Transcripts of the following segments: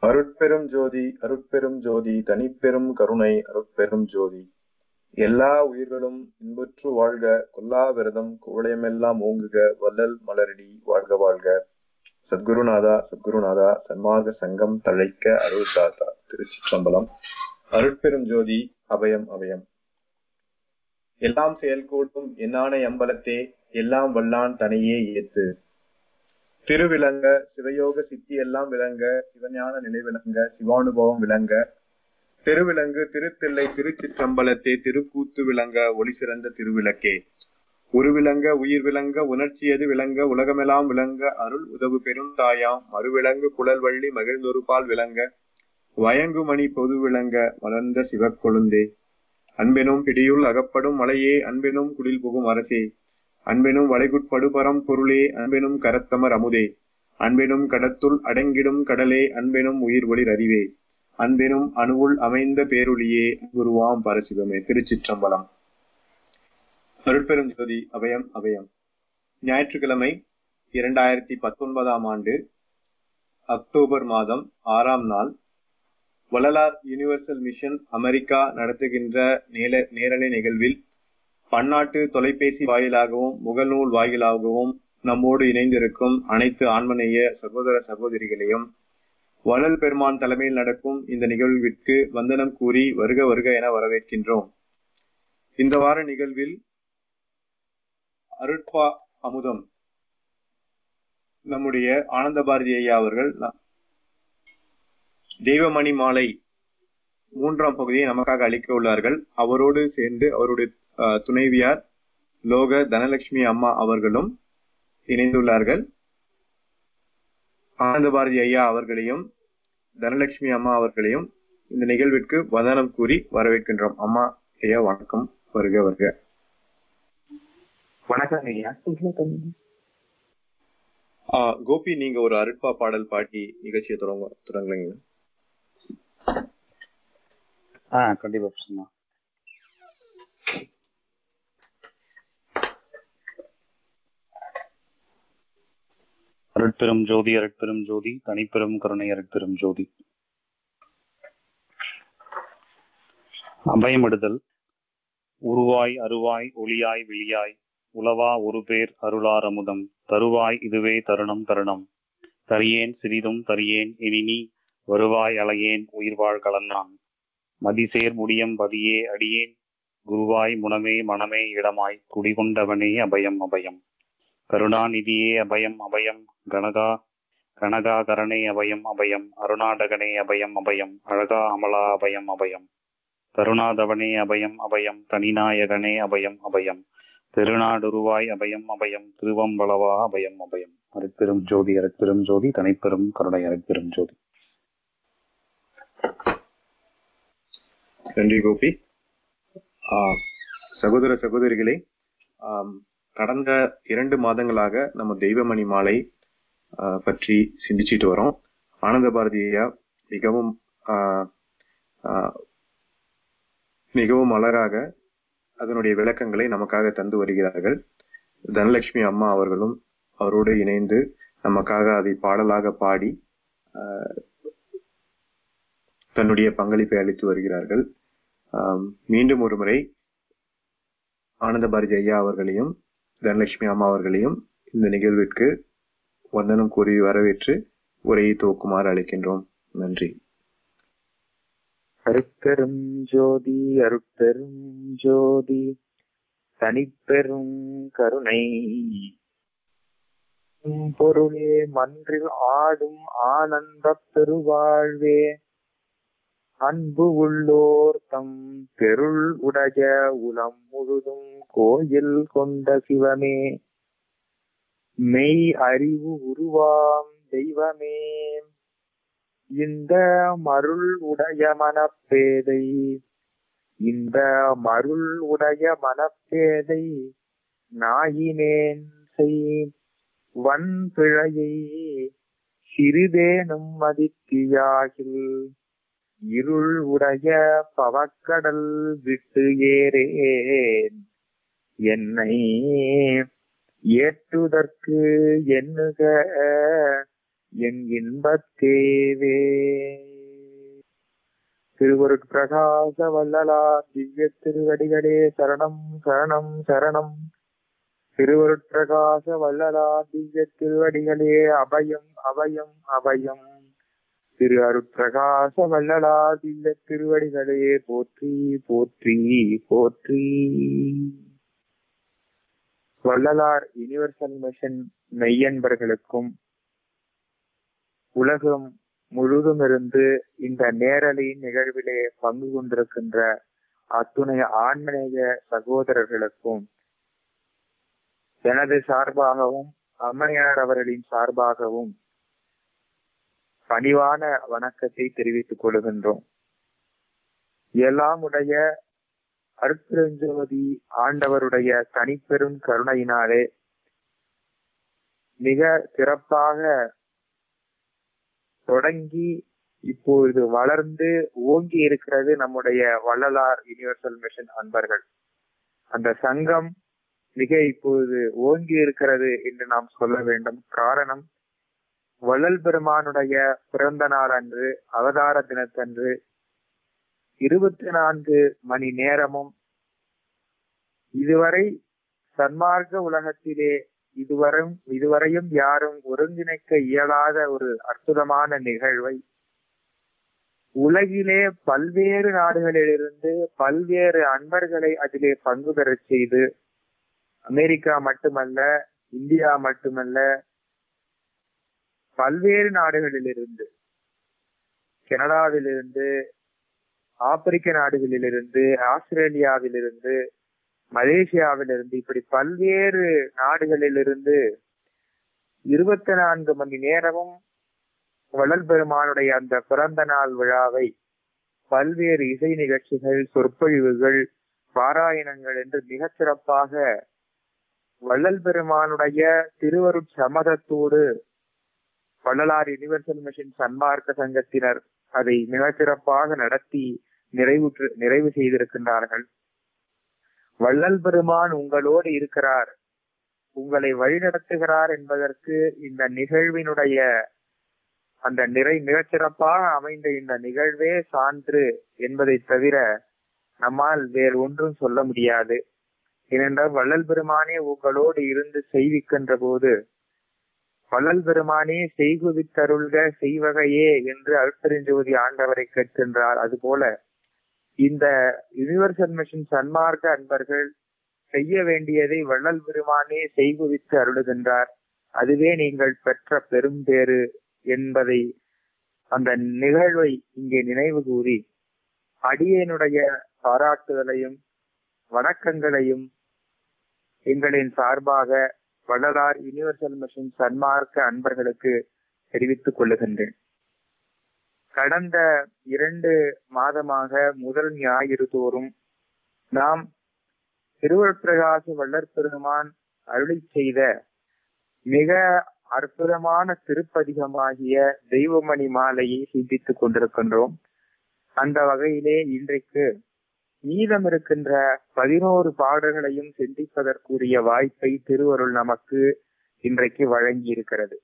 அருட்பெரும் ஜோதி அருட்பெரும் ஜோதி தனிப்பெரும் கருணை அருட்பெரும் ஜோதி எல்லா உயிர்களும் இன்புற்று வாழ்க கொல்லா விரதம் குவளையமெல்லாம் ஓங்குக வள்ளல் மலரடி வாழ்க வாழ்க சத்குருநாதா சத்குருநாதா சன்மார்க்க சங்கம் தழைக்க அருள் தாத்தா திருச்சிற்றம்பலம் அருட்பெரும் ஜோதி அபயம் அபயம் எல்லாம் செயல்கூடும் என்னான எம்பலத்தே எல்லாம் வல்லான் தனியே ஏத்து திருவிளங்க சிவயோக சித்தி எல்லாம் விளங்க சிவஞான நிலை விளங்க சிவானுபவம் விளங்க திருவிலங்கு திருத்தில்லை திருச்சிற்றம்பலத்தே திருக்கூத்து விளங்க ஒளி சிறந்த திருவிளக்கே உருவிளங்க உயிர் விளங்க உணர்ச்சியது விளங்க உலகமெல்லாம் விளங்க அருள் உதவு பெரும் தாயாம் மறுவிளங்கு குழல் வள்ளி மகிழ்ந்தொருபால் விளங்க வயங்குமணி பொது விளங்க வளர்ந்த சிவக்கொழுந்தே அன்பெனும் பிடியுள் அகப்படும் மலையே அன்பெனும் குடில் புகும் அரசே அன்பெனும் வளைகுட்படுபரம் பொருளே அன்பெனும் கரத்தமர் அமுதே அன்பெனும் கடத்துள் அடங்கிடும் கடலே அன்பெனும் உயிர் ஒளிர் அறிவே அன்பெனும் அணுவுள் அமைந்த பேரொளியே குருவாம் பரசிவமே திருச்சிற்றம்பலம் அருட்பெரும் ஜோதி அபயம் அபயம் ஞாயிற்றுக்கிழமை இரண்டாயிரத்தி பத்தொன்பதாம் ஆண்டு அக்டோபர் மாதம் ஆறாம் நாள் வள்ளலார் யூனிவர்சல் மிஷன் அமெரிக்கா நடத்துகின்ற நேர நேரலை நிகழ்வில் பன்னாட்டு தொலைபேசி வாயிலாகவும் முகநூல் வாயிலாகவும் நம்மோடு இணைந்திருக்கும் அனைத்து ஆன்மநேய சகோதர சகோதரிகளையும் வள்ளல் பெருமான் தலைமையில் நடக்கும் இந்த நிகழ்விற்கு வந்தனம் கூறி வருக வருக என வரவேற்கின்றோம் இந்த வார நிகழ்வில் அருட்பா அமுதம் நம்முடைய ஆனந்த பாரதி ஐயா அவர்கள் தெய்வமணி மாலை மூன்றாம் பகுதியை நமக்காக அளிக்க உள்ளார்கள் அவரோடு சேர்ந்து அவருடைய துணைவியார் லோக தனலட்சுமி அம்மா அவர்களும் இணைந்துள்ளார்கள் ஆனந்த பாரதி ஐயா அவர்களையும் தனலட்சுமி அம்மா அவர்களையும் இந்த நிகழ்விற்கு வந்தனம் கூறி வரவேற்கின்றோம் அம்மா ஐயா வணக்கம் வருக வருக வணக்கம் ஐயா கோபி நீங்க ஒரு அருட்பா பாடல் பாட்டி நிகழ்ச்சியை தொடங்க தொடங்குறீங்க ஆ கண்டிப்பா பிரச்சனை அருட்பெரும் ஜோதி அருட்பெரும் ஜோதி தனிப்பெரும் கருணை அருட்பெரும் ஜோதி அபயமிடுதல் உருவாய் அருவாய் ஒளியாய் விழியாய் உளவா ஒரு பேர் அருளார் அமுதம் தருவாய் இதுவே தருணம் தருணம் தரியேன் சிறிதும் தரியேன் இனி வருவாய் அலையேன் உயிர்வாழ் கலந்தான் மதிசேர் முடியம் பதியே அடியேன் குருவாய் முனமே மனமே இடமாய் குடிகொண்டவனே அபயம் அபயம் கருணாநிதியே அபயம் அபயம் கனகா கனகாகரணே அபயம் அபயம் அருணாடகனே அபயம் அபயம் அழகா அமலா அபயம் அபயம் கருணாதவனே அபயம் அபயம் தனிநாயகனே அபயம் அபயம் திருநாடுருவாய் அபயம் அபயம் திருவம்பளவா அபயம் அபயம் அருட்பெரும் ஜோதி அருட்பெரும் ஜோதி தனிப்பெரும் கருணை அருட்பெரும் ஜோதி நன்றி கோபி சகோதர சகோதரிகளே கடந்த இரண்டு மாதங்களாக நம்ம தெய்வமணி மாலை பற்றி சிந்திச்சிட்டு வரோம் ஆனந்த பாரதியா மிகவும் மிகவும் அழகாக அதனுடைய விளக்கங்களை நமக்காக தந்து வருகிறார்கள் தனலட்சுமி அம்மா அவர்களும் அவரோடு இணைந்து நமக்காக அதை பாடலாக பாடி தன்னுடைய பங்களிப்பை அளித்து வருகிறார்கள் மீண்டும் ஒரு முறை ஆனந்த பாரதி ஐயா அவர்களையும் தனலட்சுமி அம்மா அவர்களையும் இந்த நிகழ்விற்கு வந்தனம் கூறி வரவேற்று உரையை துவக்குமாறு அழைக்கின்றோம் நன்றி அருட்பெரும் ஜோதி அருட்பெரும் ஜோதி தனிப்பெரும் கருணை பொருளே மன்றில் ஆடும் ஆனந்த பெருவாழ்வே அன்பு உள்ளோர் தம் பெருள் உடைய உலம் முழுதும் கோயில் கொண்ட சிவமே மெய் அறிவு உருவாம் தெய்வமே இந்த மருள் உடைய மனப்பேதை இந்த மருள் உடைய மனப்பேதை நாயினேன் செய் வன் பிழையை சிறிதேனும் மதித்தியாகில் இருள் உடைய பவக்கடல் விட்டு ஏறேன் என்னை ஏற்றுதற்கு எண்ணுக என் இன்பத் தேவே திருவருட்பிரகாச வல்லலார் திவ்ய திருவடிகளே சரணம் சரணம் சரணம் திருவருட்பிரகாச வல்லலார் திவ்ய திருவடிகளே அபயம் அபயம் அபயம் திரு அருட்பிரகாச வல்லலார் திவ்ய திருவடிகளே போற்றி போற்றி போற்றி வள்ளலார் யுனிவர்சல் மிஷன் மெய்யன்பர்களுக்கும் உலகம் முழுதும் இருந்து இந்த நேரலை நிகழ்விலே பங்கு கொண்டிருக்கின்ற அத்துணை ஆன்மநேய சகோதரர்களுக்கும் எனது சார்பாகவும் அம்மையார் அவர்களின் சார்பாகவும் பணிவான வணக்கத்தை தெரிவித்துக் கொள்கின்றோம் எல்லாம் உடைய அருட்பெருஞ்சோதி ஆண்டவருடைய தனிப்பெரும் கருணையினாலே மிக சிறப்பாக தொடங்கி இப்பொழுது வளர்ந்து ஓங்கி இருக்கிறது நம்முடைய வள்ளலார் யுனிவர்சல் மிஷன் அன்பர்கள் அந்த சங்கம் மிக இப்பொழுது ஓங்கி இருக்கிறது என்று நாம் சொல்ல வேண்டும் காரணம் வள்ளல் பெருமானுடைய பிறந்த நாள் அன்று அவதார தினத்தன்று இருபத்தி நான்கு மணி நேரமும் இதுவரை சன்மார்க்க உலகத்திலே இதுவரும் இதுவரையும் யாரும் ஒருங்கிணைக்க இயலாத ஒரு அற்புதமான நிகழ்வை உலகிலே பல்வேறு நாடுகளிலிருந்து பல்வேறு அன்பர்களை அதிலே பங்கு பெறச் செய்து அமெரிக்கா மட்டுமல்ல இந்தியா மட்டுமல்ல பல்வேறு நாடுகளிலிருந்து கனடாவிலிருந்து ஆப்பிரிக்க நாடுகளிலிருந்து ஆஸ்திரேலியாவிலிருந்து மலேசியாவிலிருந்து இப்படி பல்வேறு நாடுகளிலிருந்து இருபத்தி நான்கு மணி நேரமும் வள்ளல் பெருமானுடைய அந்த பிறந்த நாள் விழாவை பல்வேறு இசை நிகழ்ச்சிகள் சொற்பொழிவுகள் பாராயணங்கள் என்று மிகச் சிறப்பாக வள்ளல் பெருமானுடைய திருவருட் சம்மதத்தோடு வள்ளலார் யுனிவர்சல் மிஷன் சன்மார்க்க சங்கத்தினர் அதை மிகச் சிறப்பாக நடத்தி நிறைவுற்று நிறைவு செய்திருக்கின்றார்கள் வள்ளல் பெருமான் உங்களோடு இருக்கிறார் உங்களை வழிநடத்துகிறார் என்பதற்கு இந்த நிகழ்வினுடைய அந்த நிறை மிகச்சிறப்பாக அமைந்த இந்த நிகழ்வே சான்று என்பதை தவிர நம்மால் வேறு ஒன்றும் சொல்ல முடியாது ஏனென்றால் வள்ளல் பெருமானே உங்களோடு இருந்து செய்விக்கின்ற போது வள்ளல் பெருமானே செய்குவித்தருள்க செய்வகையே என்று அருட்பெருஞ்சோதி ஆண்டவரை கேட்கின்றார் அதுபோல இந்த யுனிவர்சல் மிஷன் சன்மார்க்க அன்பர்கள் செய்ய வேண்டியதை வள்ளல் பெருமானே செய்குவித்து அருளுகின்றார் அதுவே நீங்கள் பெற்ற பெரும் பேறு என்பதை அந்த நிகழ்வை இங்கே நினைவு கூறி அடியனுடைய பாராட்டுதலையும் வணக்கங்களையும் எங்களின் சார்பாக வள்ளலார் யுனிவர்சல் மிஷன் சன்மார்க்க அன்பர்களுக்கு தெரிவித்துக் கொள்ளுகின்றேன் கடந்த இரண்டு மாதமாக முதல் ஞாயிறு தோறும் நாம் திருவள்ளுவப்பிரகாச வள்ளற் பெருமான் அருளி செய்த மிக அற்புதமான திருப்பதிகமாகிய தெய்வமணி மாலையை சிந்தித்துக் கொண்டிருக்கின்றோம் அந்த வகையிலே இன்றைக்கு மீதம் இருக்கின்ற பதினோரு பாடல்களையும் சிந்திப்பதற்குரிய வாய்ப்பை திருவருள் நமக்கு இன்றைக்கு வழங்கி இருக்கிறது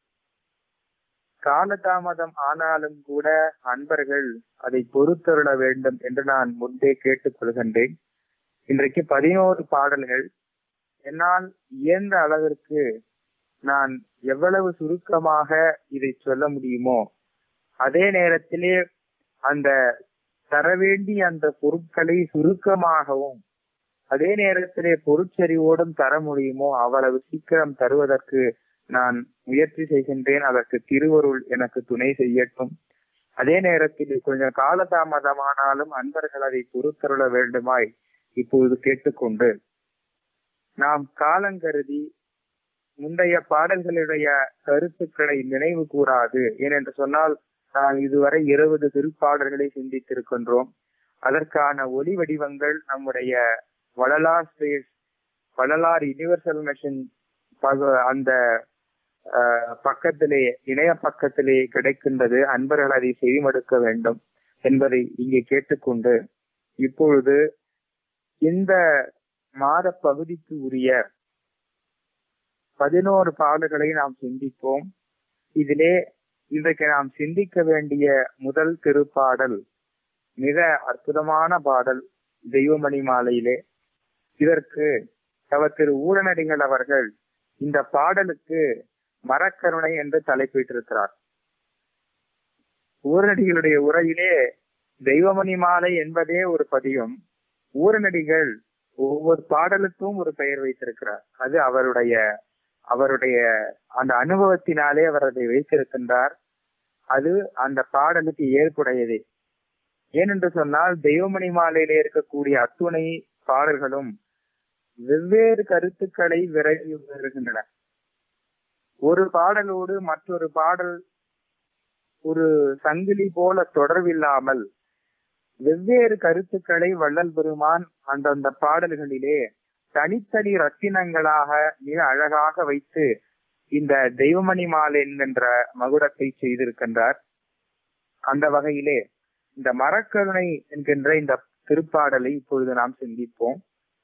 காலதாமதம் ஆனாலும் கூட அன்பர்கள் அதை பொறுத்தருள வேண்டும் என்று நான் முன்பே கேட்டுக் கொள்கின்றேன் இன்றைக்கு பதினோரு பாடல்கள் என்னால் இயன்ற அளவிற்கு நான் எவ்வளவு சுருக்கமாக இதை சொல்ல முடியுமோ அதே நேரத்திலே அந்த தர வேண்டிய அந்த பொருட்களை சுருக்கமாகவும் அதே நேரத்திலே பொருட்செறிவோடும் தர முடியுமோ அவ்வளவு சீக்கிரம் தருவதற்கு நான் முயற்சி செய்கின்றேன் அதற்கு திருவருள் எனக்கு துணை செய்யட்டும் அதே நேரத்தில் கொஞ்சம் காலதாமதமானாலும் அன்பர்கள் அதை பொறுத்தருள வேண்டுமாய் இப்பொழுது கேட்டுக்கொண்டு நாம் காலங்கருதி முந்தைய பாடல்களுடைய கருத்துக்களை நினைவு கூறாது ஏனென்று சொன்னால் நாம் இதுவரை இருபது திருப்பாடல்களை சிந்தித்திருக்கின்றோம் அதற்கான ஒலி வடிவங்கள் நம்முடைய Vallalar space Vallalar universal mission அந்த பக்கத்திலே இணைய பக்கத்திலே கிடைக்கின்றது அன்பர்கள் அதை செவிமடுக்க வேண்டும் என்பதை இங்கே கேட்டுக்கொண்டு இப்பொழுது இந்த மாத பகுதிக்கு உரிய பதினோரு பாடல்களை நாம் சிந்திப்போம் இதிலே இன்றைக்கு நாம் சிந்திக்க வேண்டிய முதல் திருப்பாடல் மிக அற்புதமான பாடல் தெய்வமணி மாலையிலே இதற்கு அவர் திரு ஊரநடிகள் அவர்கள் இந்த பாடலுக்கு மரக்கருணை என்று தலைப்பிட்டிருக்கிறார் ஊரநடிகளுடைய உரையிலே தெய்வமணி மாலை என்பதே ஒரு பதியம் ஊரநடிகள் ஒவ்வொரு பாடலுக்கும் ஒரு பெயர் வைத்திருக்கிறார் அது அவருடைய அவருடைய அந்த அனுபவத்தினாலே அவர் அதை வைத்திருக்கின்றார் அது அந்த பாடலுக்கு ஏற்புடையதே ஏனென்று சொன்னால் தெய்வமணி மாலையிலே இருக்கக்கூடிய அத்துணை பாடல்களும் வெவ்வேறு கருத்துக்களை விரைவி வருகின்றன ஒரு பாடலோடு மற்றொரு பாடல் ஒரு சங்கிலி போல தொடர்பில்லாமல் வெவ்வேறு கருத்துக்களை வள்ளல் பெருமான் அந்தந்த பாடல்களிலே தனித்தனி ரத்தினங்களாக மிக அழகாக வைத்து இந்த தெய்வமணி மாலை என்கின்ற மகுடத்தை செய்திருக்கின்றார் அந்த வகையிலே இந்த மரக்கருணை என்கின்ற இந்த திருப்பாடலை இப்பொழுது நாம் சிந்திப்போம்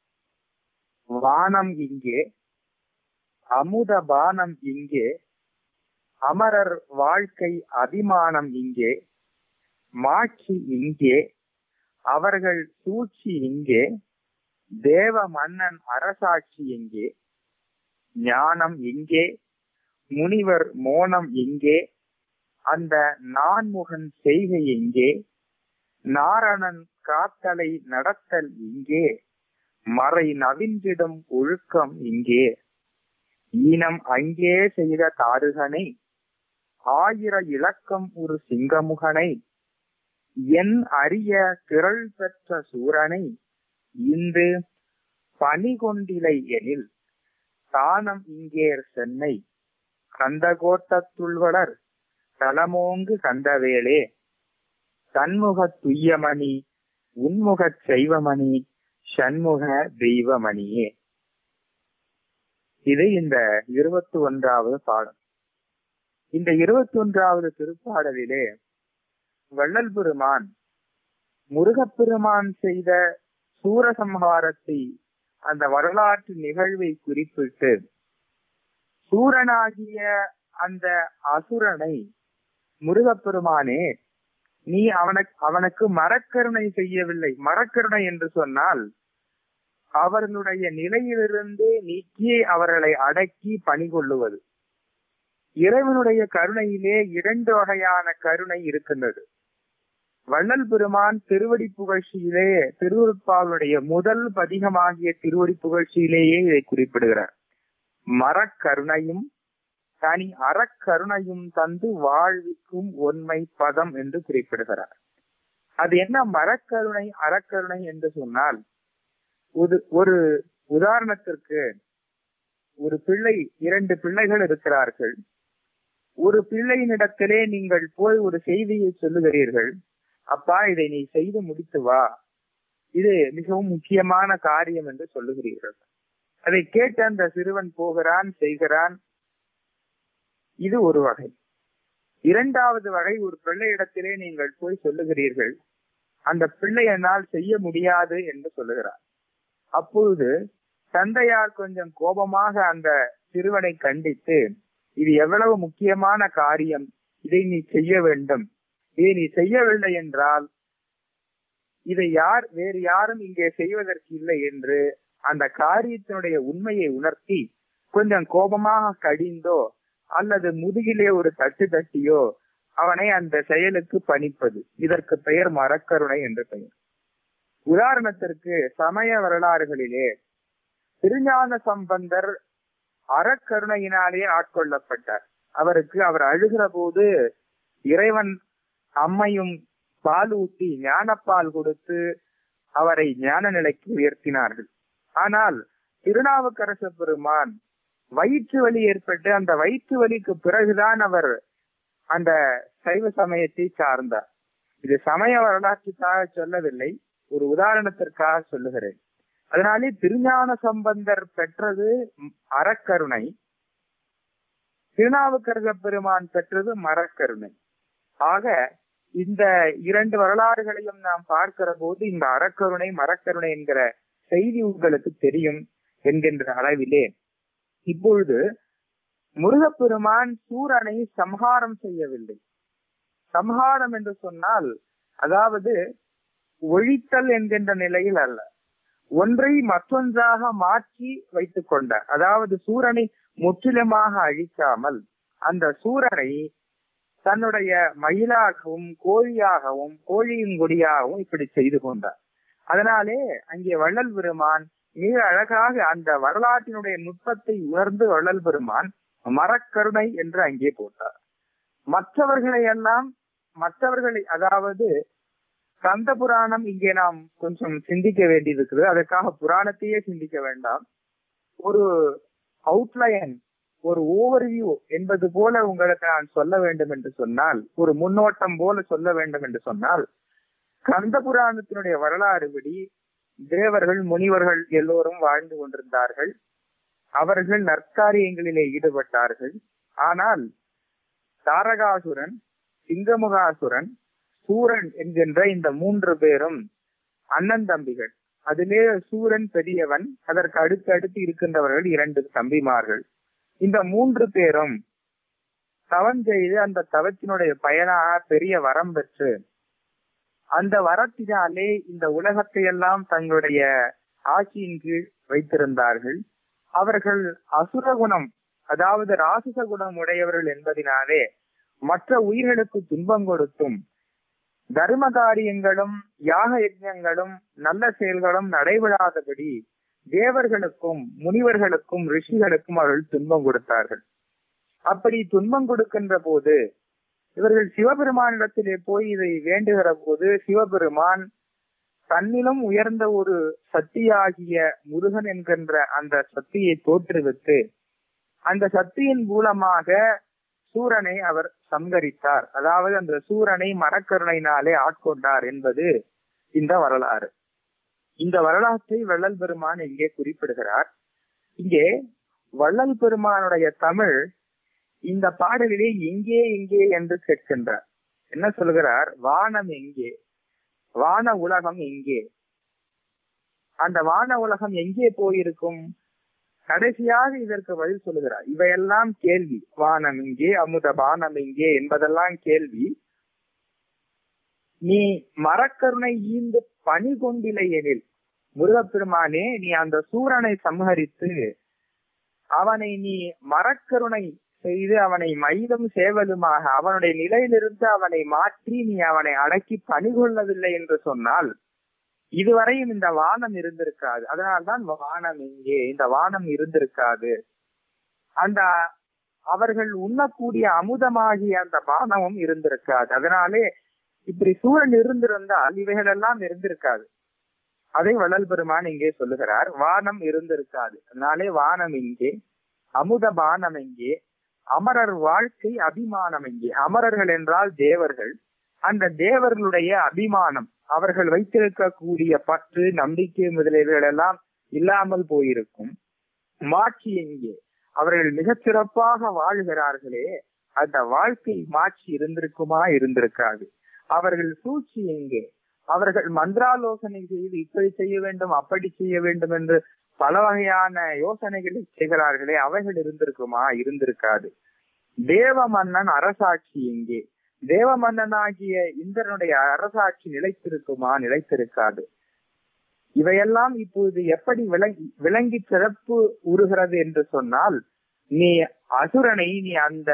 வானம் இங்கே அமுத பானம் இங்கே அமரர் வாழ்க்கை அபிமானம் இங்கே மாட்சி இங்கே அவர்கள் சூழ்ச்சி இங்கே தேவ மன்னன் அரசாட்சி எங்கே ஞானம் எங்கே முனிவர் மோனம் எங்கே அந்த நான்முகன் செய்கை எங்கே நாரணன் காத்தலை நடத்தல் இங்கே மறை நவின்றிடும் ஒழுக்கம் இங்கே ஈனம் அங்கே செய்த தாருகனை ஆயிர இலக்கம் ஒரு சிங்கமுகனை என் அரிய திரள் பெற்ற சூரனை இன்று பணி கொண்டிலை எனில் தானம் இங்கேர் சென்னை கந்தகோட்டத்துள்வளர் தலமோங்கு கந்தவேளே தன்முகத் துய்யமணி உன்முகச் செய்வமணி சண்முக தெய்வமணியே இது இந்த இருபத்தி ஒன்றாவது பாடம் இந்த இருபத்தி ஒன்றாவது திருப்பாடலிலே வள்ளல் பெருமான் முருகப்பெருமான் செய்த சூரசம்ஹாரத்தை அந்த வரலாற்று நிகழ்வை குறிப்பிட்டு சூரனாகிய அந்த அசுரனை முருகப்பெருமானே நீ அவனுக்கு அவனுக்கு மரக்கருணை செய்யவில்லை மரக்கருணை என்று சொன்னால் அவர்களுடைய நிலையிலிருந்து நீக்கி அவர்களை அடக்கி பணி கொள்ளுவது இறைவனுடைய கருணையிலே இரண்டு வகையான கருணை இருக்கின்றது வள்ளல் பெருமான் திருவடி புகழ்ச்சியிலே திருவருட்பாவுடைய முதல் பதிகமாகிய திருவடி புகழ்ச்சியிலேயே இதை குறிப்பிடுகிறார் மரக்கருணையும் தனி அறக்கருணையும் தந்து வாழ்விக்கும் ஒன்மை பதம் என்று குறிப்பிடுகிறார் அது என்ன மரக்கருணை அறக்கருணை என்று சொன்னால் ஒரு ஒரு உதாரணத்திற்கு ஒரு பிள்ளை இரண்டு பிள்ளைகள் இருக்கிறார்கள் ஒரு பிள்ளையினிடத்திலே நீங்கள் போய் ஒரு செய்தியை சொல்லுகிறீர்கள் அப்பா இதை நீ செய்து முடித்து வா இது மிகவும் முக்கியமான காரியம் என்று சொல்லுகிறீர்கள் அதை கேட்டு அந்த சிறுவன் போகிறான் செய்கிறான் இது ஒரு வகை இரண்டாவது வகை ஒரு பிள்ளையிடத்திலே நீங்கள் போய் சொல்லுகிறீர்கள் அந்த பிள்ளை என்னால் செய்ய முடியாது என்று சொல்லுகிறார் அப்பொழுது தந்தையார் கொஞ்சம் கோபமாக அந்த சிறுவனை கண்டித்து இது எவ்வளவு முக்கியமான காரியம் இதை நீ செய்ய வேண்டும் இதை நீ செய்யவில்லை என்றால் இதை யார் வேறு யாரும் இங்கே செய்வதற்கு இல்லை என்று அந்த காரியத்தினுடைய உண்மையை உணர்த்தி கொஞ்சம் கோபமாக கடிந்தோ அல்லது முதுகிலே ஒரு தட்டு தட்டியோ அவனை அந்த செயலுக்கு பணிப்பது இதற்கு பெயர் மரக்கருணை என்று பெயர் உதாரணத்திற்கு சமய வரலாறுகளிலே திருஞான சம்பந்தர் அறக்கருணையினாலே ஆட்கொள்ளப்பட்டார் அவருக்கு அவர் அழுகிற போது இறைவன் அம்மையும் பால் ஊட்டி ஞானப்பால் கொடுத்து அவரை ஞான நிலைக்கு உயர்த்தினார்கள் ஆனால் திருநாவுக்கரசு பெருமான் வயிற்று வலி ஏற்பட்டு அந்த வயிற்று வலிக்கு பிறகுதான் அவர் அந்த சைவ சமயத்தை சார்ந்தார் இது சமய வரலாற்றுக்காக சொல்லவில்லை ஒரு உதாரணத்திற்காக சொல்லுகிறேன் அதனாலே திருஞான சம்பந்தர் பெற்றது அறக்கருணை திருநாவுக்கரச பெருமான் பெற்றது மரக்கருணை ஆக இந்த இரண்டு வரலாறுகளையும் நாம் பார்க்கிற போது இந்த அறக்கருணை மரக்கருணை என்கிற செய்தி உங்களுக்கு தெரியும் என்கின்ற அளவிலே இப்பொழுது முருகப்பெருமான் சூரனை சம்ஹாரம் செய்யவில்லை சம்ஹாரம் என்று சொன்னால் அதாவது ஒழித்தல் என்கின்ற நிலையில் அல்ல ஒன்றை மற்றொன்றாக மாற்றி வைத்துக் கொண்டார் அதாவது சூரனை முற்றிலுமாக அழிக்காமல் அந்த சூரனை தன்னுடைய மயிலாகவும் கோழியாகவும் கோழியின் கொடியாகவும் இப்படி செய்து கொண்டார் அதனாலே அங்கே வள்ளல் பெருமான் மிக அழகாக அந்த வரலாற்றினுடைய நுட்பத்தை உணர்ந்து வள்ளல் பெருமான் மரக்கருணை என்று அங்கே போட்டார் மற்றவர்களை எல்லாம் மற்றவர்களை அதாவது கந்த புராணம் இங்கே நாம் கொஞ்சம் சிந்திக்க வேண்டியிருக்கிறது அதற்காக புராணத்தையே சிந்திக்க வேண்டாம் ஒரு அவுட்லைன் ஒரு ஓவர்வியூ என்பது போல உங்களுக்கு நான் சொல்ல வேண்டும் என்று சொன்னால் ஒரு முன்னோட்டம் போல சொல்ல வேண்டும் என்று சொன்னால் கந்த புராணத்தினுடைய வரலாறு படி தேவர்கள் முனிவர்கள் எல்லோரும் வாழ்ந்து கொண்டிருந்தார்கள் அவர்கள் நற்காரியங்களிலே ஈடுபட்டார்கள் ஆனால் தாரகாசுரன் சிங்கமுகாசுரன் சூரன் என்கின்ற இந்த மூன்று பேரும் அண்ணன் தம்பிகள் அதிலே சூரன் பெரியவன் அதற்கு அடுத்து அடுத்து இருக்கின்றவர்கள் இரண்டு தம்பிமார்கள் இந்த மூன்று பேரும் தவம் செய்து அந்த தவத்தினுடைய பயனாக பெரிய வரம் பெற்று அந்த வரத்தினாலே இந்த உலகத்தை எல்லாம் தங்களுடைய ஆட்சியின் கீழ் வைத்திருந்தார்கள் அவர்கள் அசுர குணம் அதாவது ராசச குணம் உடையவர்கள் என்பதினாலே மற்ற உயிர்களுக்கு துன்பம் கொடுத்தும் தர்ம காரியங்களும் யாக யஜ்ஞங்களும் நல்ல செயல்களும் நடைபெறாதபடி தேவர்களுக்கும் முனிவர்களுக்கும் ரிஷிகளுக்கும் அவர்கள் துன்பம் கொடுத்தார்கள் அப்படி துன்பம் கொடுக்கின்ற போது இவர்கள் சிவபெருமானிடத்திலே போய் இதை வேண்டுகிற போது சிவபெருமான் தன்னிலும் உயர்ந்த ஒரு சக்தியாகிய முருகன் என்கின்ற அந்த சக்தியை தோற்றுவித்து அந்த சக்தியின் மூலமாக சூரனை அவர் சங்கரித்தார் அதாவது அந்த சூரனை மரக்கருணையினாலே ஆட்கொண்டார் என்பது இந்த வரலாறு இந்த வரலாற்றை வள்ளல் பெருமான் இங்கே குறிப்பிடுகிறார் இங்கே வள்ளல் பெருமானுடைய தமிழ் இந்த பாடலிலே எங்கே எங்கே என்று கேட்கின்றார் என்ன சொல்கிறார் வானம் எங்கே வான உலகம் எங்கே அந்த வான உலகம் எங்கே போயிருக்கும் கடைசியாக இதற்கு பதில் சொல்லுகிறார் இவையெல்லாம் கேள்வி வானம் எங்கே அமுத பானம் எங்கே என்பதெல்லாம் கேள்வி நீ மரக்கருணை ஈந்து பணி கொண்டிலை எனில் முருகப்பெருமானே நீ அந்த சூரனை சம்ஹரித்து அவனை நீ மரக்கருணை செய்து அவனை மயிலும் சேவலுமாக அவனுடைய நிலையிலிருந்து அவனை மாற்றி நீ அவனை அடக்கி பணி கொள்ளவில்லை என்று சொன்னால் இதுவரையும் இந்த வானம் இருந்திருக்காது அதனால்தான் வானம் இங்கே இந்த வானம் இருந்திருக்காது அந்த அவர்கள் உண்ணக்கூடிய அமுதமாகிய அந்த வானமும் இருந்திருக்காது அதனாலே இப்படி சூழல் இருந்திருந்தால் இவைகள் எல்லாம் இருந்திருக்காது அதை வள்ளல் பெருமான் இங்கே சொல்லுகிறார் வானம் இருந்திருக்காது அதனாலே வானம் இங்கே அமுத பானம் எங்கே அமரர் வாழ்க்கை அபிமானம் எங்கே அமரர்கள் என்றால் தேவர்கள் அந்த தேவர்களுடைய அபிமானம் அவர்கள் வைத்திருக்கக்கூடிய பற்று நம்பிக்கை முதலியவைகள் எல்லாம் இல்லாமல் போயிருக்கும் மாட்சி எங்கே அவர்கள் மிகச் சிறப்பாக வாழ்கிறார்களே அந்த வாழ்க்கை மாட்சி இருந்திருக்குமா இருந்திருக்காது அவர்கள் சூழ்ச்சி எங்கே அவர்கள் மந்திராலோசனை செய்து இப்படி செய்ய வேண்டும் அப்படி செய்ய வேண்டும் என்று பல வகையான யோசனைகளை செய்கிறார்களே அவைகள் இருந்திருக்குமா இருந்திருக்காது தேவ மன்னன் அரசாட்சி எங்கே தேவ மன்னனாகிய இந்திரனுடைய அரசாட்சி நிலைத்திருக்குமா நிலைத்திருக்காது இவையெல்லாம் இப்போது எப்படி விளங்கி விளங்கி சிறப்பு உறுகிறது என்று சொன்னால் நீ அசுரனை நீ அந்த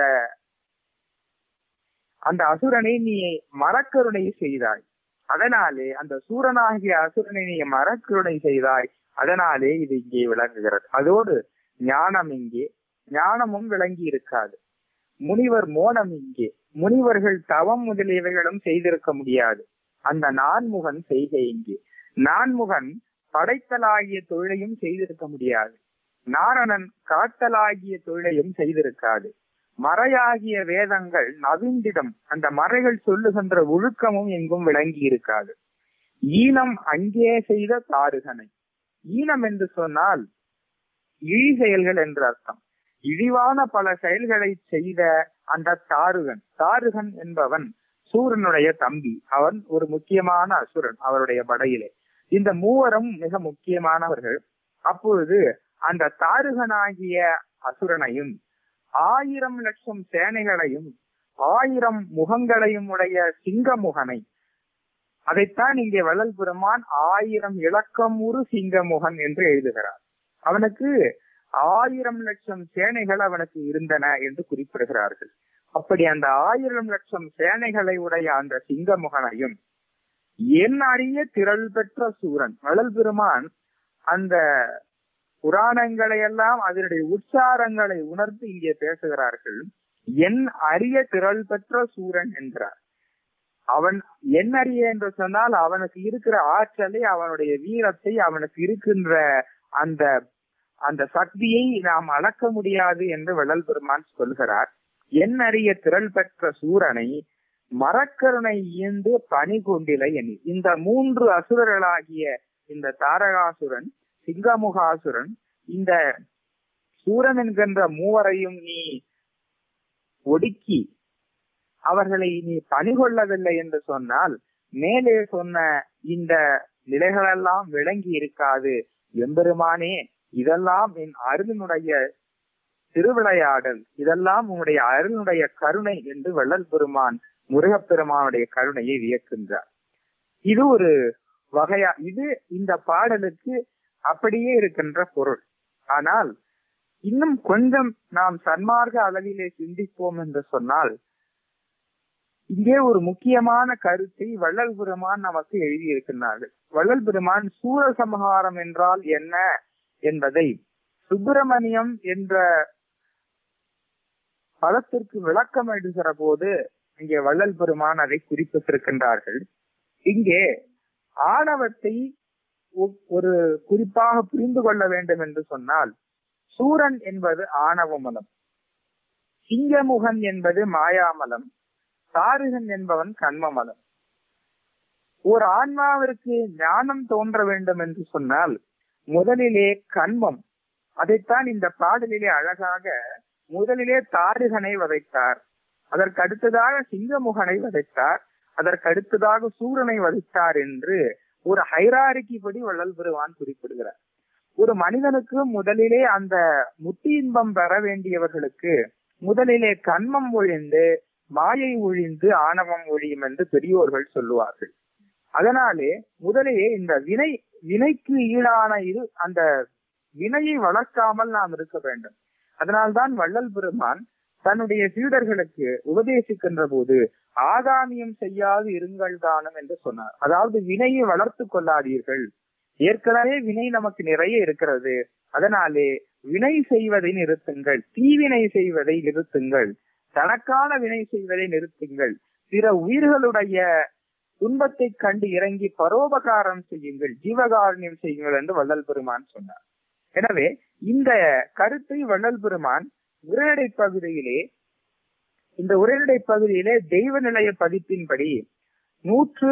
அந்த அசுரனை நீ மரக்கருணை செய்தாய் அதனாலே அந்த சூரனாகிய அசுரனை நீ மரக்கருணை செய்தாய் அதனாலே இது இங்கே விளங்குகிறது அதோடு ஞானம் இங்கே ஞானமும் விளங்கி இருக்காது முனிவர் மோனம் இங்கே முனிவர்கள் தவம் முதலியவைகளும் செய்திருக்க முடியாது அந்த நான்முகன் செய்கை இங்கே நான்முகன் படைத்தலாகிய தொழிலையும் செய்திருக்க முடியாது நாரணன் காத்தலாகிய தொழிலையும் செய்திருக்காது மறையாகிய வேதங்கள் நவிந்திடம் அந்த மறைகள் சொல்லுகின்ற ஒழுக்கமும் எங்கும் விளங்கி இருக்காது ஈனம் அங்கே செய்த தாருகனை ஈனம் என்று சொன்னால் இழி செயல்கள் என்று அர்த்தம் இழிவான பல செயல்களை செய்த அந்த தாருகன் தாருகன் என்பவன் சூரனுடைய தம்பி அவன் ஒரு முக்கியமான அசுரன் அவருடைய படையிலே இந்த மூவரும் மிக முக்கியமானவர்கள் அப்பொழுது அந்த தாருகனாகிய அசுரனையும் ஆயிரம் லட்சம் சேனைகளையும் ஆயிரம் முகங்களையும் உடைய சிங்கமுகனை அதைத்தான் இங்கே வள்ளல் பெருமான் ஆயிரம் இலக்கமுறு சிங்கமுகன் என்று எழுதுகிறார் அவனுக்கு ஆயிரம் லட்சம் சேனைகள் அவனுக்கு இருந்தன என்று குறிப்பிடுகிறார்கள் அப்படி அந்த ஆயிரம் லட்சம் சேனைகளை உடைய அந்த சிங்கமுகனையும் என் அறிய திரள் பெற்ற சூரன் வள்ளல் பெருமான் அந்த புராணங்களை எல்லாம் அதனுடைய உச்சாரங்களை உணர்ந்து இங்கே பேசுகிறார்கள் என் அரிய திரள் பெற்ற சூரன் என்கிறார் அவன் என் அறிய என்று சொன்னால் அவனுக்கு இருக்கிற ஆற்றலை அவனுடைய வீரத்தை அவனுக்கு இருக்கின்ற அந்த அந்த சக்தியை நாம் அளக்க முடியாது என்று வள்ளல் பெருமான் சொல்கிறார் என் அறிய திரள் பெற்ற சூரனை மரக்கருணை ஈந்து பணி கொண்டிலை எண்ணி இந்த மூன்று அசுரர்களாகிய இந்த தாரகாசுரன் சிங்கமுகாசுரன் இந்த சூரன் என்கின்ற மூவரையும் நீ ஒடுக்கி அவர்களை நீ பணி கொள்ளவில்லை என்று சொன்னால் மேலே சொன்ன இந்த நிலைகளெல்லாம் விளங்கி இருக்காது எம்பெருமானே இதெல்லாம் என் அருளினுடைய திருவிளையாடல் இதெல்லாம் உன்னுடைய அருளுடைய கருணை என்று வள்ளல் பெருமான் முருகப்பெருமானுடைய கருணையை வியக்கின்றார் இது ஒரு வகையா இது இந்த பாடலுக்கு அப்படியே இருக்கின்ற பொருள் ஆனால் இன்னும் கொஞ்சம் நாம் சன்மார்க்க அளவிலே சிந்திப்போம் என்று சொன்னால் இங்கே ஒரு முக்கியமான கருத்தை வள்ளல் பெருமான் நமக்கு எழுதியிருக்கிறார்கள் வள்ளல் பெருமான் சூரசம்ஹாரம் என்றால் என்ன என்பதை சுப்பிரமணியம் என்ற பதத்திற்கு விளக்கம் எழுதுகிற போது இங்கே வள்ளல் பெருமான் அதை குறிப்பிட்டிருக்கின்றார்கள் இங்கே ஆணவத்தை ஒரு குறிப்பாக புரிந்து கொள்ள வேண்டும் என்று சொன்னால் சூரன் என்பது ஆணவ மலம் சிங்கமுகன் என்பது மாயாமலம் தாருகன் என்பவன் கண்மமலம் ஒரு ஆன்மாவிற்கு ஞானம் தோன்ற வேண்டும் என்று சொன்னால் முதலிலே கண்மம் அதைத்தான் இந்த பாடலிலே அழகாக முதலிலே தாருகனை வதைத்தார் அதற்கு அடுத்ததாக சிங்கமுகனை வதைத்தார் அதற்கு அடுத்ததாக சூரனை வதைத்தார் என்று ஒரு ஹைராரிக்கு படி வள்ளல் பெருவான் குறிப்பிடுகிறார் ஒரு மனிதனுக்கு முதலிலே அந்த முத்தி இன்பம் பெற வேண்டியவர்களுக்கு முதலிலே கண்மம் ஒழிந்து மாயை ஒழிந்து ஆணவம் ஒழியும் என்று பெரியோர்கள் சொல்லுவார்கள் அதனாலே முதலிலே இந்த வினை வினைக்கு ஈடான இது அந்த வினையை வளர்க்காமல் நாம் இருக்க வேண்டும் அதனால்தான் வள்ளல் பெருமான் தன்னுடைய சீடர்களுக்கு உபதேசிக்கின்ற போது ஆகாமியம் செய்யாது இருங்கள் தானம் என்று சொன்னார் அதாவது வினையை வளர்த்து கொள்ளாதீர்கள் ஏற்கனவே வினை நமக்கு நிறைய இருக்கிறது அதனாலே வினை செய்வதை நிறுத்துங்கள் தீவினை செய்வதை நிறுத்துங்கள் தனக்கான வினை செய்வதை நிறுத்துங்கள் பிற உயிர்களுடைய துன்பத்தை கண்டு இறங்கி பரோபகாரம் செய்யுங்கள் ஜீவகாரண்யம் செய்யுங்கள் என்று வள்ளல் பெருமான் சொன்னார் எனவே இந்த கருத்தை வள்ளல் பெருமான் உரையடை பகுதியிலே இந்த உரையடை பகுதியிலே தெய்வ நிலைய பதிப்பின்படி நூற்று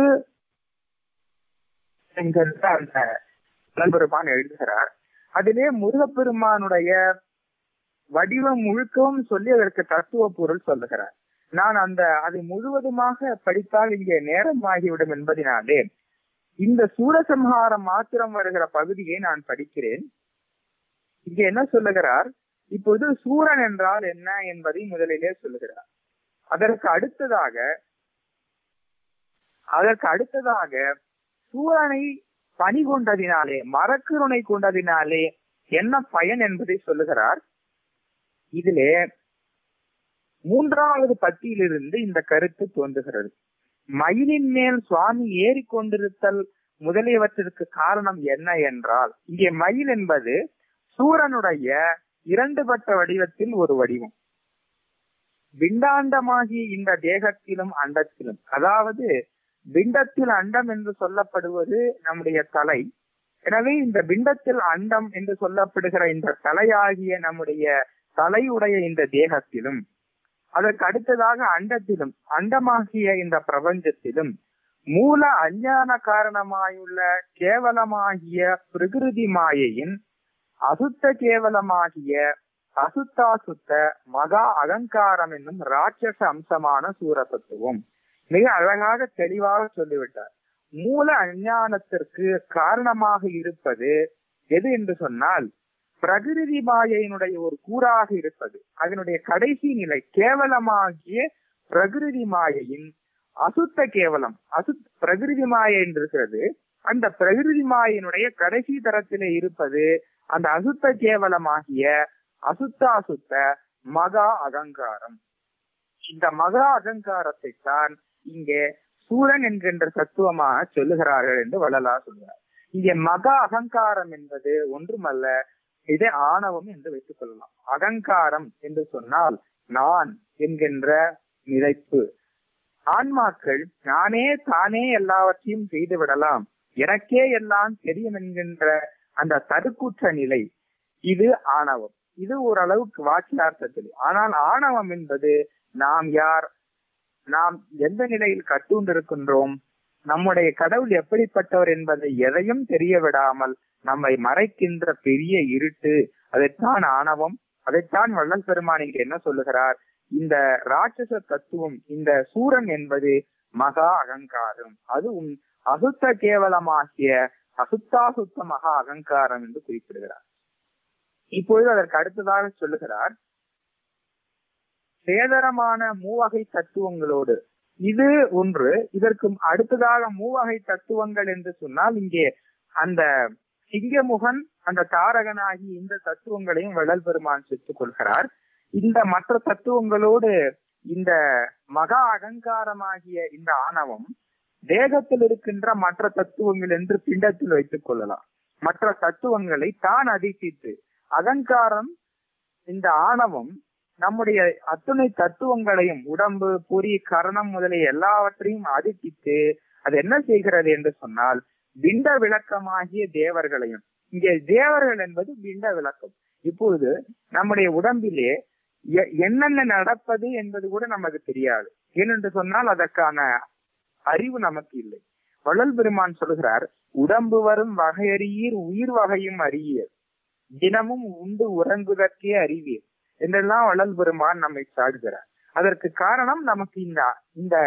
என்கின்ற அந்த வள்ளல் பெருமான் எழுதுகிறார் அதிலே முருகப்பெருமானுடைய வடிவம் முழுக்கவும் சொல்லி அதற்கு தத்துவ பொருள் சொல்லுகிறார் நான் அந்த அதை முழுவதுமாக படித்தால் இங்கே நேரம் ஆகிவிடும் என்பதனாலே இந்த சூரசம்ஹாரம் மாத்திரம் வருகிற பகுதியை நான் படிக்கிறேன் இங்க என்ன சொல்லுகிறார் இப்பொழுது சூரன் என்றால் என்ன என்பதை முதலிலே சொல்லுகிறார் அதற்கு அடுத்ததாக அதற்கு அடுத்ததாக சூரனை பணி கொண்டதினாலே மரக்கருணை கொண்டதினாலே என்ன பயன் என்பதை சொல்லுகிறார் இதிலே மூன்றாவது பத்தியிலிருந்து இந்த கருத்து தோன்றுகிறது மயிலின் மேல் சுவாமி ஏறி கொண்டிருத்தல் முதலியவற்றிற்கு காரணம் என்ன என்றால் இங்கே மயில் என்பது சூரனுடைய இரண்டுபட்ட வடிவத்தில் ஒரு வடிவம் பிண்டாண்டமாகிய இந்த தேகத்திலும் அண்டத்திலும் அதாவது பிண்டத்தில் அண்டம் என்று சொல்லப்படுவது நம்முடைய தலை எனவே இந்த பிண்டத்தில் அண்டம் என்று சொல்லப்படுகிற இந்த தலையாகிய நம்முடைய தலையுடைய இந்த தேகத்திலும் அதற்கு அடுத்ததாக அண்டத்திலும் அண்டமாகிய இந்த பிரபஞ்சத்திலும் மூல அஞ்ஞான காரணமாயுள்ள கேவலமாகிய பிரகிருதி மாயையின் அசுத்த கேவலமாகிய அசுத்தாசுத்த மகா அகங்காரம் என்னும் ராட்சச அம்சமான சூரசத்துவம் மிக அழகாக தெளிவாக சொல்லிவிட்டார் மூல அஞ்ஞானத்திற்கு காரணமாக இருப்பது எது என்று சொன்னால் பிரகிருதி மாயையினுடைய ஒரு கூறாக இருப்பது அதனுடைய கடைசி நிலை கேவலமாகிய பிரகிருதி மாயையின் அசுத்த கேவலம் அசு பிரகிருதி மாயை என்று இருக்கிறது அந்த பிரகிருதி மாயினுடைய கடைசி தரத்திலே இருப்பது அந்த அசுத்த கேவலமாகிய அசுத்த அசுத்த மகா அகங்காரம் இந்த மகா அகங்காரத்தை தான் இங்கே சூரன் என்கின்ற தத்துவமாக சொல்லுகிறார்கள் என்று வள்ளலார் சொல்கிறார் இங்கே மகா அகங்காரம் என்பது ஒன்றுமல்ல இதே ஆணவம் என்று வைத்துக் கொள்ளலாம் அகங்காரம் என்று சொன்னால் நான் என்கின்ற நிலைப்பு ஆன்மாக்கள் நானே தானே எல்லாவற்றையும் செய்து விடலாம் எனக்கே எல்லாம் தெரியும் என்கின்ற அந்த தடுக்குற்ற நிலை இது ஆணவம் இது ஓரளவுக்கு வாக்கியார்த்தத்தில் ஆனால் ஆணவம் என்பது நாம் யார் நாம் எந்த நிலையில் கட்டுண்டிருக்கின்றோம் நம்முடைய கடவுள் எப்படிப்பட்டவர் என்பதை எதையும் தெரிய விடாமல் நம்மை மறைக்கின்ற பெரிய இருட்டு அதைத்தான் ஆணவம் அதைத்தான் வள்ளல் பெருமான் இங்க என்ன சொல்லுகிறார் இந்த ராட்சச தத்துவம் இந்த சூரன் என்பது மகா அகங்காரம் அதுவும் அசுத்த கேவலமாகிய அசுத்தாசுத்த மகா அகங்காரம் என்று குறிப்பிடுகிறார் இப்பொழுது அதற்கு அடுத்ததாக சொல்லுகிறார் சேதரமான மூவகை தத்துவங்களோடு இது ஒன்று இதற்கு அடுத்ததாக மூவகை தத்துவங்கள் என்று சொன்னால் இங்கே அந்த சிங்கமுகன் அந்த தாரகனாகி இந்த தத்துவங்களையும் வள்ளல் பெருமான் செத்துக் கொள்கிறார் இந்த மற்ற தத்துவங்களோடு இந்த மகா அகங்காரமாகிய இந்த ஆணவம் தேகத்தில் இருக்கின்ற மற்ற தத்துவங்கள் என்று பிண்டத்தில் வைத்துக் கொள்ளலாம் மற்ற தத்துவங்களை தான் அதிசித்து அகங்காரம் இந்த ஆணவம் நம்முடைய அத்துணை தத்துவங்களையும் உடம்பு பொறி கரணம் முதலிய எல்லாவற்றையும் அதிர்ச்சித்து அது என்ன செய்கிறது என்று சொன்னால் பிண்ட விளக்கமாகிய தேவர்களையும் இங்கே தேவர்கள் என்பது பிண்ட விளக்கம் இப்பொழுது நம்முடைய உடம்பிலே என்னென்ன நடப்பது என்பது கூட நமக்கு தெரியாது ஏனென்று சொன்னால் அதற்கான அறிவு நமக்கு இல்லை வள்ளல் பெருமான் சொல்கிறார் உடம்பு வரும் வகையறியீர் உயிர் வகையும் அறியீர் தினமும் உண்டு உறங்குதற்கே அறிவீர் என்றெல்லாம் வள்ளல் பெருமான் நம்மை சாடுகிறார் அதற்கு காரணம் நமக்கு இந்த இந்த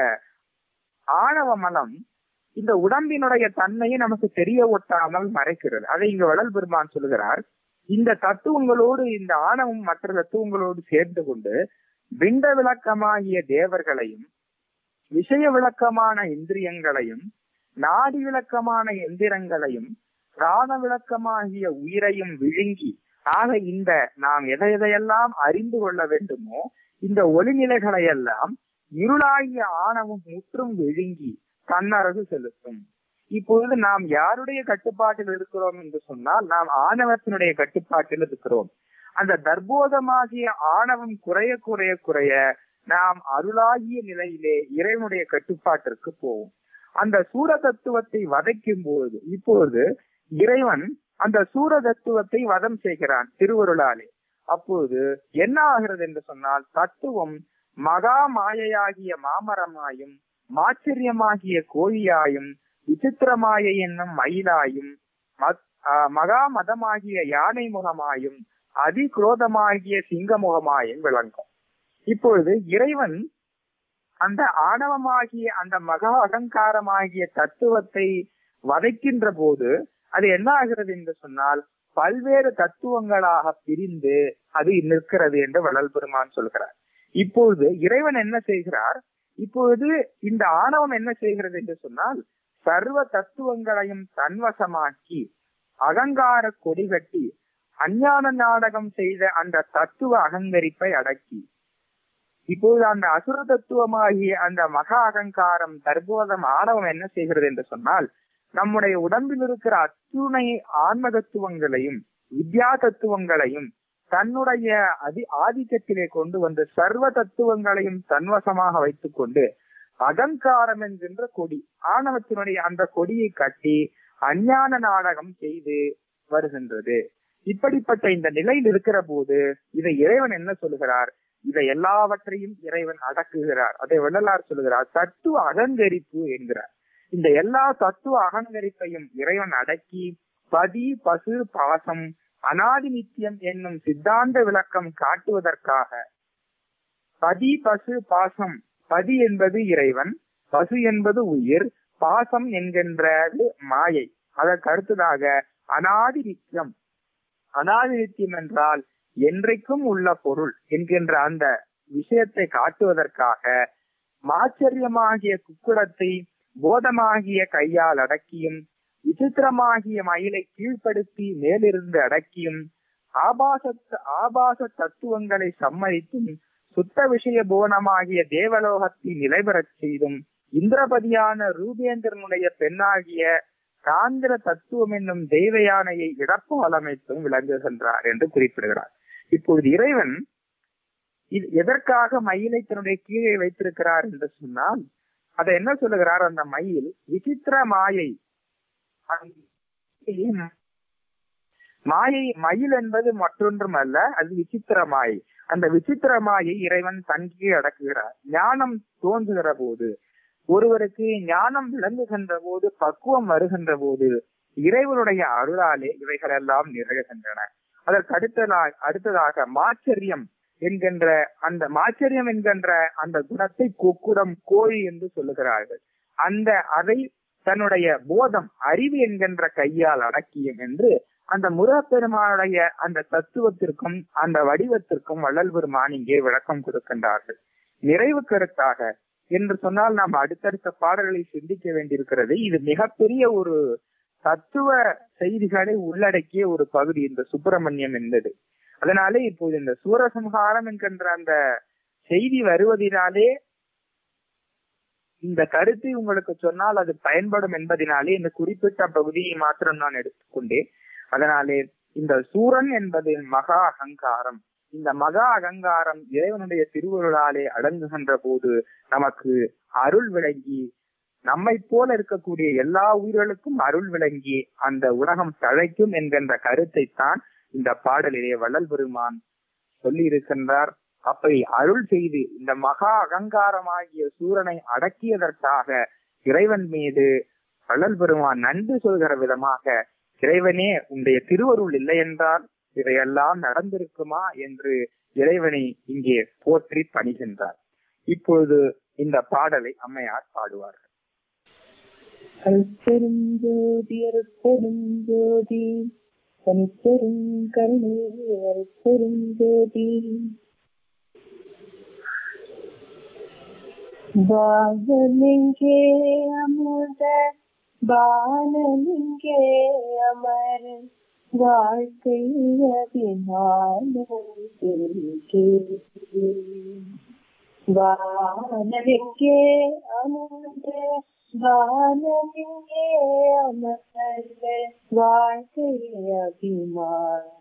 ஆணவ மலம் இந்த உடம்பினுடைய தன்மையை நமக்கு தெரிய ஒட்டாமல் மறைக்கிறது அதை இங்க வள்ளல் பெருமான் சொல்லுகிறார் இந்த தத்துவங்களோடு இந்த ஆணவம் மற்ற தத்துவங்களோடு சேர்ந்து கொண்டு பிண்ட விளக்கமாகிய தேவர்களையும் விஷய விளக்கமான இந்திரியங்களையும் நாடி விளக்கமான எந்திரங்களையும் பிராண விளக்கமாகிய உயிரையும் விழுங்கி ஆக இந்த நாம் எதை எதையெல்லாம் அறிந்து கொள்ள வேண்டுமோ இந்த ஒளிநிலைகளை எல்லாம் இருளாகிய ஆணவம் முற்றும் விழுங்கி தன்னரசு செலுத்தும் இப்பொழுது நாம் யாருடைய கட்டுப்பாட்டில் இருக்கிறோம் என்று சொன்னால் நாம் ஆணவத்தினுடைய கட்டுப்பாட்டில் இருக்கிறோம் அந்த தர்போதமாகிய ஆணவம் குறைய குறைய குறைய நாம் அருளாகிய நிலையிலே இறைவனுடைய கட்டுப்பாட்டிற்கு போவோம் அந்த சூர தத்துவத்தை வதைக்கும் போது இப்பொழுது இறைவன் அந்த சூர தத்துவத்தை வதம் செய்கிறான் திருவருளாலே அப்போது என்ன ஆகிறது என்று சொன்னால் தத்துவம் மகா மாயையாகிய மாமரமாயும் மாச்சரியமாகிய கோழியாயும் விசித்திரமாய என்னும் மயிலாயும் மகா மதமாகிய யானை முகமாயும் அதிகுரோதமாகிய சிங்க முகமாயும் விளங்கும் இப்பொழுது இறைவன் அந்த ஆணவமாகிய அந்த மகா அகங்காரமாகிய தத்துவத்தை வதைக்கின்ற போது அது என்ன ஆகிறது என்று சொன்னால் பல்வேறு தத்துவங்களாக பிரிந்து அது நிற்கிறது என்று வள்ளல் பெருமான் சொல்கிறார் இப்பொழுது இறைவன் என்ன செய்கிறார் இப்பொழுது இந்த ஆணவம் என்ன செய்கிறது என்று சொன்னால் சர்வ தத்துவங்களையும் தன்வசமாக்கி அகங்கார கொடி கட்டி அஞ்ஞான நாடகம் செய்த அந்த தத்துவ அகங்கரிப்பை அடக்கி இப்போது அந்த அசுர தத்துவமாகிய அந்த மகா அகங்காரம் தற்போதம் ஆணவம் என்ன செய்கிறது என்று சொன்னால் நம்முடைய உடம்பில் இருக்கிற அத்துணை ஆன்ம தத்துவங்களையும் வித்யா தத்துவங்களையும் தன்னுடைய அதி ஆதிக்கத்திலே கொண்டு வந்து சர்வ தத்துவங்களையும் தன்வசமாக வைத்துக் கொண்டு அகங்காரம் என்கின்ற கொடி ஆணவத்தினுடைய அந்த கொடியை கட்டி அஞ்ஞான நாடகம் செய்து வருகின்றது இப்படிப்பட்ட இந்த நிலையில் இருக்கிற போது இதை இறைவன் என்ன சொல்லுகிறார் இதை எல்லாவற்றையும் இறைவன் அடக்குகிறார் அதை வள்ளலார் சொல்லுகிறார் தத்துவ அகங்கரிப்பு என்கிறார் இந்த எல்லா தத்துவ அகங்கரிப்பையும் இறைவன் அடக்கி பதி பசு பாசம் அனாதி நித்தியம் என்னும் சித்தாந்த விளக்கம் காட்டுவதற்காக பதி பசு பாசம் பதி என்பது இறைவன் பசு என்பது உயிர் பாசம் என்கின்றது மாயை அதற்கு அடுத்ததாக அனாதி நித்தியம் அனாதி நித்தியம் என்றால் என்றைக்கும் உள்ள பொருள் என்கின்ற அந்த விஷயத்தை காட்டுவதற்காக மாச்சரியமாகிய குக்குடத்தை போதமாகிய கையால் அடக்கியும் விசித்திரமாகிய மயிலை கீழ்ப்படுத்தி மேலிருந்து அடக்கியும் ஆபாச ஆபாச தத்துவங்களை சம்மதித்தும் சுத்த விஷய போனமாகிய தேவலோகத்தை நிலைபெறச் செய்தும் இந்திரபதியான ரூபேந்திரனுடைய பெண்ணாகிய சாந்திர தத்துவம் என்னும் தெய்வ யானையை இடப்பால் அமைத்தும் விளங்குகின்றார் என்று குறிப்பிடுகிறார் இப்பொழுது இறைவன் இது எதற்காக மயிலை தன்னுடைய கீழே வைத்திருக்கிறார் என்று சொன்னால் அதை என்ன சொல்லுகிறார் அந்த மயில் விசித்திர மாயை மாயை மயில் என்பது மற்றொன்றும் அல்ல அது விசித்திர மாயை அந்த விசித்திர மாயை இறைவன் தன்கீழ் அடக்குகிறார் ஞானம் தோன்றுகிற போது ஒருவருக்கு ஞானம் விளங்குகின்ற போது பக்குவம் வருகின்ற போது இறைவனுடைய அருளாலே இவைகளெல்லாம் நிகழ்கின்றன அதற்கு அடுத்ததாக அடுத்ததாக மாச்சரியம் என்கின்ற அந்த மாச்சரியம் என்கின்ற அந்த குணத்தை கொக்குடம் கோழி என்று சொல்லுகிறார்கள் அந்த அதை தன்னுடைய போதம் அறிவு என்கின்ற கையால் அடக்கியும் என்று அந்த முருகப்பெருமானுடைய அந்த தத்துவத்திற்கும் அந்த வடிவத்திற்கும் வள்ளல் பெருமான் இங்கே விளக்கம் கொடுக்கின்றார்கள் நிறைவு கருத்தாக என்று சொன்னால் நாம் அடுத்தடுத்த பாடல்களை சிந்திக்க வேண்டியிருக்கிறது இது மிகப்பெரிய ஒரு தத்துவ செய்திகளை உள்ளடக்கிய ஒரு பகுதி இந்த சுப்பிரமணியம் என்பது அதனாலே இப்போது இந்த சூரசம்ஹாரம் என்கின்ற அந்த செய்தி வருவதினாலே இந்த கருத்தை உங்களுக்கு சொன்னால் அது பயன்படும் என்பதனாலே இந்த குறிப்பிட்ட பகுதியை மாத்திரம் நான் எடுத்துக்கொண்டேன் அதனாலே இந்த சூரன் என்பது மகா அகங்காரம் இந்த மகா அகங்காரம் இறைவனுடைய திருவருளாலே அடங்குகின்ற போது நமக்கு அருள் விளங்கி நம்மை போல இருக்கக்கூடிய எல்லா உயிர்களுக்கும் அருள் விளங்கி அந்த உலகம் தழைக்கும் என்கின்ற கருத்தை தான் இந்த பாடலிலே வள்ளல் பெருமான் சொல்லி இருக்கின்றார் அப்படி அருள் செய்து இந்த மகா அகங்காரமாகிய சூரனை அடக்கியதற்காக இறைவன் மீது வள்ளல் பெருமான் நன்றி சொல்கிற விதமாக இறைவனே உன்னுடைய திருவருள் இல்லை என்றால் இவையெல்லாம் நடந்திருக்குமா என்று இறைவனை இங்கே போற்றி பணிகின்றார் இப்பொழுது இந்த பாடலை அம்மையார் பாடுவார்கள் அருட்பெரும் ஜோதி அருட்பெரும் ஜோதி தனிப்பெரும் கருணை அருட்பெரும் ஜோதி பாகமெங்கே அமுத பானமெங்கே அமர் வாழ்க்கை அபிமானம் வானமெங்கே அமுத வானமெங்கே அமர்ந்த வாழ்க்கை அபிமான்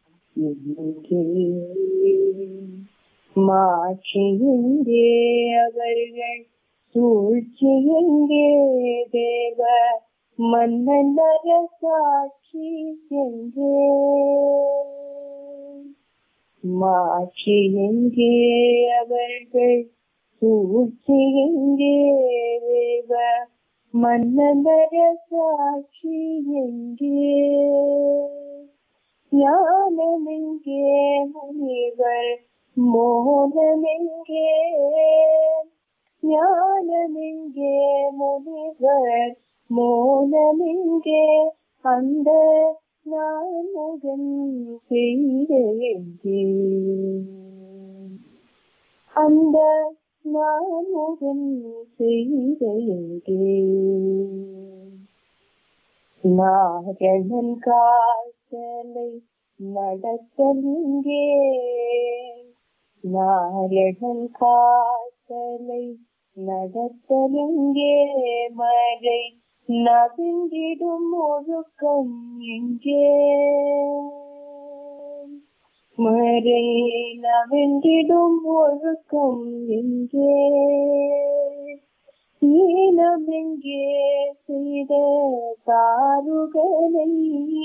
மாட்சி எங்கே அவர்கள் சூழ்ச்சி எங்கே தேவ மன்னன் சாட்சி எங்கே மாட்சி எங்கே அவர்கள் சூழ்ச்சி எங்கே தேவ மன்னந்தர சாட்சி எங்கே ஞானமெங்கே முனிவர் மோனமெங்கே ஞானமெங்கே முனிவர் மோனமெங்கே அந்த நான் முகன் செய்த எங்கே அந்த நான் முகன் செய்த எங்கே நாரணன் காத்தலை நடத்தலிங்கே நாரணன் காத்தலை நடத்தலிங்கே மறை நவிந்திடும் ஒழுக்கம் எங்கே மறை நவிந்திடும் ஒழுக்கம் எங்கே ஈனம் எங்கே செய்த தாருகளை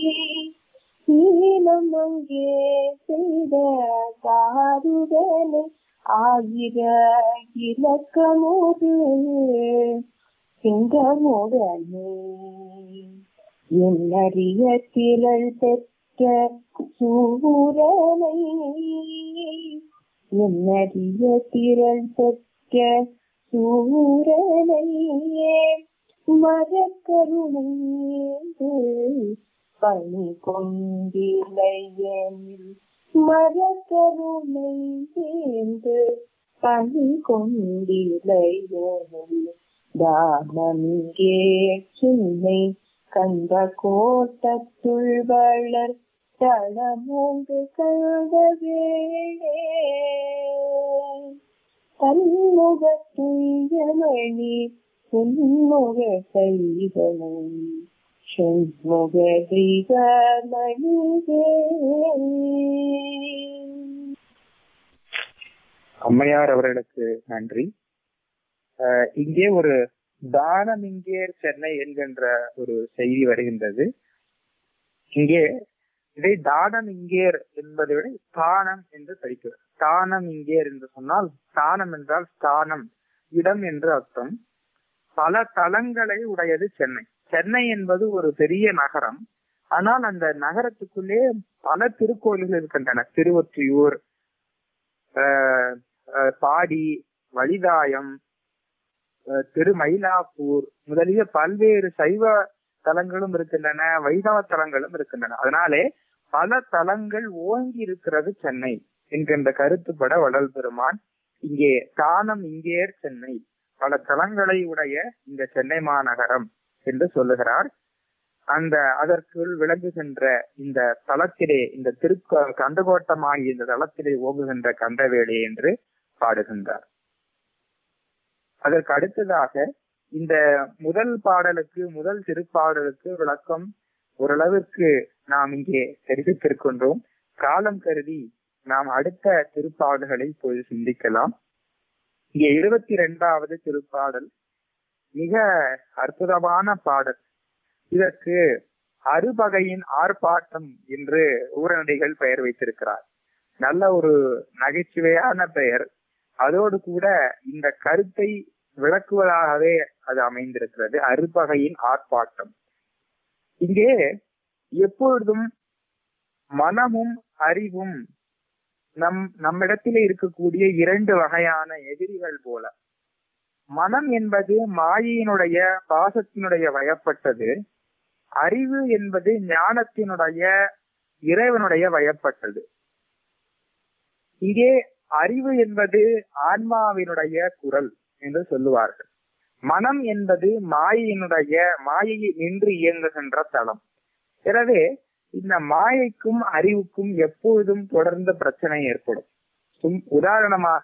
ஈனம் அங்கே செய்த தாருகளை ஆகிற இலக்கமோடு சிங்கமுடனே என்னறிய திரள் பெற்ற சூரனை என்னறிய திரள் பெற்ற சூரனையே மரக்கருணை பணி கொண்டிலையனில் மரக்கருணை சேர்ந்து பணி கொண்டிலையனில் தானமிங்கே சின்னை கந்த கோட்டத்துள் வளர் தளமோங்கு கந்த வேளே தன்முக துயமணி உன்முக கைகளும் சென்முக தெய்வமணிகே அம்மையார் அவர்களுக்கு நன்றி அஹ் இங்கே ஒரு தானம் இங்கே சென்னை என்கின்ற ஒரு செய்தி வருகின்றது இங்கே இதை தானம் இங்கேர் என்பதை விட ஸ்தானம் என்று படிக்கிறது ஸ்தானம் இங்கேர் என்று சொன்னால் ஸ்தானம் என்றால் ஸ்தானம் இடம் என்று அர்த்தம் பல தலங்களை உடையது சென்னை சென்னை என்பது ஒரு பெரிய நகரம் ஆனால் அந்த நகரத்துக்குள்ளே பல திருக்கோயில்கள் இருக்கின்றன திருவொற்றியூர் ஆஹ் ஆஹ் பாடி வலிதாயம் ஆஹ் திருமயிலாப்பூர் முதலிய பல்வேறு சைவ தலங்களும் இருக்கின்றன வைணவ தலங்களும் இருக்கின்றன அதனாலே பல தலங்கள் ஓங்கி இருக்கிறது சென்னை என்கின்ற கருத்துப்பட வடல் பெருமான் இங்கே தானம் இங்கே சென்னை பல தலங்களை உடைய இந்த சென்னை மாநகரம் என்று சொல்லுகிறார் அந்த அதற்குள் விளங்குகின்ற இந்த தலத்திலே இந்த திருக்கு கந்தகோட்டமாகிய இந்த தலத்திலே ஓங்குகின்ற கந்தவேளி என்று பாடுகின்றார் அதற்கு அடுத்ததாக இந்த முதல் பாடலுக்கு முதல் திருப்பாடலுக்கு விளக்கம் ஓரளவிற்கு நாம் இங்கே தெரிவித்திருக்கின்றோம் காலம் கருதி நாம் அடுத்த திருப்பாடல்களை இப்போது சிந்திக்கலாம் இங்கே இருபத்தி இரண்டாவது திருப்பாடல் மிக அற்புதமான பாடல் இதற்கு அறுபகையின் ஆர்ப்பாட்டம் என்று ஊரநடிகள் பெயர் வைத்திருக்கிறார் நல்ல ஒரு நகைச்சுவையான பெயர் அதோடு கூட இந்த கருத்தை விளக்குவதாகவே அது அமைந்திருக்கிறது அறுபகையின் ஆர்ப்பாட்டம் இங்கே எப்பொழுதும் மனமும் அறிவும் நம் நம்மிடத்திலே இருக்கக்கூடிய இரண்டு வகையான எதிரிகள் போல மனம் என்பது மாயையினுடைய பாசத்தினுடைய வயப்பட்டது அறிவு என்பது ஞானத்தினுடைய இறைவனுடைய வயப்பட்டது இங்கே அறிவு என்பது ஆன்மாவினுடைய குரல் என்று சொல்லுவார்கள் மனம் என்பது மாயையினுடைய மாயையை நின்று இயங்குகின்ற தளம் எனவே இந்த மாயைக்கும் அறிவுக்கும் எப்பொழுதும் தொடர்ந்த பிரச்சனை ஏற்படும் சும்- உதாரணமாக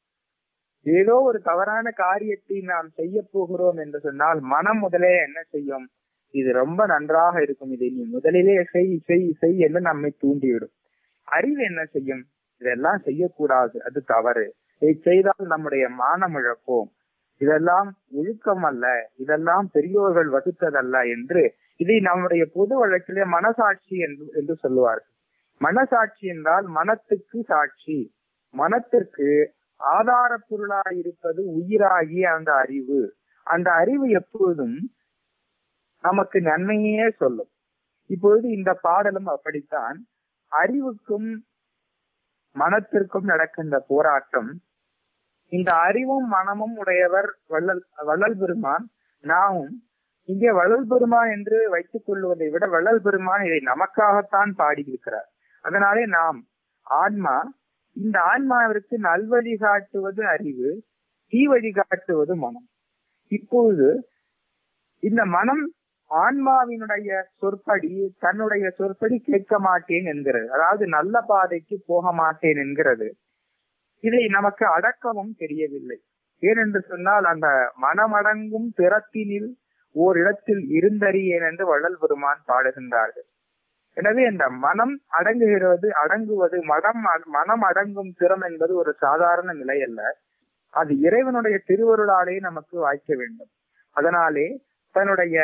ஏதோ ஒரு தவறான காரியத்தை நாம் செய்ய போகிறோம் என்று சொன்னால் மனம் முதலே என்ன செய்யும் இது ரொம்ப நன்றாக இருக்கும் இதை நீ முதலிலே செய் செய் செய் என்று நம்மை தூண்டிவிடும் அறிவு என்ன செய்யும் இதெல்லாம் செய்யக்கூடாது அது தவறு இதை செய்தால் நம்முடைய மானம் இழப்போம் இதெல்லாம் ஒழுக்கம் அல்ல இதெல்லாம் பெரியோர்கள் வகுத்ததல்ல என்று இதை நம்முடைய பொது வழக்கிலே மனசாட்சி என்று என்று சொல்லுவார்கள் மனசாட்சி என்றால் மனத்துக்கு சாட்சி மனத்திற்கு ஆதார பொருளாய் இருப்பது உயிராகிய அந்த அறிவு அந்த அறிவு எப்பொழுதும் நமக்கு நன்மையே சொல்லும் இப்பொழுது இந்த பாடலும் அப்படித்தான் அறிவுக்கும் மனத்திற்கும் நடக்கின்ற போராட்டம் இந்த அறிவும் மனமும் உடையவர் வள்ளல் வள்ளல் பெருமான் நாமும் இங்கே வள்ளல் பெருமான் என்று வைத்துக் கொள்வதை விட வள்ளல் பெருமான் இதை நமக்காகத்தான் பாடியிருக்கிறார் அதனாலே நாம் ஆன்மா இந்த ஆன்மாவிற்கு நல்வழி காட்டுவது அறிவு தீ வழி காட்டுவது மனம் இப்பொழுது இந்த மனம் ஆன்மாவினுடைய சொற்படி தன்னுடைய சொற்படி கேட்க மாட்டேன் என்கிறது அதாவது நல்ல பாதைக்கு போக மாட்டேன் என்கிறது இதை நமக்கு அடக்கவும் தெரியவில்லை ஏனென்று சொன்னால் அந்த மனமடங்கும் திறத்தினில் ஓரிடத்தில் இருந்தறியேன் என்று வள்ளல் பெருமான் பாடுகின்றார்கள் எனவே இந்த மனம் அடங்குகிறது அடங்குவது மனம் மனம் அடங்கும் திறம் என்பது ஒரு சாதாரண நிலை அல்ல அது இறைவனுடைய திருவருளாலே நமக்கு வாய்க்க வேண்டும் அதனாலே தன்னுடைய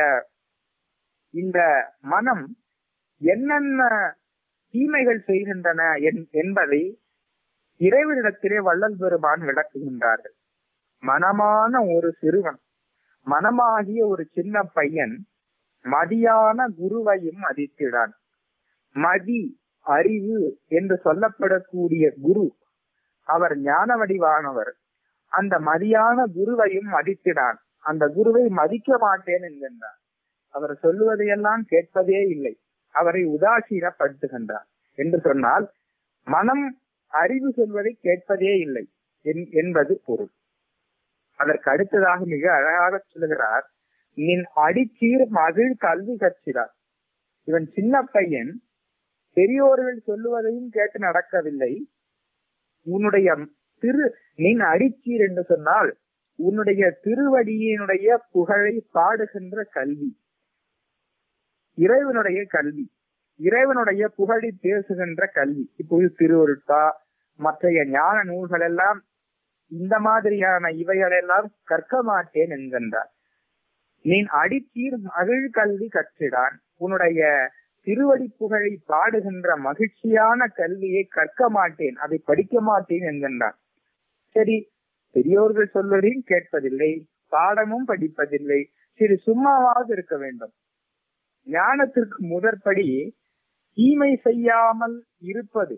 இந்த மனம் என்னென்ன தீமைகள் செய்கின்றன என்- என்பதை இறைவனிடத்திலே வள்ளல் பெருமான் விளக்குகின்றார்கள் மனமான ஒரு சிறுவன் மனமாகிய ஒரு சின்ன பையன் மதியான குருவையும் மதித்திடான் மதி அறிவு என்று சொல்லப்படக்கூடிய குரு அவர் ஞான வடிவானவர் அந்த மதியான குருவையும் மதித்திடான் அந்த குருவை மதிக்க மாட்டேன் என்கின்றார் அவர் சொல்லுவதையெல்லாம் கேட்பதே இல்லை அவரை உதாசீனப்படுத்துகின்றார் என்று சொன்னால் மனம் அறிவு சொல்வதை கேட்பதே இல்லை என்- என்பது பொருள் அதற்கு அடுத்ததாக மிக அழகாக சொல்லுகிறார் நின் அடிச்சீர் மகிழ் கல்வி கற்கிறார் இவன் சின்ன பையன் பெரியோர்கள் சொல்லுவதையும் கேட்டு நடக்கவில்லை உன்னுடைய திரு நின் அடிச்சீர் என்று சொன்னால் உன்னுடைய திருவடியினுடைய புகழை பாடுகின்ற கல்வி இறைவனுடைய கல்வி இறைவனுடைய புகழை பேசுகின்ற கல்வி இப்போது திருவருட்பா மற்றைய ஞான நூல்கள் எல்லாம் இந்த மாதிரியான இவைகளெல்லாம் கற்க மாட்டேன் என்கின்றார் நீ அடித்தீர் மகிழ் கல்வி கற்றிடான் உன்னுடைய திருவடி புகழை பாடுகின்ற மகிழ்ச்சியான கல்வியை கற்க மாட்டேன் அதை படிக்க மாட்டேன் என்கின்றான் சரி பெரியோர்கள் சொல்வதையும் கேட்பதில்லை பாடமும் படிப்பதில்லை சரி சும்மாவாவது இருக்க வேண்டும் ஞானத்திற்கு முதற்படி தீமை செய்யாமல் இருப்பது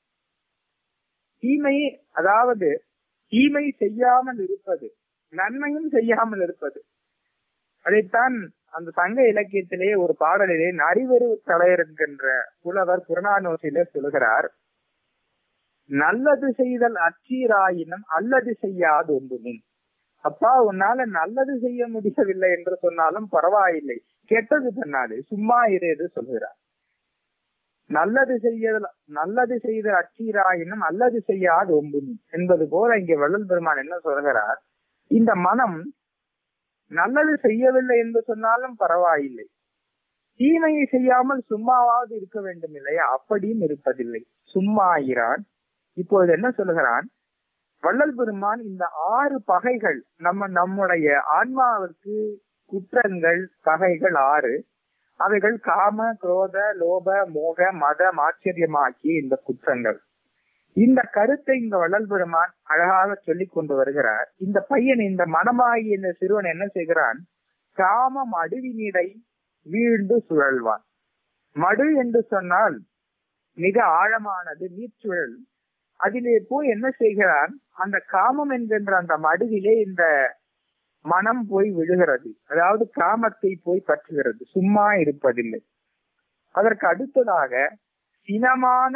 தீமை அதாவது தீமை செய்யாமல் இருப்பது நன்மையும் செய்யாமல் இருப்பது அதைத்தான் அந்த சங்க இலக்கியத்திலே ஒரு பாடலிலே நரிவெரு தலையர் என்கின்ற புலவர் புறநானூற்றிலே சொல்கிறார் நல்லது செய்தல் அச்சீராயினும் அல்லது செய்யாது ஒன்றுமே அப்பா உன்னால நல்லது செய்ய முடியவில்லை என்று சொன்னாலும் பரவாயில்லை கெட்டது பண்ணாது சும்மா இரு என்று சொல்கிறார் நல்லது செய்ய நல்லது செய்த அச்சீராயினும் அல்லது செய்யாது ஒம்புனி என்பது போல இங்கே வள்ளல் பெருமான் என்ன சொல்கிறார் இந்த மனம் நல்லது செய்யவில்லை என்று சொன்னாலும் பரவாயில்லை தீமையை செய்யாமல் சும்மாவாவது இருக்க வேண்டும் இல்லையா அப்படியும் இருப்பதில்லை சும்மா ஆகிறான் இப்பொழுது என்ன சொல்லுகிறான் வள்ளல் பெருமான் இந்த ஆறு பகைகள் நம்ம நம்முடைய ஆன்மாவிற்கு குற்றங்கள் பகைகள் ஆறு அவைகள் காம குரோத லோப மோக மத ஆச்சரியமாக்கிய இந்த குற்றங்கள் இந்த கருத்தை இந்த வள்ளல் பெருமான் அழகாக சொல்லிக் கொண்டு வருகிறார் இந்த பையன் இந்த மனமாகிய இந்த சிறுவன் என்ன செய்கிறான் காமம் அடுவினிடை வீழ்ந்து சுழல்வான் மடு என்று சொன்னால் மிக ஆழமானது நீர்ச்சுழல் அதிலே போய் என்ன செய்கிறான் அந்த காமம் என்கின்ற அந்த மடுவிலே இந்த மனம் போய் விழுகிறது அதாவது காமத்தை போய் பற்றுகிறது சும்மா இருப்பதில்லை அதற்கு அடுத்ததாக சினமான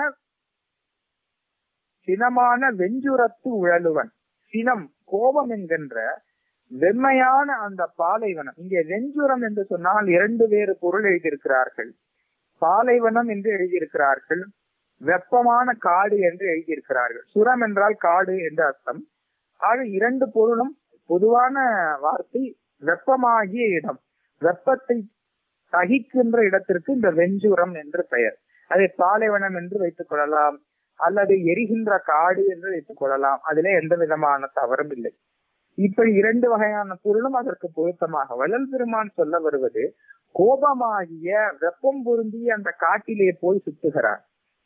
சினமான வெஞ்சுரத்து உழலுவன் சினம் கோபம் என்கின்ற வெம்மையான அந்த பாலைவனம் இங்கே வெஞ்சுரம் என்று சொன்னால் இரண்டு வேறு பொருள் எழுதியிருக்கிறார்கள் பாலைவனம் என்று எழுதியிருக்கிறார்கள் வெப்பமான காடு என்று எழுதியிருக்கிறார்கள் சுரம் என்றால் காடு என்று அர்த்தம் ஆக இரண்டு பொருளும் பொதுவான வார்த்தை வெப்பமாகிய இடம் வெப்பத்தை சகிக்கின்ற இடத்திற்கு இந்த வெஞ்சுரம் என்று பெயர் அதை பாலைவனம் என்று வைத்துக் கொள்ளலாம் அல்லது எரிகின்ற காடு என்று வைத்துக் கொள்ளலாம் அதிலே எந்த விதமான தவறும் இல்லை இப்படி இரண்டு வகையான பொருளும் அதற்கு பொருத்தமாக வள்ளல் பெருமான் சொல்ல வருவது கோபமாகிய வெப்பம் பொருந்திய அந்த காட்டிலே போய் சுத்துகிறார்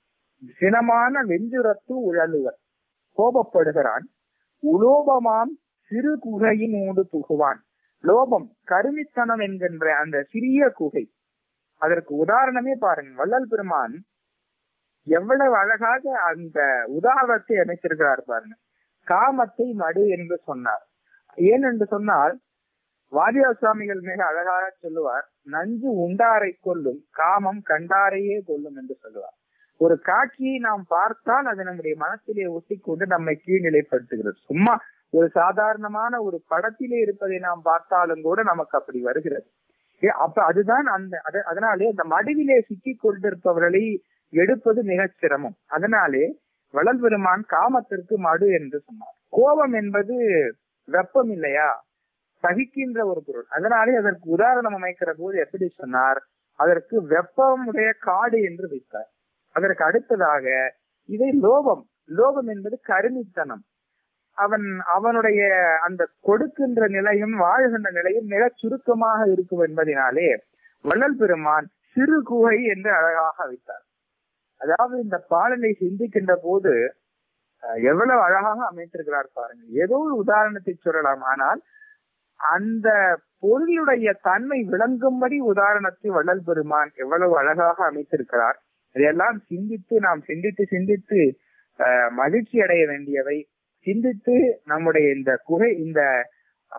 சினமான வெஞ்சுரத்து உழலுவர் கோபப்படுகிறான் உலோபமாம் சிறு குகையின் ஊடு புகுவான் லோபம் கருமித்தனம் என்கின்ற அந்த சிறிய குகை அதற்கு உதாரணமே பாருங்க வள்ளல் பெருமான் எவ்வளவு அழகாக அந்த உதாரணத்தை அமைத்திருக்கிறார் பாருங்க காமத்தை மடு என்று சொன்னார் ஏன் என்று சொன்னால் வாரியார் சுவாமிகள் மிக அழகாக சொல்லுவார் நஞ்சு உண்டாரை கொல்லும் காமம் கண்டாரையே கொல்லும் என்று சொல்லுவார் ஒரு காட்சியை நாம் பார்த்தால் அது நம்முடைய மனத்திலே ஒட்டிக்கொண்டு நம்மை கீழ்நிலைப்படுத்துகிறது சும்மா ஒரு சாதாரணமான ஒரு படத்திலே இருப்பதை நாம் பார்த்தாலும் கூட நமக்கு அப்படி வருகிறது ஏ, அப்ப அதுதான் அந்த அது- அதனாலே அந்த மடுவிலே சிக்கி கொண்டிருப்பவர்களை எடுப்பது மிகச் சிரமம் அதனாலே வளல் பெருமான் காமத்திற்கு மடு என்று சொன்னார் கோபம் என்பது வெப்பம் இல்லையா சகிக்கின்ற ஒரு பொருள் அதனாலே அதற்கு உதாரணம் அமைக்கிற போது எப்படி சொன்னார் அதற்கு வெப்பமுடைய காடு என்று வைத்தார் அதற்கு அடுத்ததாக இதை லோபம் லோபம் என்பது கருமித்தனம் அவன் அவனுடைய அந்த கொடுக்கின்ற நிலையும் வாழ்கின்ற நிலையும் மிகச் சுருக்கமாக இருக்கும் என்பதனாலே வள்ளல் பெருமான் சிறு குகை என்று அழகாக வைத்தார் அதாவது இந்த பாடலை சிந்திக்கின்ற போது அஹ், எவ்வளவு அழகாக அமைத்திருக்கிறார் பாருங்க ஏதோ ஒரு உதாரணத்தை சொல்லலாம் ஆனால் அந்த பொருளுடைய தன்மை விளங்கும்படி உதாரணத்தை வள்ளல் பெருமான் எவ்வளவு அழகாக அமைத்திருக்கிறார் இதையெல்லாம் சிந்தித்து நாம் சிந்தித்து சிந்தித்து அஹ், மகிழ்ச்சி அடைய வேண்டியவை சிந்தித்து நம்முடைய இந்த குகை இந்த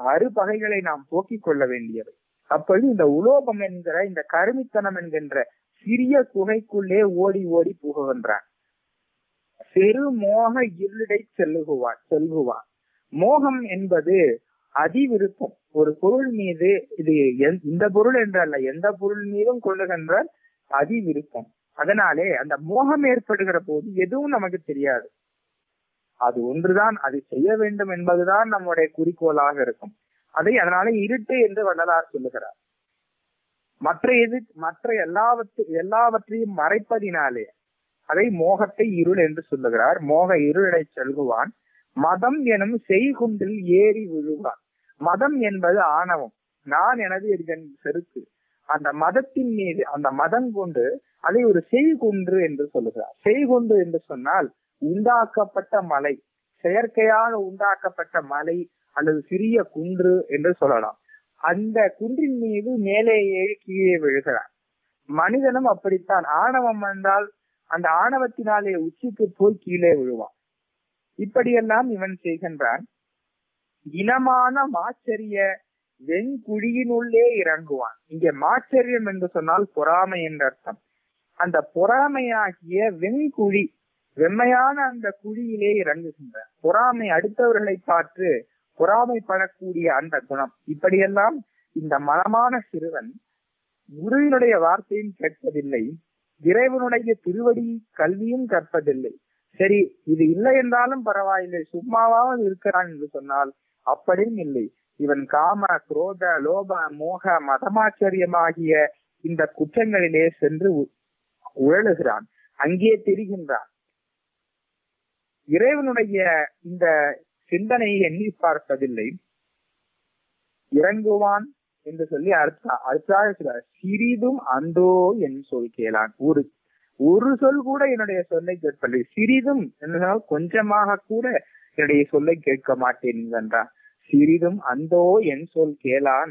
அறுபகைகளை நாம் போக்கிக் கொள்ள வேண்டியவை அப்பொழுது இந்த உலோகம் என்கிற இந்த கருமித்தனம் என்கின்ற சிறிய குகைக்குள்ளே ஓடி ஓடி புகுகின்றான் பெரு மோக இருளை செல்லுகுவான் செல்குவான் மோகம் என்பது அதிவிருப்பம் ஒரு பொருள் மீது இது எந்- இந்த பொருள் என்றல்ல எந்த பொருள் மீதும் கொள்ளுகின்ற அதிவிருப்பம் அதனாலே அந்த மோகம் ஏற்படுகிற போது எதுவும் நமக்கு தெரியாது அது ஒன்றுதான் அதை செய்ய வேண்டும் என்பதுதான் நம்முடைய குறிக்கோளாக இருக்கும் அதை அதனால இருட்டு என்று வள்ளலார் சொல்லுகிறார் மற்ற எது மற்ற எல்லாவற்று எல்லாவற்றையும் மறைப்பதினாலே அதை மோகத்தை இருள் என்று சொல்லுகிறார் மோக இருளை செல்குவான் மதம் எனும் செய்குண்டில் ஏறி விழுவான் மதம் என்பது ஆணவம் நான் எனது என்கின்ற செருக்கு அந்த மதத்தின் மீது அந்த மதம் கொண்டு அதை ஒரு செய்குன்று என்று சொல்லுகிறார் செய்குன்று என்று சொன்னால் உண்டாக்கப்பட்ட மலை செயற்கையாக உண்டாக்கப்பட்ட மலை அல்லது சிறிய குன்று என்று சொல்லலாம் அந்த குன்றின் மீது மேலே ஏறி கீழே விழுகிறார் மனிதனும் அப்படித்தான் ஆணவம் வந்தால் அந்த ஆணவத்தினாலே உச்சிக்கு போய் கீழே விழுவான் இப்படியெல்லாம் இவன் செய்கின்றான் இனமான மாச்சரிய வெண்குழியினுள்ளே இறங்குவான் இங்கே மாச்சரியம் என்று சொன்னால் பொறாமை என்ற அர்த்தம் அந்த பொறாமையாகிய வெண்குழி வெம்மையான அந்த குழியிலே இறங்குகின்றான் பொறாமை அடுத்தவர்களை பார்த்து பொறாமைப்படக்கூடிய அந்த குணம் இப்படியெல்லாம் இந்த மனமான சிறுவன் குருவினுடைய வார்த்தையும் கேட்பதில்லை இறைவனுடைய திருவடி கல்வியும் கற்பதில்லை சரி இது இல்லை என்றாலும் பரவாயில்லை சும்மாவாவது இருக்கிறான் என்று சொன்னால் அப்படியும் இல்லை இவன் காம குரோத லோப மோக மதமாச்சரியமாகிய இந்த குற்றங்களிலே சென்று உ- உழலுகிறான் அங்கே திரிகின்றான் இறைவனுடைய இந்த சிந்தனையை எண்ணி பார்ப்பதில்லை இறங்குவான் என்று சொல்லி அடுத்த அடுத்ததாக சொல்றார் சிறிதும் அந்தோ என் சொல் கேளான் ஒரு ஒரு சொல் கூட என்னுடைய சொல்லை கேட்பதில்லை சிறிதும் என்றால் கொஞ்சமாக கூட என்னுடைய சொல்லை கேட்க மாட்டேன் என்றான் சிறிதும் அந்தோ என் சொல் கேளான்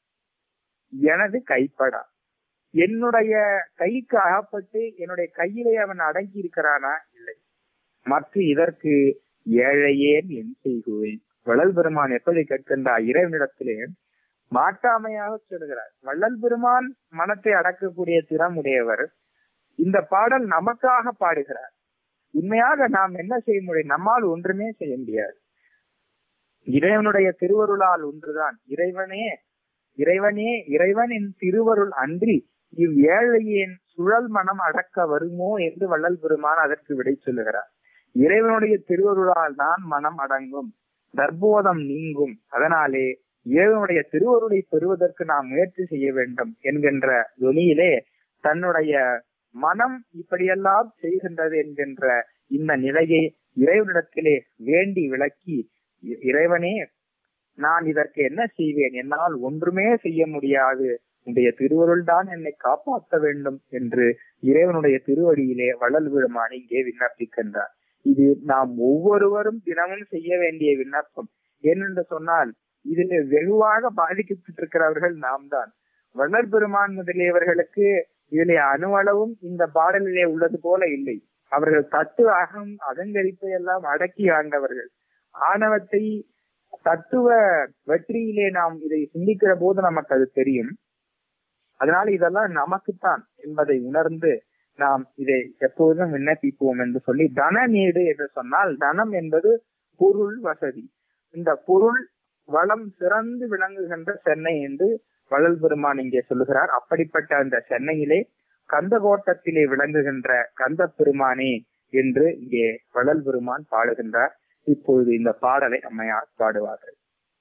எனது கைப்படா என்னுடைய கைக்கு அகப்பட்டு என்னுடைய கையிலே அவன் அடங்கி இருக்கிறானா இல்லை மற்ற இதற்கு ஏழையேன் என் செய்குவேன் வள்ளல் பெருமான் எப்படி கேட்கின்றார் இறைவனிடத்திலே மாட்டாமையாக சொல்கிறார் வள்ளல் பெருமான் மனத்தை அடக்கக்கூடிய திறம் உடையவர் இந்த பாடல் நமக்காக பாடுகிறார் உண்மையாக நாம் என்ன செய்ய முடியும் நம்மால் ஒன்றுமே செய்ய முடியாது இறைவனுடைய திருவருளால் ஒன்றுதான் இறைவனே இறைவனே இறைவனின் திருவருள் அன்றி இவ் ஏழையின் சுழல் மனம் அடக்க வருமோ என்று வள்ளல் பெருமான் அதற்கு விடை சொல்லுகிறார் இறைவனுடைய திருவருளால் தான் மனம் அடங்கும் தர்போதம் நீங்கும் அதனாலே இறைவனுடைய திருவருளை பெறுவதற்கு நாம் முயற்சி செய்ய வேண்டும் என்கின்ற தொனியிலே தன்னுடைய மனம் இப்படியெல்லாம் செய்கின்றது என்கின்ற இந்த நிலையை இறைவனிடத்திலே வேண்டி விளக்கி இ- இறைவனே நான் இதற்கு என்ன செய்வேன் என்னால் ஒன்றுமே செய்ய முடியாது உன்னுடைய திருவருள் தான் என்னை காப்பாற்ற வேண்டும் என்று இறைவனுடைய திருவடியிலே வள்ளல் பெருமான் இங்கே விண்ணப்பிக்கின்றார் இது நாம் ஒவ்வொருவரும் தினமும் செய்ய வேண்டிய விண்ணப்பம் ஏனென்று சொன்னால் இதில் வெகுவாக பாதிக்கப்பட்டிருக்கிறவர்கள் நாம் தான் வள்ளல் பெருமான் முதலியவர்களுக்கு இதிலே அணுவளவும் இந்த பாடலிலே உள்ளது போல இல்லை அவர்கள் தத்துவ அகம் அகங்கரிப்பை எல்லாம் அடக்கி ஆண்டவர்கள் ஆணவத்தை தத்துவ வெற்றியிலே நாம் இதை சிந்திக்கிற போது நமக்கு அது தெரியும் அதனால இதெல்லாம் நமக்குத்தான் என்பதை உணர்ந்து நாம் இதை எப்போதும் விண்ணப்பிப்போம் என்று சொல்லி தன நீடு என்று சொன்னால் தனம் என்பது பொருள் வசதி இந்த பொருள் வளம் சிறந்து விளங்குகின்ற சென்னை என்று வள்ளல் பெருமான் இங்கே சொல்லுகிறார் அப்படிப்பட்ட அந்த சென்னையிலே கந்தகோட்டத்திலே விளங்குகின்ற கந்த பெருமானே என்று இங்கே வள்ளல் பெருமான் பாடுகின்றார் இப்பொழுது இந்த பாடலை அம்மையார் பாடுவார்கள்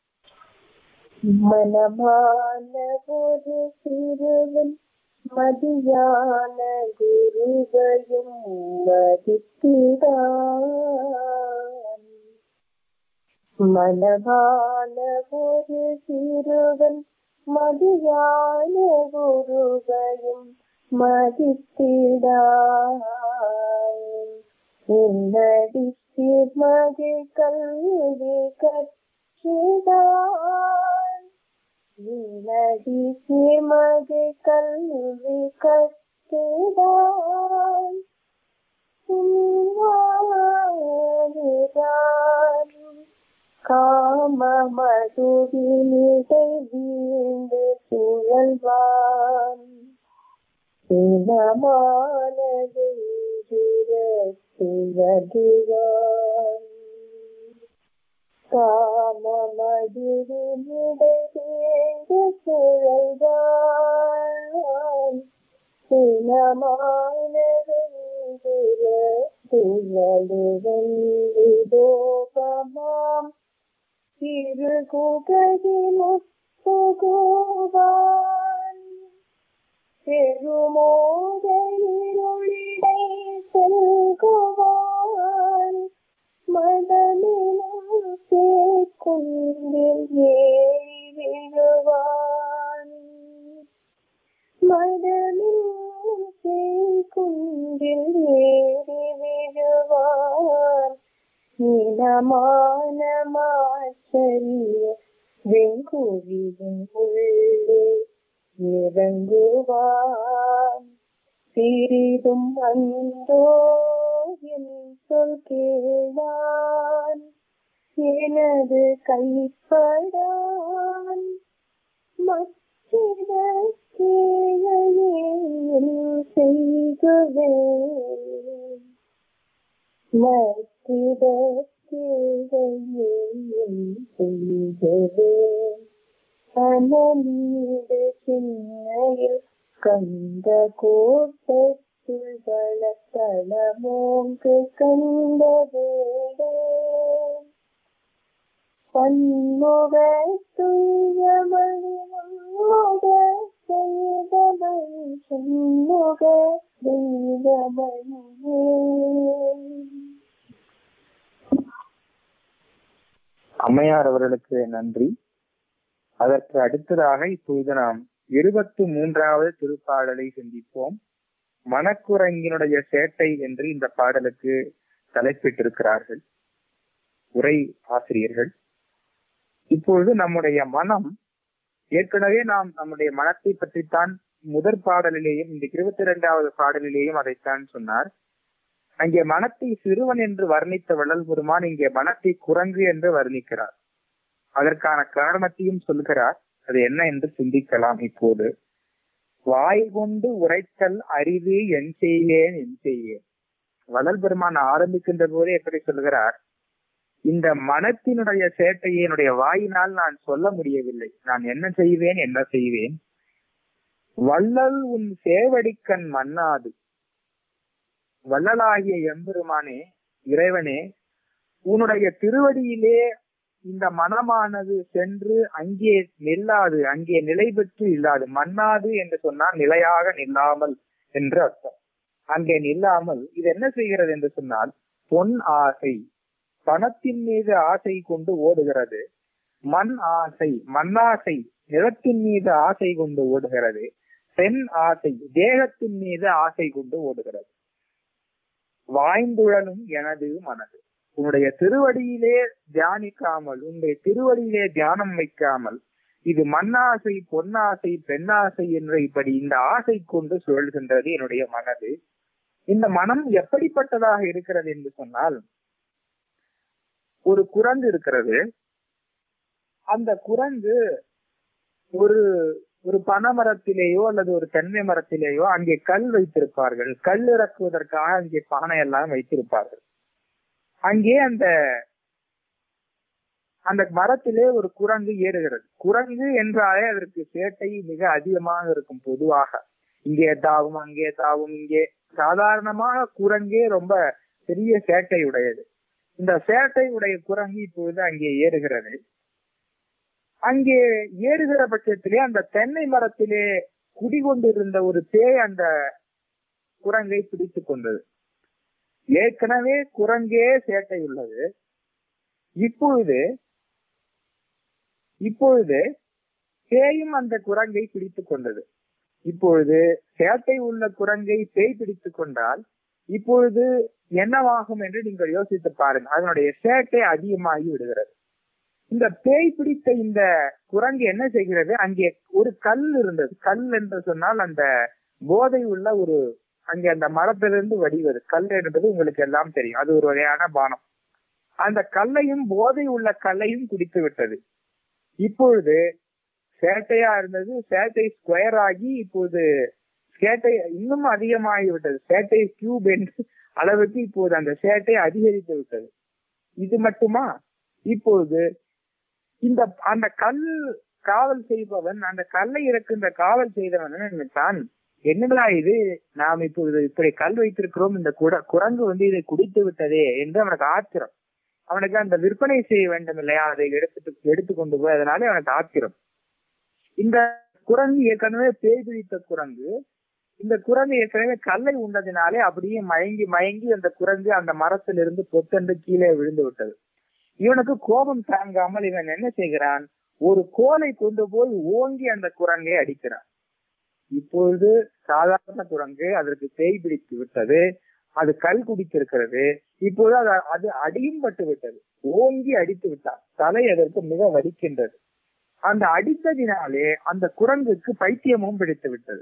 மனமான ஒரு சிறுவன் மதியான குருவையும் மதித்திடான் மனமான ஒரு சிறுவன் மதியான குருவையும் மதித்திடான் உன்னடி மகை கல்வி கற்றிடான் உன்னடி மகை கல்வி கற்றிடான் உன்னாகிறான் காம மதுவினிடை வீழ்ந்து சுழல்வான் சினமானதுவான் காமமதிரிடைந்து சுழல்வான் சினமானதுவன் திருகுகதிமுத்துகுவான் பெருமோதையிருளிடை செல்குவான் மதமினம் சேர்க்குந்தில் ஏறி விழுவான் மதமினம் சேர்க்குந்தில் ஏறி விழுவான் இனமான மாச்சரிய வெங்குவியின் உள்ளே இறங்குவான் சிறிதும் அந்தோ என் சொல் கேளான் எனது கைப்படான் மற்றிட கேளையே செய்குவேன் மற்றிட கேளையே செய்குவேன் அனலீடு சின்னையில் கந்த கோட்டத்தில் வளத்தளமோங்கு கந்த வேடே பன்முக துயமணி முக செய்தமணி சென்முக தெய்வமணியே அம்மையார் அவர்களுக்கு நன்றி அதற்கு அடுத்ததாக இப்பொழுது நாம் இருபத்தி மூன்றாவது திருப்பாடலை சிந்திப்போம் மனக்குரங்கினுடைய சேட்டை என்று இந்த பாடலுக்கு தலைப்பிட்டிருக்கிறார்கள் உரை ஆசிரியர்கள் இப்பொழுது நம்முடைய மனம் ஏற்கனவே நாம் நம்முடைய மனத்தை பற்றித்தான் முதற் பாடலிலேயும் இந்த இருபத்தி இரண்டாவது பாடலிலேயும் அதைத்தான் சொன்னார் அங்கே மனத்தை சிறுவன் என்று வர்ணித்த வள்ளல் பெருமான் இங்கே மனத்தை குரங்கு என்று வர்ணிக்கிறார் அதற்கான காரணத்தையும் சொல்கிறார் அது என்ன என்று சிந்திக்கலாம் இப்போது வாய் கொண்டு உரைத்தல் அரிது என் செய்வேன் என் செய்வேன் வள்ளல் பெருமான் ஆரம்பிக்கின்ற போதே எப்படி சொல்கிறார் இந்த மனத்தினுடைய சேட்டையை என்னுடைய வாயினால் நான் சொல்ல முடியவில்லை நான் என்ன செய்வேன் என்ன செய்வேன் வள்ளல் உன் சேவடிக்கண் மன்னாது வள்ளலாகிய எம்பெருமானே இறைவனே உன்னுடைய திருவடியிலே இந்த மனமானது சென்று அங்கே நில்லாது அங்கே நிலை பெற்று இல்லாது மன்னாது என்று சொன்னால் நிலையாக நில்லாமல் என்று அர்த்தம் அங்கே நில்லாமல் இது என்ன செய்கிறது என்று சொன்னால் பொன் ஆசை பணத்தின் மீது ஆசை கொண்டு ஓடுகிறது மண் ஆசை மண்ணாசை நிலத்தின் மீது ஆசை கொண்டு ஓடுகிறது பெண் ஆசை தேகத்தின் மீது ஆசை கொண்டு ஓடுகிறது வாய்ந்துழலும் எனது மனது உன்னுடைய திருவடியிலே தியானிக்காமல் உன்னுடைய திருவடியிலே தியானம் வைக்காமல் இது மண்ணாசை பொன்னாசை பெண்ணாசை என்ற இப்படி இந்த ஆசை கொண்டு சுழல்கின்றது என்னுடைய மனது இந்த மனம் எப்படிப்பட்டதாக இருக்கிறது என்று சொன்னால் ஒரு குரங்கு இருக்கிறது அந்த குரங்கு ஒரு ஒரு பனைமரத்திலேயோ அல்லது ஒரு தென்னை மரத்திலேயோ அங்கே கல் வைத்திருப்பார்கள் கல் இறக்குவதற்காக அங்கே பானை எல்லாம் வைத்திருப்பார்கள் அங்கே அந்த அந்த மரத்திலே ஒரு குரங்கு ஏறுகிறது குரங்கு என்றாலே அதற்கு சேட்டை மிக அதிகமாக இருக்கும் பொதுவாக இங்கே தாவும் அங்கே தாவும் இங்கே சாதாரணமாக குரங்கே ரொம்ப பெரிய சேட்டை உடையது இந்த சேட்டை உடைய குரங்கு இப்பொழுது அங்கே ஏறுகிறது அங்கே ஏறுகிற பட்சத்திலே அந்த தென்னை மரத்திலே குடிகொண்டிருந்த ஒரு பேய் அந்த குரங்கை பிடித்து கொண்டது ஏற்கனவே குரங்கே சேட்டை உள்ளது இப்பொழுது இப்பொழுது பேயும் அந்த குரங்கை பிடித்துக் கொண்டது இப்பொழுது சேட்டை உள்ள குரங்கை பேய் பிடித்துக் கொண்டால் இப்பொழுது என்னவாகும் என்று நீங்கள் யோசித்து பாருங்கள் அதனுடைய சேட்டை அதிகமாகி விடுகிறது இந்த பேய் பிடித்த இந்த குரங்கு என்ன செய்கிறது அங்கே ஒரு கல் இருந்தது கல் என்று சொன்னால் அந்த போதை உள்ள ஒரு அங்கே அந்த மரத்திலிருந்து வடிவது கல் என்பது உங்களுக்கு எல்லாம் தெரியும் அது ஒரு வகையான பானம் அந்த கல்லையும் போதை உள்ள கல்லையும் குடித்து விட்டது இப்பொழுது சேட்டையா இருந்தது சேட்டை ஸ்கொயர் ஆகி இப்போது சேட்டை இன்னும் அதிகமாகிவிட்டது சேட்டை கியூப் என்று அளவுக்கு இப்போது அந்த சேட்டை அதிகரித்து விட்டது இது மட்டுமா இப்போது இந்த அந்த கல் காவல் செய்பவன் அந்த கல்லை இறக்குகின்ற காவல் செய்தவன் என்ன நினைத்தான் என்னடா இது நாம் இப்போது இப்படி கல் வைத்திருக்கிறோம் இந்த குர- குரங்கு வந்து இதை குடித்து விட்டதே என்று அவனுக்கு ஆத்திரம் அவனுக்கு அந்த விற்பனை செய்ய வேண்டும் இல்லையா அதை எடுத்துட்டு எடுத்து கொண்டு போய் அதனாலே அவனுக்கு ஆத்திரம் இந்த குரங்கு ஏற்கனவே பேய் பிடித்த குரங்கு இந்த குரங்கு ஏற்கனவே கல்லை உண்டதினாலே அப்படியே மயங்கி மயங்கி அந்த குரங்கு அந்த மரத்திலிருந்து பொத்தென்று கீழே விழுந்து விட்டது இவனுக்கு கோபம் தாங்காமல் இவன் என்ன செய்கிறான் ஒரு கோலை கொண்டு போய் ஓங்கி அந்த குரங்கை அடிக்கிறான் இப்பொழுது சாதாரண குரங்கு அதற்கு பேய் பிடித்து விட்டது அது கல் குடித்திருக்கிறது இப்போது அது அது அடியும் பட்டு விட்டது ஓங்கி அடித்து விட்டான் தலை அதற்கு மிக வலிக்கின்றது அந்த அடித்ததினாலே அந்த குரங்குக்கு பைத்தியமும் பிடித்து விட்டது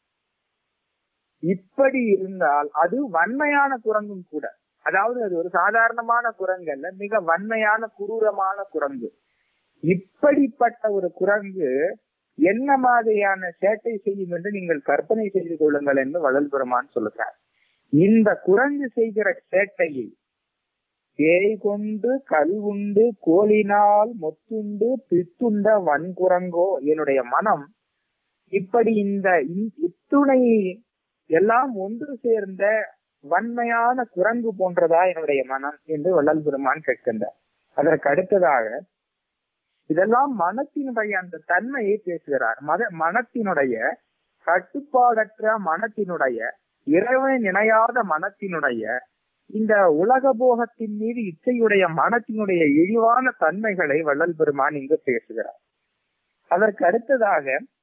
இப்படி இருந்தால் அது வன்மையான குரங்கும் கூட அதாவது அது ஒரு சாதாரணமான குரங்கு அல்ல மிக வன்மையான குரூரமான குரங்கு இப்படிப்பட்ட ஒரு குரங்கு என்ன மாதிரியான சேட்டை செய்யும் என்று நீங்கள் கற்பனை செய்து கொள்ளுங்கள் என்று வள்ளல் பெருமான் சொல்லுகிறார் இந்த குரங்கு செய்கிற சேட்டையை பேய் கொண்டு கல் உண்டு கோலினால் மொத்துண்டு பித்துண்ட வன்குரங்கோ என்னுடைய மனம் இப்படி இந்த இ- இத்துணை எல்லாம் ஒன்று சேர்ந்த வன்மையான குரங்கு போன்றதா என்னுடைய மனம் என்று வள்ளல் பெருமான் கேட்கின்றார் அதற்கு அடுத்ததாக இதெல்லாம் மனத்தினுடைய அந்த தன்மையை பேசுகிறார் மத மனத்தினுடைய கட்டுப்பாடற்ற மனத்தினுடைய இறைவனை நினையாத மனத்தினுடைய இந்த உலக போகத்தின் மீது இச்சையுடைய மனத்தினுடைய இழிவான தன்மைகளை வள்ளல் பெருமான் இங்கு பேசுகிறார் அதற்கு அடுத்ததாக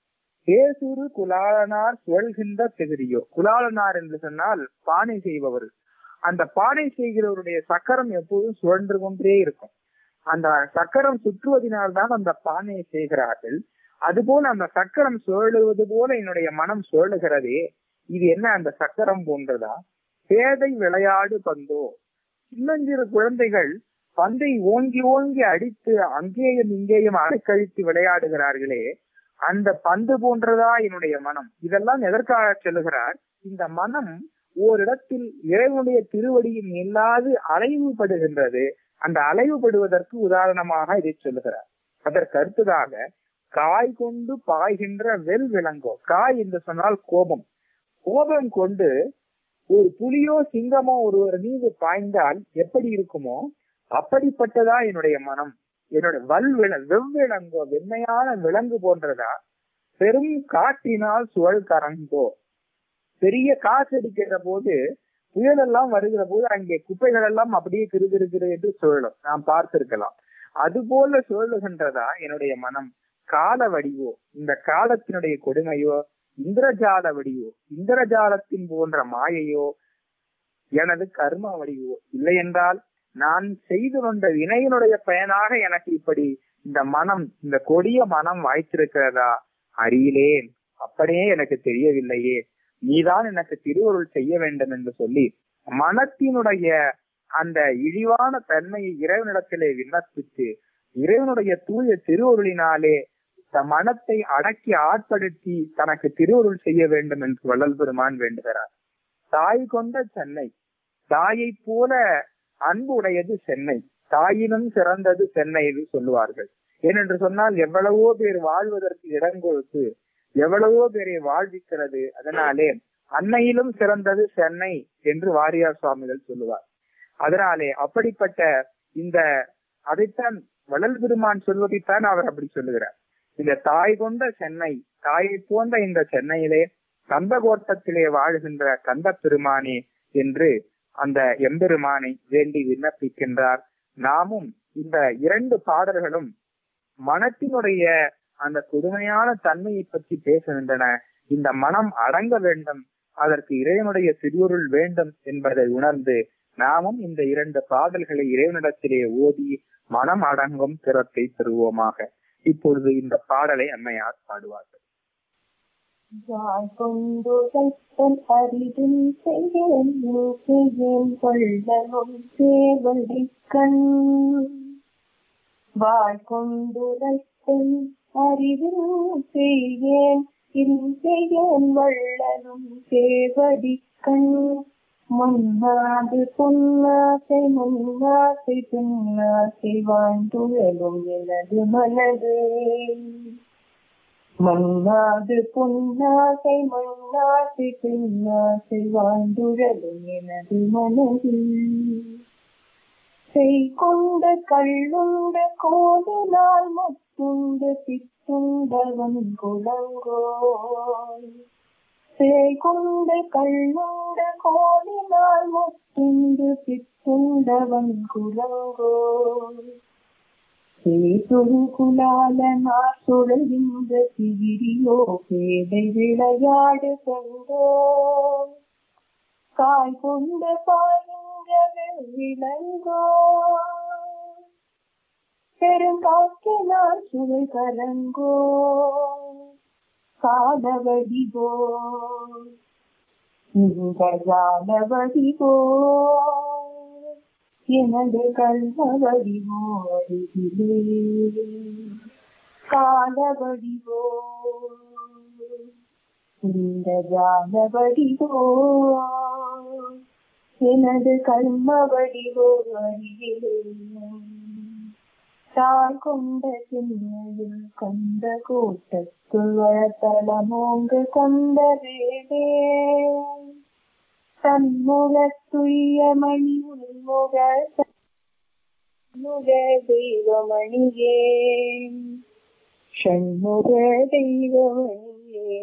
பேசுரு குலாலனார் சுழல்கின்ற திகிரியோ குலாலனார் என்று சொன்னால் பானை செய்பவர் அந்த பானை செய்கிறவருடைய சக்கரம் எப்போதும் சுழன்று கொண்டே இருக்கும் அந்த சக்கரம் சுற்றுவதனால்தான் அந்த பானையை செய்கிறார்கள் அதுபோல அந்த சக்கரம் சுழலுவது போல என்னுடைய மனம் சுழலுகிறதே இது என்ன அந்த சக்கரம் போன்றதா பேதை விளையாடு பந்தோ சின்னஞ்சிறு குழந்தைகள் பந்தை ஓங்கி ஓங்கி அடித்து அங்கேயும் இங்கேயும் அரைக்கழித்து விளையாடுகிறார்களே அந்த பந்து போன்றதா என்னுடைய மனம் இதெல்லாம் எதற்காக சொல்லுகிறார் இந்த மனம் ஓரிடத்தில் இறைவனுடைய திருவடியின் இல்லாது அலைவுபடுகின்றது அந்த அலைவுபடுவதற்கு உதாரணமாக இதை சொல்லுகிறார் அதற்கு அடுத்ததாக காய் கொண்டு பாய்கின்ற வெல் விலங்கோ காய் என்று சொன்னால் கோபம் கோபம் கொண்டு ஒரு புலியோ சிங்கமோ ஒருவர் மீது பாய்ந்தால் எப்படி இருக்குமோ அப்படிப்பட்டதா என்னுடைய மனம் என்னுடைய வல்வில வெவ்விலங்கோ வெண்மையான விலங்கு போன்றதா பெரும் காற்றினால் சுழல் கரங்கோ பெரிய காற்றடிக்கிற போது புயல் எல்லாம் வருகிற போது அங்கே குப்பைகள் எல்லாம் அப்படியே கிருகிருகிரு என்று சுழலும் நாம் பார்த்திருக்கலாம் அது போல சுழலுகின்றதா என்னுடைய மனம் கால வடிவோ இந்த காலத்தினுடைய கொடுமையோ இந்திரஜால வடிவோ இந்திரஜாலத்தின் போன்ற மாயையோ எனது கர்ம வடிவோ இல்லை என்றால் நான் செய்து கொண்ட வினையினுடைய பயனாக எனக்கு இப்படி இந்த மனம் இந்த கொடிய மனம் வாய்த்திருக்கிறதா அறியலேன் அப்படியே எனக்கு தெரியவில்லையே நீதான் எனக்கு திருவருள் செய்ய வேண்டும் என்று சொல்லி மனத்தினுடைய அந்த இழிவான தன்மையை இறைவனிடத்திலே விண்ணப்பித்து இறைவனுடைய தூய திருவருளினாலே இந்த மனத்தை அடக்கி ஆட்படுத்தி தனக்கு திருவருள் செய்ய வேண்டும் என்று வள்ளல் பெருமான் வேண்டுகிறார் தாய் கொண்ட சென்னை தாயை போல அன்பு உடையது சென்னை தாயினும் சிறந்தது சென்னை என்று சொல்லுவார்கள் ஏனென்று சொன்னால் எவ்வளவோ பேர் வாழ்வதற்கு இடம் கொடுத்து எவ்வளவோ பேரை வாழ்விக்கிறது அதனாலே அன்னையிலும் சிறந்தது சென்னை என்று வாரியார் சுவாமிகள் சொல்லுவார் அதனாலே அப்படிப்பட்ட இந்த அதைத்தான் வள்ளல் பெருமான் சொல்வதைத்தான் அவர் அப்படி சொல்லுகிறார் இந்த தாய் கொண்ட சென்னை தாயை போன்ற இந்த சென்னையிலே கந்தகோட்டத்திலே வாழ்கின்ற கந்த பெருமானே என்று அந்த எம்பெருமானை வேண்டி விண்ணப்பிக்கின்றார் நாமும் இந்த இரண்டு பாடல்களும் மனத்தினுடைய அந்த கொடுமையான தன்மையை பற்றி பேசுகின்றன இந்த மனம் அடங்க வேண்டும் அதற்கு இறைவனுடைய திருவருள் வேண்டும் என்பதை உணர்ந்து நாமும் இந்த இரண்டு பாடல்களை இறைவனிடத்திலே ஓதி மனம் அடங்கும் திறத்தை பெறுவோமாக இப்பொழுது இந்த பாடலை அம்மையார் பாடுவார்கள் யாழ் கொண்டு தைத்தன் அரிதும் செய்கிறேன் செய்யேன் கொள்ளலும் சேவடி கண் வாழ் கொண்டு தைத்தன் அரிதும் செய்யேன் இன்செயன் வள்ளலும் சேவடி கண் மன்னாது பொன்னாசை முன்னாசை பின்னாசை வாழ்ந்துழலும் எனது மனது மன்னாது பொன்னாசை மண்ணாசை பின்னாசை வாழ்ந்துழலும் எனது மனது செய்கொண்ட கள்ளுண்ட கோலினால் முத்துண்ட பித்துண்டவன் குலங்கோய் செய்கொண்ட கள்ளுண்ட கோலினால் முத்துண்டு பித்துண்டவன் குலங்கோய் சேதுரு குலால நாசுழல்கின்ற சிகிரியோ பேதை விளையாடு கொண்டோ காய் கொண்ட பாயுங்க விளங்கோ பெருங்காற்றினால் சுவை கலங்கோ காலவடிவோ இந்த ஜாலவடிவோ எனது கல்வடிவோ அருகிலே காலவடிவோ இந்த ஜாலவடிவோ எனது கர்ம வடிவோ அருகிலே தாய் கொண்ட சின்னையில் கண்ட கூட்டத்துள் வளத்தளமோங்கு கொண்ட வேதே தன்முகத்துய மணி உள்முக முக தெய்வமணியே ஷண்முக தெய்வமணியே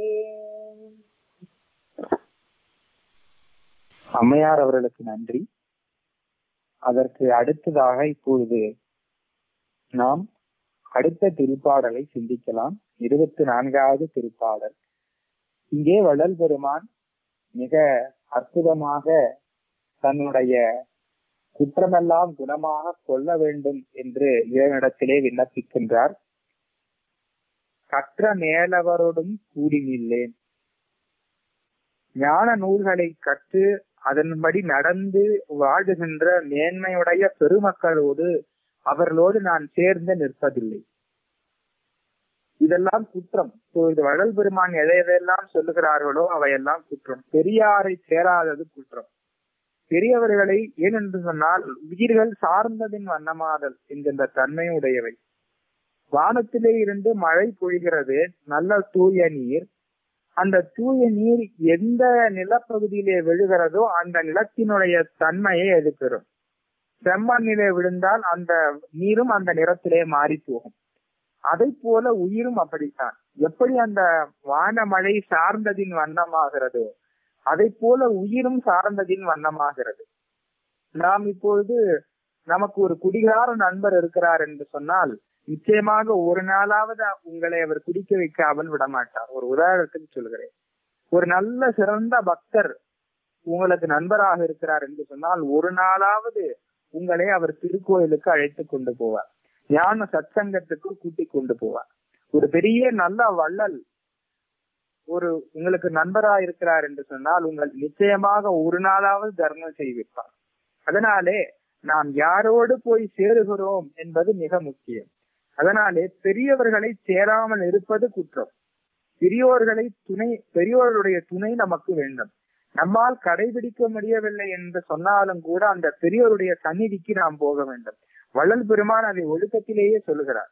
அம்மையார் அவர்களுக்கு நன்றி அதற்கு அடுத்ததாக இப்பொழுது நாம் அடுத்த திருப்பாடலை சிந்திக்கலாம் இருபத்தி நான்காவது திருப்பாடல் இங்கே வள்ளல் பெருமான் மிக அற்புதமாக தன்னுடைய குற்றமெல்லாம் குணமாக கொள்ள வேண்டும் என்று இறைவனிடத்திலே விண்ணப்பிக்கின்றார் கற்ற மேலவரோடும் கூடி நில்லேன் ஞான நூல்களை கற்று அதன்படி நடந்து வாழுகின்ற மேன்மையுடைய பெருமக்களோடு அவர்களோடு நான் சேர்ந்து நிற்பதில்லை இதெல்லாம் குற்றம் இது வள்ளல் பெருமான் எதை எதையெல்லாம் சொல்லுகிறார்களோ அவையெல்லாம் குற்றம் பெரியாரை சேராதது குற்றம் பெரியவர்களை ஏனென்று சொன்னால் உயிர்கள் சார்ந்ததின் வண்ணமாதல் என்கின்ற தன்மையுடையவை வானத்திலே இருந்து மழை பொழிகிறது நல்ல தூய நீர் அந்த தூய நீர் எந்த நிலப்பகுதியிலே விழுகிறதோ அந்த நிலத்தினுடைய தன்மையை அது பெறும் செம்மண்ணிலே விழுந்தால் அந்த நீரும் அந்த நிறத்திலே மாறி போகும் அதை போல உயிரும் அப்படித்தான் எப்படி அந்த வானமழை சார்ந்ததின் வண்ணமாகிறதோ அதை போல உயிரும் சார்ந்ததின் வண்ணமாகிறது நாம் இப்பொழுது நமக்கு ஒரு குடிகார நண்பர் இருக்கிறார் என்று சொன்னால் நிச்சயமாக ஒரு நாளாவது உங்களை அவர் குடிக்க வைக்காமல் விடமாட்டார் ஒரு உதாரணத்துக்கு சொல்கிறேன் ஒரு நல்ல சிறந்த பக்தர் உங்களுக்கு நண்பராக இருக்கிறார் என்று சொன்னால் ஒரு நாளாவது உங்களை அவர் திருக்கோயிலுக்கு அழைத்து கொண்டு போவார் ஞான சத்சங்கத்துக்கு கூட்டிக் கொண்டு போவார் ஒரு பெரிய நல்ல வள்ளல் ஒரு உங்களுக்கு நண்பரா இருக்கிறார் என்று சொன்னால் உங்கள் நிச்சயமாக ஒரு நாளாவது தர்மம் செய்விப்பார் அதனாலே நாம் யாரோடு போய் சேருகிறோம் என்பது மிக முக்கியம் அதனாலே பெரியவர்களை சேராமல் இருப்பது குற்றம் பெரியோர்களை துணை பெரியோருடைய துணை நமக்கு வேண்டும் நம்மால் கடைபிடிக்க முடியவில்லை என்று சொன்னாலும் கூட அந்த பெரியோருடைய சந்நிதிக்கு நாம் போக வேண்டும் வள்ளல் பெருமான் அதை ஒழுக்கத்திலேயே சொல்லுகிறார்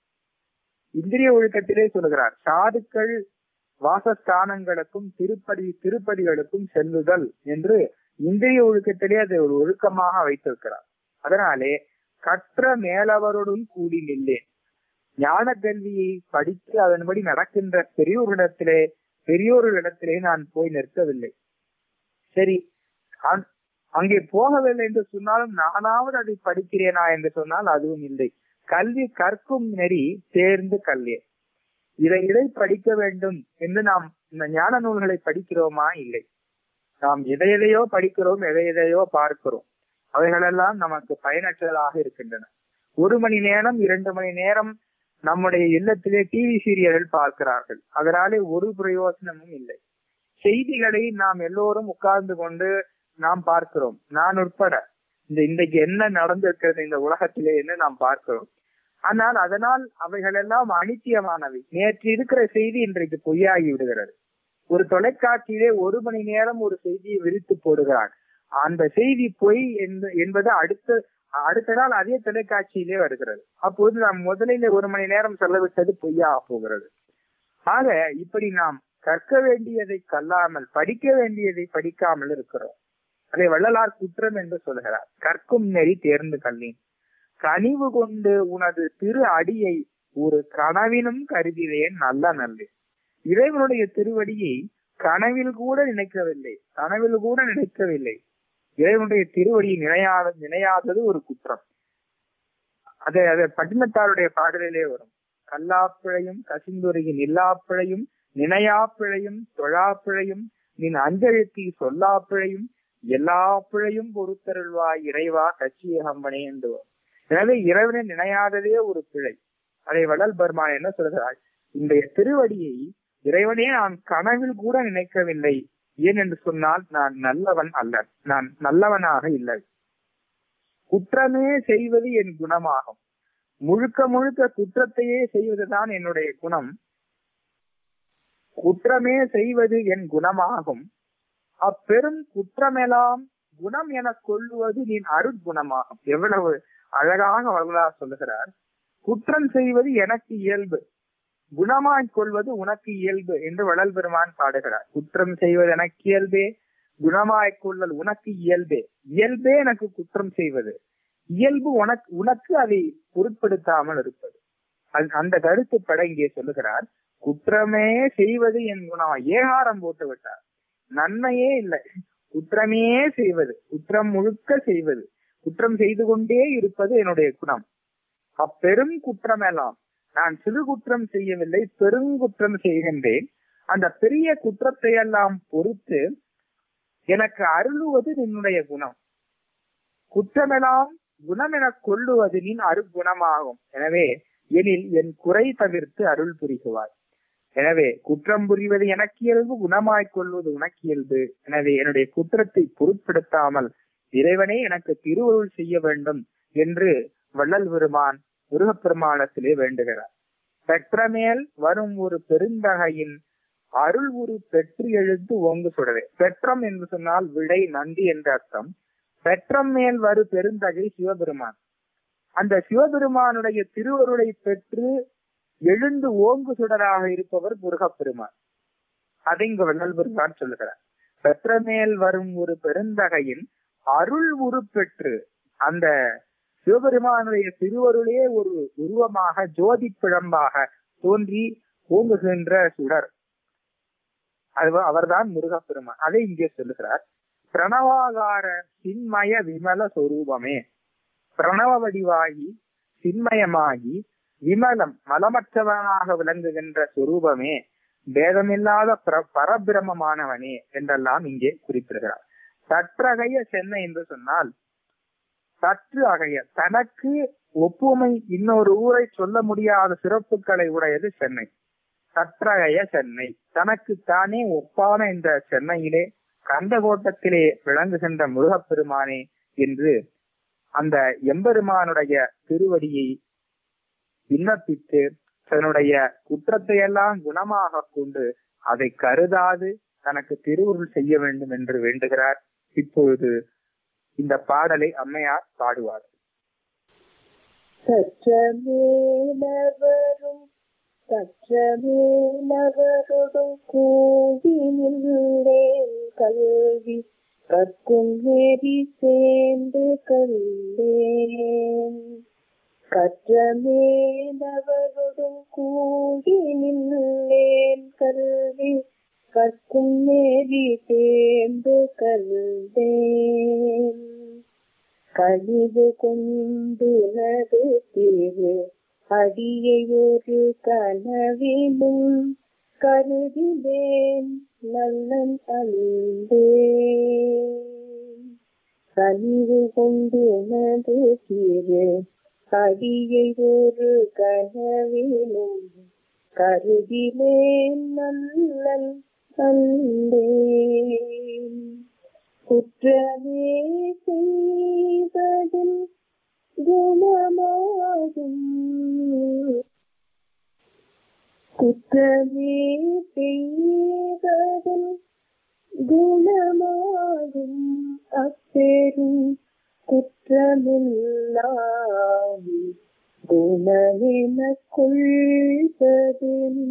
இந்திரிய ஒழுக்கத்திலே சொல்லுகிறார் சாதுக்கள் வாசஸ்தானங்களுக்கும் திருப்பதி திருப்பதிகளுக்கும் செல்லுதல் என்று இந்திரிய ஒழுக்கத்திலே அதை ஒரு ஒழுக்கமாக வைத்திருக்கிறார் அதனாலே கற்ற மேலவருடன் கூடி நில்லேன் ஞான கல்வியை படித்து அதன்படி நடக்கின்ற பெரியோரிடத்திலே பெரியோர்களிடத்திலே நான் போய் நிற்கவில்லை சரி அங்கே போகவில்லை என்று சொன்னாலும் நானாவது அதை படிக்கிறேனா என்று சொன்னால் அதுவும் இல்லை கல்வி கற்கும் நெறி தேர்ந்து கல்வி இதை இதை படிக்க வேண்டும் என்று நாம் இந்த ஞான நூல்களை படிக்கிறோமா இல்லை நாம் எதை எதையோ படிக்கிறோம் எதை எதையோ பார்க்கிறோம் அவைகளெல்லாம் நமக்கு பயனற்றதாக இருக்கின்றன ஒரு மணி நேரம் இரண்டு மணி நேரம் நம்முடைய இல்லத்திலே டிவி சீரியல்கள் பார்க்கிறார்கள் அதனாலே ஒரு பிரயோஜனமும் இல்லை செய்திகளை நாம் எல்லோரும் உட்கார்ந்து கொண்டு நாம் பார்க்கிறோம் நான் உட்பட இந்த இன்றைக்கு என்ன நடந்திருக்கிறது இந்த உலகத்திலே என்று நாம் பார்க்கிறோம் ஆனால் அதனால் அவைகள் எல்லாம் அனித்தியமானவை நேற்று இருக்கிற செய்தி இன்றைக்கு பொய்யாகி விடுகிறது ஒரு தொலைக்காட்சியிலே ஒரு மணி நேரம் ஒரு செய்தியை விரித்து போடுகிறார் அந்த செய்தி பொய் என்ப- என்பது அடுத்த அடுத்த நாள் அதே தொலைக்காட்சியிலே வருகிறது அப்போது நாம் முதலில் ஒரு மணி நேரம் செலவிட்டது பொய்யாக போகிறது ஆக இப்படி நாம் கற்க வேண்டியதை கல்லாமல் படிக்க வேண்டியதை படிக்காமல் இருக்கிறோம் அதை வள்ளலார் குற்றம் என்று சொல்கிறார் கற்கும் நெறி தேர்ந்து கல்லின் கனிவு கொண்டு உனது திரு அடியை ஒரு கனவினும் கருதினேன் நல்ல நல்லே இறைவனுடைய திருவடியை கனவில் கூட நினைக்கவில்லை கனவில் கூட நினைக்கவில்லை இறைவனுடைய திருவடியை நினையாத நினையாதது ஒரு குற்றம் அது அது பட்டினத்தாருடைய பாடலிலே வரும் கல்லாப்பிழையும் கசிந்துரையின் இல்லாப்பிழையும் நினையாப்பிழையும் தொழாப்பிழையும் நின் அஞ்செழுத்தி சொல்லாப்பிழையும் எல்லா பிழையும் பொறுத்தருள்வாய் இறைவா கட்சிய கம்பனே என்று வரும். எனவே இறைவனை நினையாததே ஒரு பிழை அதை வள்ளல் பெருமான் என்ன சொல்கிறார் இந்த திருவடியை இறைவனே நான் கனவில் கூட நினைக்கவில்லை ஏன் என்று சொன்னால் நான் நல்லவன் அல்ல நான் நல்லவனாக இல்லை குற்றமே செய்வது என் குணமாகும் முழுக்க முழுக்க குற்றத்தையே செய்வதுதான் என்னுடைய குணம் குற்றமே செய்வது என் குணமாகும் அப்பெரும் குற்றமெல்லாம் குணம் என கொள்ளுவது நீ அருட்குணமாகும் எவ்வளவு அழகாக வள்ளலார் சொல்லுகிறார் குற்றம் செய்வது எனக்கு இயல்பு குணமாய் கொள்வது உனக்கு இயல்பு என்று வள்ளல் பெருமான் பாடுகிறார் குற்றம் செய்வது எனக்கு இயல்பே குணமாய் கொள்ளல் உனக்கு இயல்பே இயல்பே எனக்கு குற்றம் செய்வது இயல்பு உனக்கு உனக்கு அதை பொருட்படுத்தாமல் இருப்பது அந்த- அந்த கருத்துப்பட இங்கே சொல்லுகிறார் குற்றமே செய்வது என் குணம் ஏகாரம் போட்டு விட்டார் நன்மையே இல்லை குற்றமே செய்வது குற்றம் முழுக்க செய்வது குற்றம் செய்து கொண்டே இருப்பது என்னுடைய குணம் அப்பெரும் குற்றமெல்லாம் நான் சிறு குற்றம் செய்யவில்லை பெருங்குற்றம் செய்கின்றேன் அந்த பெரிய குற்றத்தை எல்லாம் பொறுத்து எனக்கு அருளுவது நின்னுடைய குணம் குற்றமெல்லாம் குணம் என கொள்ளுவது நின் அருகுணமாகும் எனவே எனில் என் குறை தவிர்த்து அருள் புரிகுவாய் எனவே குற்றம் புரிவது எனக்கு இயல்பு குணமாய்க் கொள்வது உனக்கு இயல்பு எனவே என்னுடைய குற்றத்தை பொருட்படுத்தாமல் இறைவனே எனக்கு திருவருள் செய்ய வேண்டும் என்று வள்ளல் பெருமான் முருகப்பெருமானத்திலே வேண்டுகிறார் பெற்றமேல் வரும் ஒரு பெருந்தகையின் அருள் உரு பெற்று எழுந்து ஓங்கு சுடரே பெற்றம் என்று சொன்னால் விடை நந்தி என்ற அர்த்தம் பெற்றம் மேல் வரு பெருந்தகை சிவபெருமான் அந்த சிவபெருமானுடைய திருவருளை பெற்று எழுந்து ஓங்கு சுடராக இருப்பவர் முருகப்பெருமான் அதை இங்கு வள்ளல் பெருமான் சொல்லுகிறார் பெற்றமேல் வரும் ஒரு பெருந்தகையின் அருள் உரு பெற்று அந்த சிவபெருமானுடைய திருவருளே ஒரு உருவமாக ஜோதி பிழம்பாக தோன்றி ஓங்குகின்ற சுடர் அது அவர்தான் முருகப்பெருமான் அதை இங்கே சொல்லுகிறார் பிரணவாகார சின்மய விமல சொரூபமே பிரணவ வடிவாகி சின்மயமாகி விமலம் மலமற்றவனாக விளங்குகின்ற சொரூபமே பேதமில்லாத பிர- பரபிரமமானவனே என்றெல்லாம் இங்கே குறிப்பிடுகிறார் சற்றகைய சென்னை என்று சொன்னால் சற்று அகைய தனக்கு ஒப்புமை இன்னொரு ஊரை சொல்ல முடியாத சிறப்புகளை உடையது சென்னை சற்றகைய சென்னை தனக்கு தானே ஒப்பான இந்த சென்னையிலே கந்தகோட்டத்திலே விளங்குகின்ற முருகப்பெருமானே என்று அந்த எம்பெருமானுடைய திருவடியை விண்ணப்பித்து தன்னுடைய குற்றத்தை எல்லாம் குணமாக கொண்டு அதை கருதாது தனக்கு திருவுருள் செய்ய வேண்டும் என்று வேண்டுகிறார் இப்பொழுது இந்த பாடலை அம்மையார் பாடுவார் சற்றமேலவரும் சற்றமேலவருடும் கூடி நின்றேன் கல்வி கற்கும் நெறி சேர்ந்து கண்டேன் கற்றமேலவருடும் கூடி நின்றேன் கல்வி கற்கும் நெறி சேர்ந்து கண்டேன் கழிவு கொண்டுனது திரு அடியை ஒரு கனவிலும் கருதினேன் நல்லன் அழுந்தேன் கழிவு கொண்டுனது திரு அடியை ஒரு கனவிலும் கருதினேன் நல்லன் அழுந்தேன் குற்றமே செய்வதில் குணமாகும் குற்றமே செய்வதும் குணமாகும் அப்பெரும் குற்றமில்லாம் குணமென கொள்வது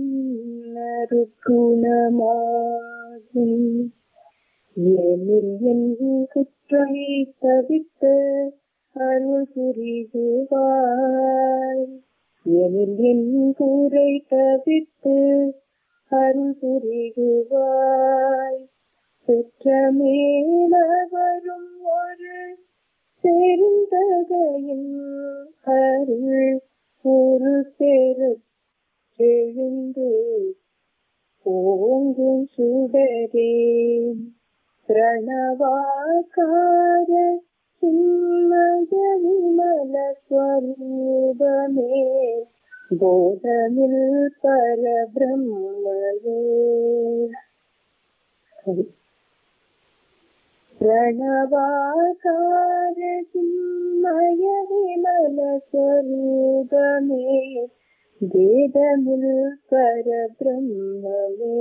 நறுக்குணமாகும் ஏனில் என் குற்றமை தவித்து அருள் புரிகுவாய் எனில் என் கூரை தவித்து அருள் புரிகுவாய் பெற்றமேல வரும் ஒரு பெருந்தகையின் அருள் ஒரு பெரு எழுந்து ஓங்கும் சுடரே பிரணவாகார சின்மய விமல ஸ்வரூபமே போதமில் பரபிரம்மே பிரணவாகார சின்மய விமல ஸ்வரூபமே வேதமில் பரபிரம்மே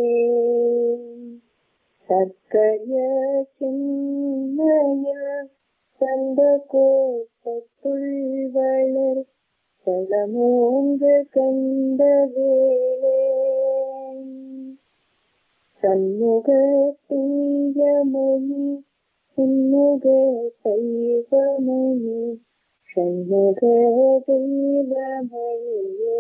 சர்க்கய சின்மையில் சந்த கோப்பத்துள் வளர் சலமோங்க கண்ட வேளே சண்முக தூயமணி சுன்முக சைவமணி சண்முக தெய்வமணியே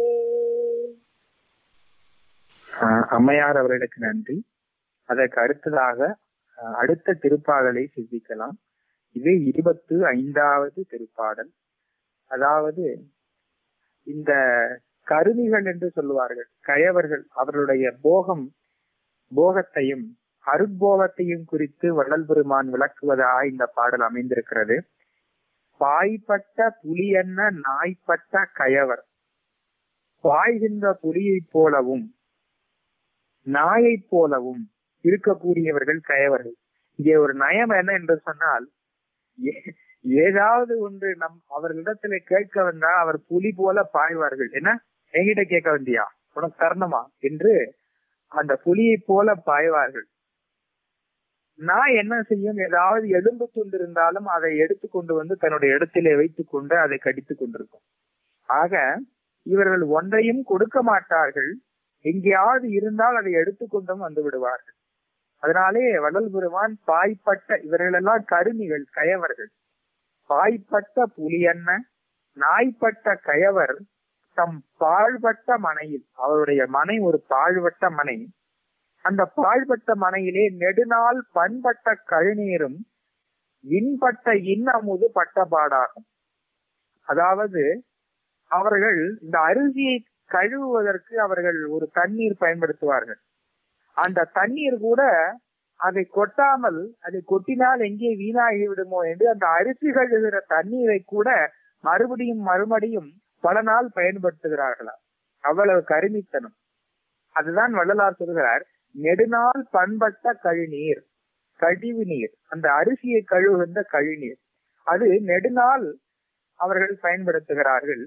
ஆஹ் அம்மையார் அவர்களுக்கு நன்றி அதற்கு அடுத்ததாக ஆஹ் அடுத்த திருப்பாடலை சிந்திக்கலாம் இது இருபத்து ஐந்தாவது திருப்பாடல் அதாவது இந்த கருவிகள் என்று சொல்லுவார்கள் கயவர்கள் அவர்களுடைய போகம் போகத்தையும் அருட்போகத்தையும் குறித்து வள்ளல் பெருமான் விளக்குவதாக இந்த பாடல் அமைந்திருக்கிறது பாய்பட்ட புலியன்ன நாய்ப்பட்ட கயவர் பாய்கின்ற புலியைப் போலவும் நாயைப் போலவும் இருக்கக்கூடியவர்கள் கயவர்கள் இங்கே ஒரு நயம் என்ன என்று சொன்னால் ஏ- ஏதாவது ஒன்று நம் அவர்களிடத்துல கேட்க வந்தா அவர் புலி போல பாய்வார்கள் என்ன என்கிட்ட கேட்க வந்தியா உனக்கு தரணுமா என்று அந்த புலியை போல பாய்வார்கள் நான் என்ன செய்யும் ஏதாவது எலும்பு துண்டு இருந்தாலும் அதை எடுத்து கொண்டு வந்து தன்னுடைய இடத்திலே வைத்துக் கொண்டு அதை கடித்துக் கொண்டிருக்கும் ஆக இவர்கள் ஒன்றையும் கொடுக்க மாட்டார்கள் எங்கேயாவது இருந்தால் அதை எடுத்துக்கொண்டும் வந்து விடுவார்கள் அதனாலே வள்ளல் பெருமான் பாய்ப்பட்ட இவர்களெல்லாம் கருமிகள் கயவர்கள் பாய்ப்பட்ட புலியன்ன நாய்ப்பட்ட கயவர் தம் பாழ்பட்ட மனையில் அவருடைய மனை ஒரு பாழ்பட்ட மனை அந்த பாழ்பட்ட மனையிலே நெடுநாள் பண்பட்ட கழுநீரும் விண்பட்ட இன்னமுது பட்டபாடாகும் அதாவது அவர்கள் இந்த அரிசியை கழுவுவதற்கு அவர்கள் ஒரு தண்ணீர் பயன்படுத்துவார்கள் அந்த தண்ணீர் கூட அதை கொட்டாமல் அதை கொட்டினால் எங்கே வீணாகி விடுமோ என்று அந்த அரிசி கழுவுகிற தண்ணீரை கூட மறுபடியும் மறுபடியும் பல நாள் பயன்படுத்துகிறார்களா அவ்வளவு கருமித்தனம் அதுதான் வள்ளலார் சொல்கிறார் நெடுநாள் பண்பட்ட கழிநீர் கழிவு நீர் அந்த அரிசியை கழுவுகின்ற கழிநீர் அது நெடுநாள் அவர்கள் பயன்படுத்துகிறார்கள்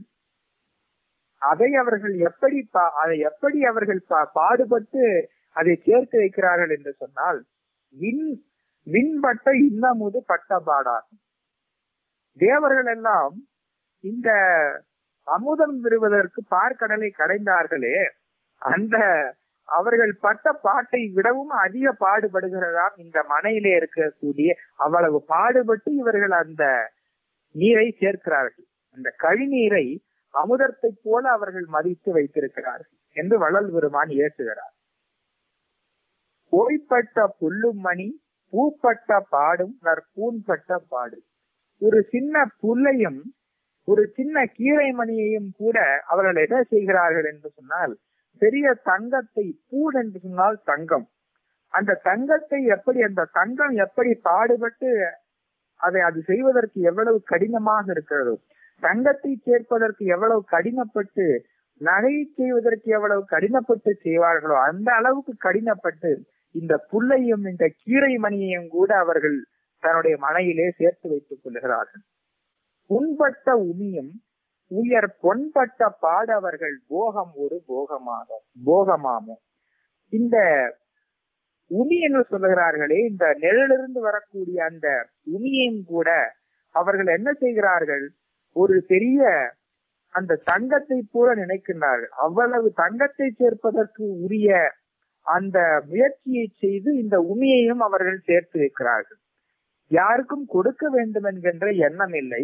அதை அவர்கள் எப்படி பா- அதை எப்படி அவர்கள் பா- பாடுபட்டு அதை சேர்த்து வைக்கிறார்கள் என்று சொன்னால் விண் விண்பட்ட இன்னமுது பட்டபாடாகும் தேவர்கள் எல்லாம் இந்த அமுதம் பெறுவதற்கு பார்க்கடலை கடைந்தார்களே அந்த அவர்கள் பட்ட பாட்டை விடவும் அதிக பாடுபடுகிறதாம் இந்த மனையிலே இருக்கக்கூடிய அவ்வளவு பாடுபட்டு இவர்கள் அந்த நீரை சேர்க்கிறார்கள் அந்த கழிநீரை அமுதத்தை போல அவர்கள் மதித்து வைத்திருக்கிறார்கள் என்று வள்ளல் பெருமான் ஏற்றுகிறார் ஓய்ப்பட்ட புல்லும் மணி பூப்பட்ட பாடும் நற்பூன்பட்ட பாடு ஒரு சின்ன புல்லையும் ஒரு சின்ன கீரை மணியையும் கூட அவர்கள் என்ன செய்கிறார்கள் என்று சொன்னால் பெரிய தங்கத்தை பூன் என்று சொன்னால் தங்கம் அந்த தங்கத்தை எப்படி அந்த தங்கம் எப்படி பாடுபட்டு அதை அது செய்வதற்கு எவ்வளவு கடினமாக இருக்கிறதோ தங்கத்தை சேர்ப்பதற்கு எவ்வளவு கடினப்பட்டு நகையை செய்வதற்கு எவ்வளவு கடினப்பட்டு செய்வார்களோ அந்த அளவுக்கு கடினப்பட்டு இந்த புல்லையும் இந்த கீரை மணியையும் கூட அவர்கள் தன்னுடைய மனையிலே சேர்த்து வைத்துக் கொள்கிறார்கள் புண்பட்ட உமியும் உயர் பொன்பட்ட பாடவர்கள் போகம் ஒரு போகமாக போகமாமோ இந்த உமி என்று சொல்லுகிறார்களே இந்த நிழலிருந்து வரக்கூடிய அந்த உமியையும் கூட அவர்கள் என்ன செய்கிறார்கள் ஒரு பெரிய அந்த தங்கத்தை போல நினைக்கின்றார்கள் அவ்வளவு தங்கத்தை சேர்ப்பதற்கு உரிய அந்த முயற்சியை செய்து இந்த உமியையும் அவர்கள் சேர்த்து வைக்கிறார்கள் யாருக்கும் கொடுக்க வேண்டும் என்கின்ற எண்ணம் இல்லை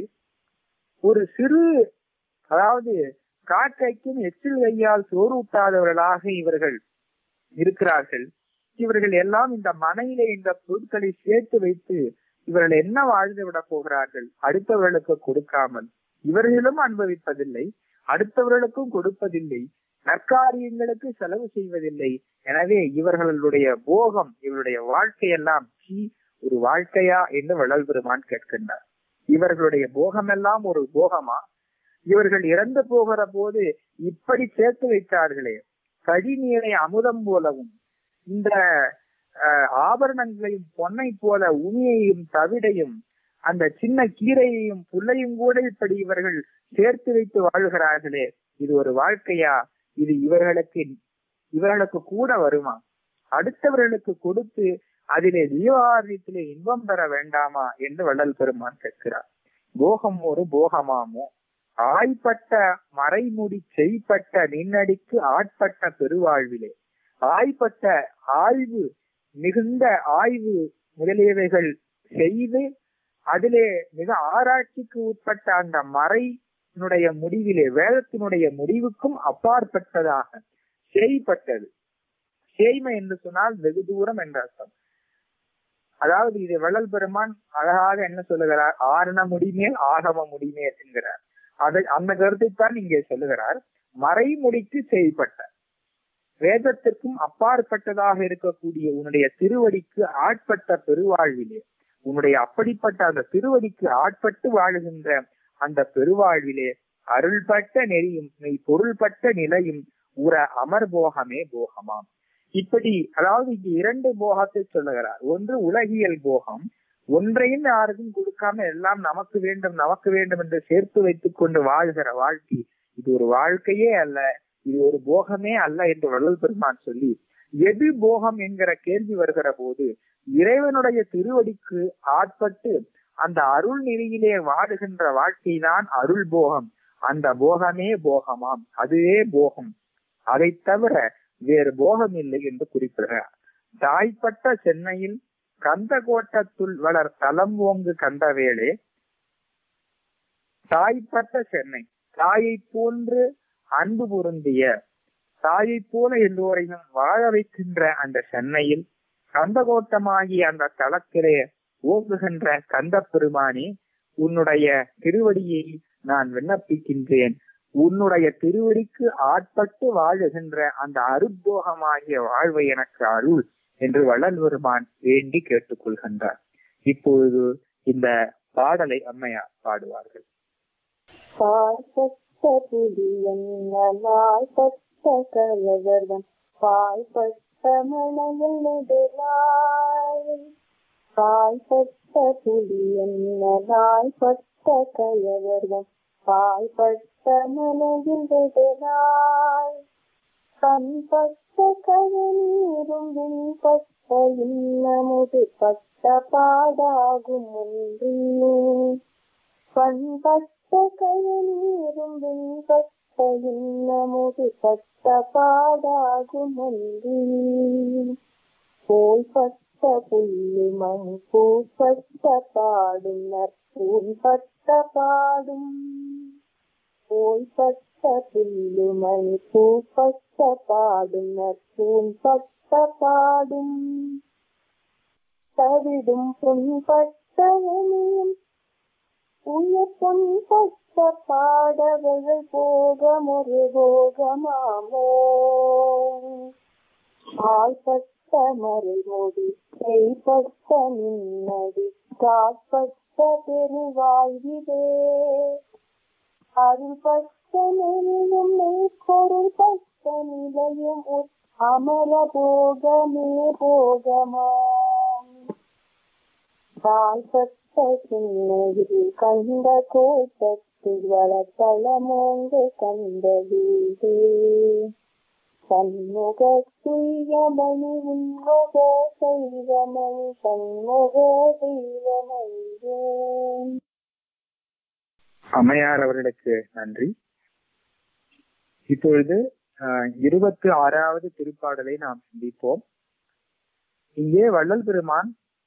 ஒரு சிறு அதாவது காக்கைக்கும் எச்சில் கையால் சோறு ஊட்டாதவர்களாக இவர்கள் இருக்கிறார்கள் இவர்கள் எல்லாம் இந்த மனையிலே இந்த பொருட்களை சேர்த்து வைத்து இவர்கள் என்ன வாழ்ந்து விட போகிறார்கள் அடுத்தவர்களுக்கு கொடுக்காமல் இவர்களும் அனுபவிப்பதில்லை அடுத்தவர்களுக்கும் கொடுப்பதில்லை நற்காரியங்களுக்கு செலவு செய்வதில்லை எனவே இவர்களுடைய போகம் இவருடைய வாழ்க்கையெல்லாம் சீ ஒரு வாழ்க்கையா என்று வள்ளல் பெருமான் கேட்கின்றார் இவர்களுடைய போகமெல்லாம் ஒரு போகமா இவர்கள் இறந்து போகிற போது இப்படி சேர்த்து வைத்தார்களே கடிநீரை அமுதம் போலவும் இந்த அஹ், ஆபரணங்களையும் பொன்னை போல உமியையும் தவிடையும் அந்த சின்ன கீரையையும் புல்லையும் கூட இப்படி இவர்கள் சேர்த்து வைத்து வாழ்கிறார்களே இது ஒரு வாழ்க்கையா இது இவர்களுக்கு இவர்களுக்கு கூட வருமா அடுத்தவர்களுக்கு கொடுத்து அதிலே ஜீவாரத்திலே இன்பம் பெற வேண்டாமா என்று வள்ளல் பெருமான் கேட்கிறார் போகம் ஒரு போகமாமோ ஆய்பட்ட மறைமுடி செய்பட்ட நின்னடிக்கு ஆட்பட்ட பெருவாழ்விலே ஆய்பட்ட ஆய்வு மிகுந்த ஆய்வு முதலியவைகள் செய்து அதிலே மிக ஆராய்ச்சிக்கு உட்பட்ட அந்த மறையினுடைய முடிவிலே வேதத்தினுடைய முடிவுக்கும் அப்பாற்பட்டதாக செய்பட்டது சேய்மை என்று சொன்னால் வெகு தூரம் என்ற அர்த்தம் அதாவது இது வள்ளல் பெருமான் அழகாக என்ன சொல்லுகிறார் ஆரண முடிமேல் ஆகம முடிமேல் என்கிறார் அதை அந்த கருத்தைத்தான் இங்கே சொல்லுகிறார் மறைமுடிக்கு செய்பட்ட வேதத்திற்கும் அப்பாற்பட்டதாக இருக்கக்கூடிய உன்னுடைய திருவடிக்கு ஆட்பட்ட பெருவாழ்விலே உன்னுடைய அப்படிப்பட்ட அந்த திருவடிக்கு ஆட்பட்டு வாழுகின்ற அந்த பெருவாழ்விலே அருள்பட்ட நெறியும் மெய் பொருள்பட்ட நிலையும் உற அமர் போகமே போகமாம் இப்படி அதாவது இங்கு இரண்டு போகத்தை சொல்லுகிறார் ஒன்று உலகியல் போகம் ஒன்றையும் யாருக்கும் கொடுக்காம எல்லாம் நமக்கு வேண்டும் நமக்கு வேண்டும் என்று சேர்த்து வைத்துக் கொண்டு வாழ்கிற வாழ்க்கை இது ஒரு வாழ்க்கையே அல்ல இது ஒரு போகமே அல்ல என்று வள்ளல் பெருமான் சொல்லி எது போகம் என்கிற கேள்வி வருகிற போது இறைவனுடைய திருவடிக்கு ஆட்பட்டு அந்த அருள் நெறியிலே வாடுகின்ற வாழ்க்கைதான் அருள் போகம் அந்த போகமே போகமாம் அதுவே போகம் அதை தவிர வேறு போகம் இல்லை என்று குறிப்பிடுகிறார் தாய்ப்பட்ட சென்னையில் கந்த கோட்டத்துள் வளர் தலம் ஓங்கு கண்டவேளே தாய்ப்பட்ட சென்னை தாயை போன்று அன்பு பொருந்திய தாயை போல எல்லோரையும் வாழ வைக்கின்ற அந்த சென்னையில் கந்தகோட்டமாகிய அந்த தளத்திலே ஓங்குகின்ற கந்த பெருமானே உன்னுடைய திருவடியை நான் விண்ணப்பிக்கின்றேன் உன்னுடைய திருவடிக்கு ஆட்பட்டு வாழுகின்ற அந்த அருட்போகமாகிய வாழ்வை எனக்கு அருள் என்று வள்ளல் பெருமான் வேண்டி கேட்டுக்கொள்கின்றார் இப்பொழுது இந்த பாடலை அம்மையார் பாடுவார்கள் பாழ்பட்ட புலியன் நாள்பட்ட கலவர்வன் பாழ்பட்ட மணல் நெடுலாய் பாழ்பட்ட புலியன் நாள்பட்ட கலவர்வன் பாழ்பட்ட மனதில் நெடுலாய் கண்பட்ட கழநீரும் விண்பட்ட இன்னமுது பட்ட பாடாகும் ஒன்றே பண்பட்ட கழநீரும் விண்பட்ட இன்னமுது பட்ட பாடாகும் ஒன்றே போல்பட்ட புல்லு மண் பூப்பட்ட பாடும் நற்பூன்பட்ட பாடும் போல்பட்ட புல்லு மணி பூப்பட்ட பாடும் நற்பூன்பட்ட பாடும் தவிடும் புண்பட்ட வெளியும் உயர் பொன்பட்ட பாடவர்கள் போகமொரு போகமாமோ ஆள்பட்ட மறைமொழி செய்பட்ட நின்னடி காப்பட்ட பெருவாழ்விதே அருள்பட்ட நெறியும் மெய்ப்பொருள் பட்ட நிலையும் உட் அமர போகமே போகமாம் தாழ்பட்ட சின்னையில் கண்ட கோட்டத்தில் வளத்தளமோங்கு கண்ட வீடு சண்முக துய்யமணி உன்முக செய்வமணி சண்முக தெய்வமணிவேன் அம்மையார் அவர்களுக்கு நன்றி இப்பொழுது ஆஹ், இருபத்தி ஆறாவது திருப்பாடலை நாம் சிந்திப்போம் இங்கே வள்ளல் பெருமான்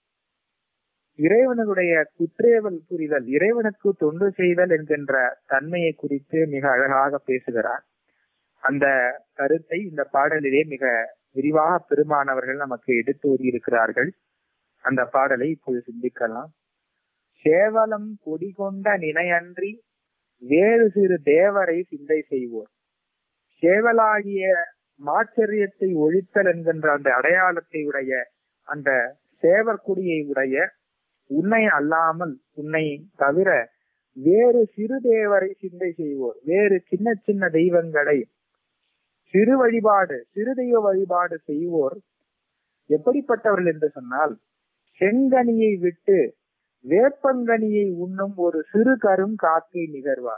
இறைவனுடைய குற்றேவல் புரிதல் இறைவனுக்கு தொண்டு செய்தல் என்கின்ற தன்மையை குறித்து மிக அழகாக பேசுகிறார் அந்த கருத்தை இந்த பாடலிலே மிக விரிவாக பெருமானவர்கள் நமக்கு எடுத்து இருக்கிறார்கள் அந்த பாடலை இப்போது சிந்திக்கலாம் சேவலம் கொடிகொண்ட நினையன்றி வேறு சிறு தேவரை சிந்தை செய்வோர் சேவலாகிய மாச்சரியத்தை ஒழித்தல் என்கின்ற அந்த அடையாளத்தை உடைய அந்த சேவற்குடியை உடைய உன்னை அல்லாமல் உன்னை தவிர வேறு சிறு தேவரை சிந்தை செய்வோர் வேறு சின்ன சின்ன தெய்வங்களை சிறு வழிபாடு சிறு தெய்வ வழிபாடு செய்வோர் எப்படிப்பட்டவர்கள் என்று சொன்னால் செங்கனியை விட்டு வேப்பங்கனியை உண்ணும் ஒரு சிறு கரும் காக்கை நிகழ்வார்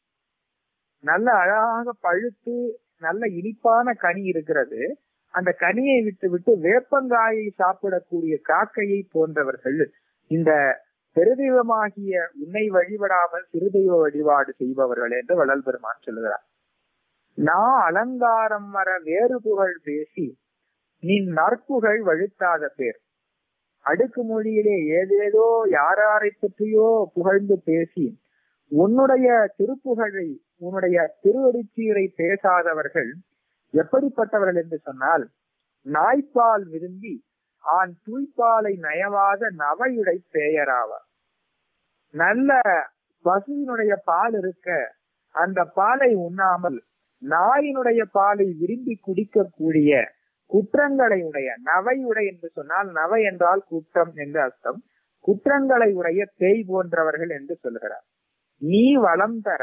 நல்ல அழகாக பழுத்து நல்ல இனிப்பான கனி இருக்கிறது அந்த கனியை விட்டு விட்டு வேப்பங்காயை சாப்பிடக்கூடிய காக்கையை போன்றவர்கள் இந்த பெருதெய்வமாகிய உன்னை வழிபடாமல் சிறுதெய்வ வழிபாடு செய்பவர்கள் என்று வள்ளல் பெருமான் சொல்லுகிறார் நான் அலங்காரம் வர வேறு புகழ் பேசி நீ நற்புகழ் வழுத்தாத பேர் அடுக்கு மொழியிலே ஏதேதோ யாராரை பற்றியோ புகழ்ந்து பேசி உன்னுடைய திருப்புகழை உன்னுடைய திருவடிச்சீரை பேசாதவர்கள் எப்படிப்பட்டவர்கள் என்று சொன்னால் நாய்ப்பால் விரும்பி ஆண் தூய்ப்பாலை நயவாத நவையுடை பெயராவார் நல்ல பசுவினுடைய பால் இருக்க அந்த பாலை உண்ணாமல் நாயினுடைய பாலை விரும்பி குடிக்கக்கூடிய குற்றங்களை உடைய நவையுடை என்று சொன்னால் நவை என்றால் குற்றம் என்று அர்த்தம் குற்றங்களை உடைய பேய் போன்றவர்கள் என்று சொல்கிறார் நீ வளம் தர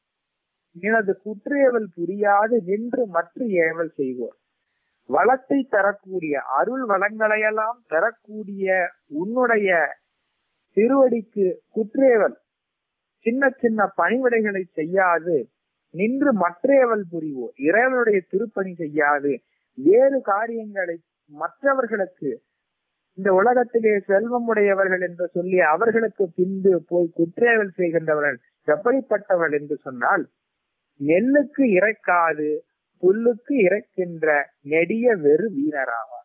எனது குற்றேவல் புரியாது நின்று மற்ற ஏவல் செய்வோர் வளத்தை தரக்கூடிய அருள் வளங்களையெல்லாம் தரக்கூடிய உன்னுடைய திருவடிக்கு குற்றேவல் சின்ன சின்ன பணிவிடைகளை செய்யாது நின்று மற்றேவல் புரிவோர் இறைவனுடைய திருப்பணி செய்யாது வேறு காரியங்களை மற்றவர்களுக்கு இந்த உலகத்திலே செல்வம் உடையவர்கள் என்று சொல்லி அவர்களுக்கு பின்பு போய் குற்றேவல் செய்கின்றவர்கள் எப்படிப்பட்டவர்கள் என்று சொன்னால் நெல்லுக்கு இறைக்காது புல்லுக்கு இறைக்கின்ற நெடிய வெறு வீணராவார்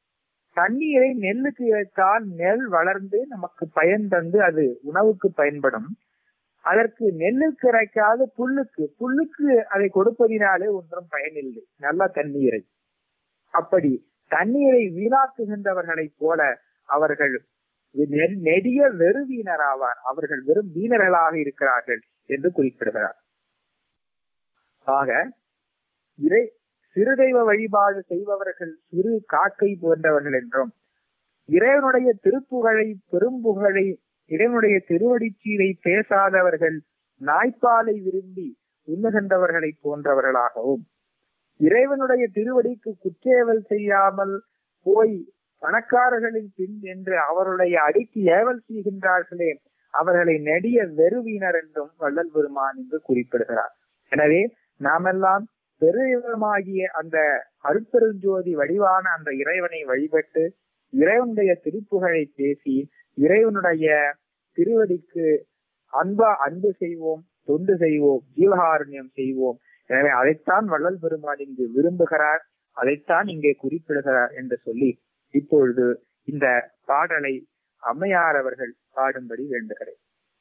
தண்ணீரை நெல்லுக்கு இறைத்தால் நெல் வளர்ந்து நமக்கு பயன் தந்து அது உணவுக்கு பயன்படும் அதற்கு நெல்லுக்கு இறைக்காது புல்லுக்கு புல்லுக்கு அதை கொடுப்பதினாலே ஒன்றும் பயனில்லை நல்ல தண்ணீரை அப்படி தண்ணீரை வீணாக்குகின்றவர்களைப் போல அவர்கள் நெ- நெடிய வெறு வீணராவார் அவர்கள் வெறும் வீணர்களாக இருக்கிறார்கள் என்று குறிப்பிடுகிறார் ஆக இறை சிறு தெய்வ வழிபாடு செய்பவர்கள் சிறு காக்கை போன்றவர்கள் என்றும் இறைவனுடைய திருப்புகழை பெரும்புகழை இறைவனுடைய திருவடிச்சீரை பேசாதவர்கள் நாய்ப்பாலை விரும்பி உண்ணுகின்றவர்களை போன்றவர்களாகவும் இறைவனுடைய திருவடிக்கு குற்றேவல் செய்யாமல் போய் பணக்காரர்களின் பின் என்று அவருடைய அடிக்கு ஏவல் செய்கின்றார்களே அவர்களை நெடிய வெறுவினர் என்றும் வள்ளல் பெருமான் என்று குறிப்பிடுகிறார் எனவே நாமெல்லாம் பெருமாகிய அந்த அருட்பெருஞ்சோதி வடிவான அந்த இறைவனை வழிபட்டு இறைவனுடைய திருப்புகழை பேசி இறைவனுடைய திருவடிக்கு அன்பா அன்பு செய்வோம் தொண்டு செய்வோம் ஜீவகாருண்யம் செய்வோம் எனவே அதைத்தான் வள்ளல் பெருமான் இங்கு விரும்புகிறார் அதைத்தான் இங்கே குறிப்பிடுகிறார் என்று சொல்லி இப்பொழுது இந்த பாடலை அம்மையார் அவர்கள் பாடும்படி வேண்டுகிறேன்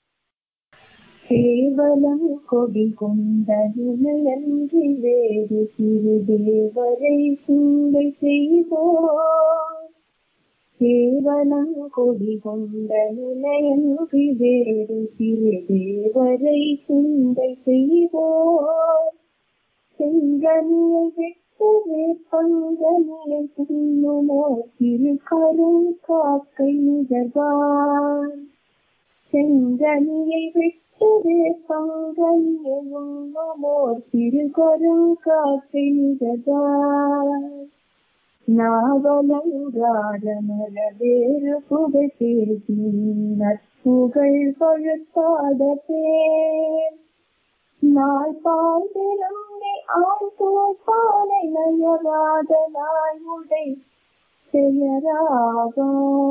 கேவலம் கொடி கொண்டதுமையன்றி வேறு சிறு தேவரை சிந்தை செய்வோம் கேவலம் கொடி கொண்ட நிலையன்றி வேறு சிறு தேவரை சிந்தை செய்வோம் செங்கனியை விட்டு வேப்பங்கனியை தின்னுமோ திரு கரும் காக்கை நிகழ்வான் செங்கனியை விட்டு வேப்பங்கனியையும் நமோர் திரு கரும் காக்கை நிகழ்வான் நாவலங்காரமர வேறு புகை பேசி நட்புகள் பழுத்தாத பேர் நாள் பாய்ந்திருந்தை ஆண் தோற்பானை நயவாத நாய் உடை பெயராக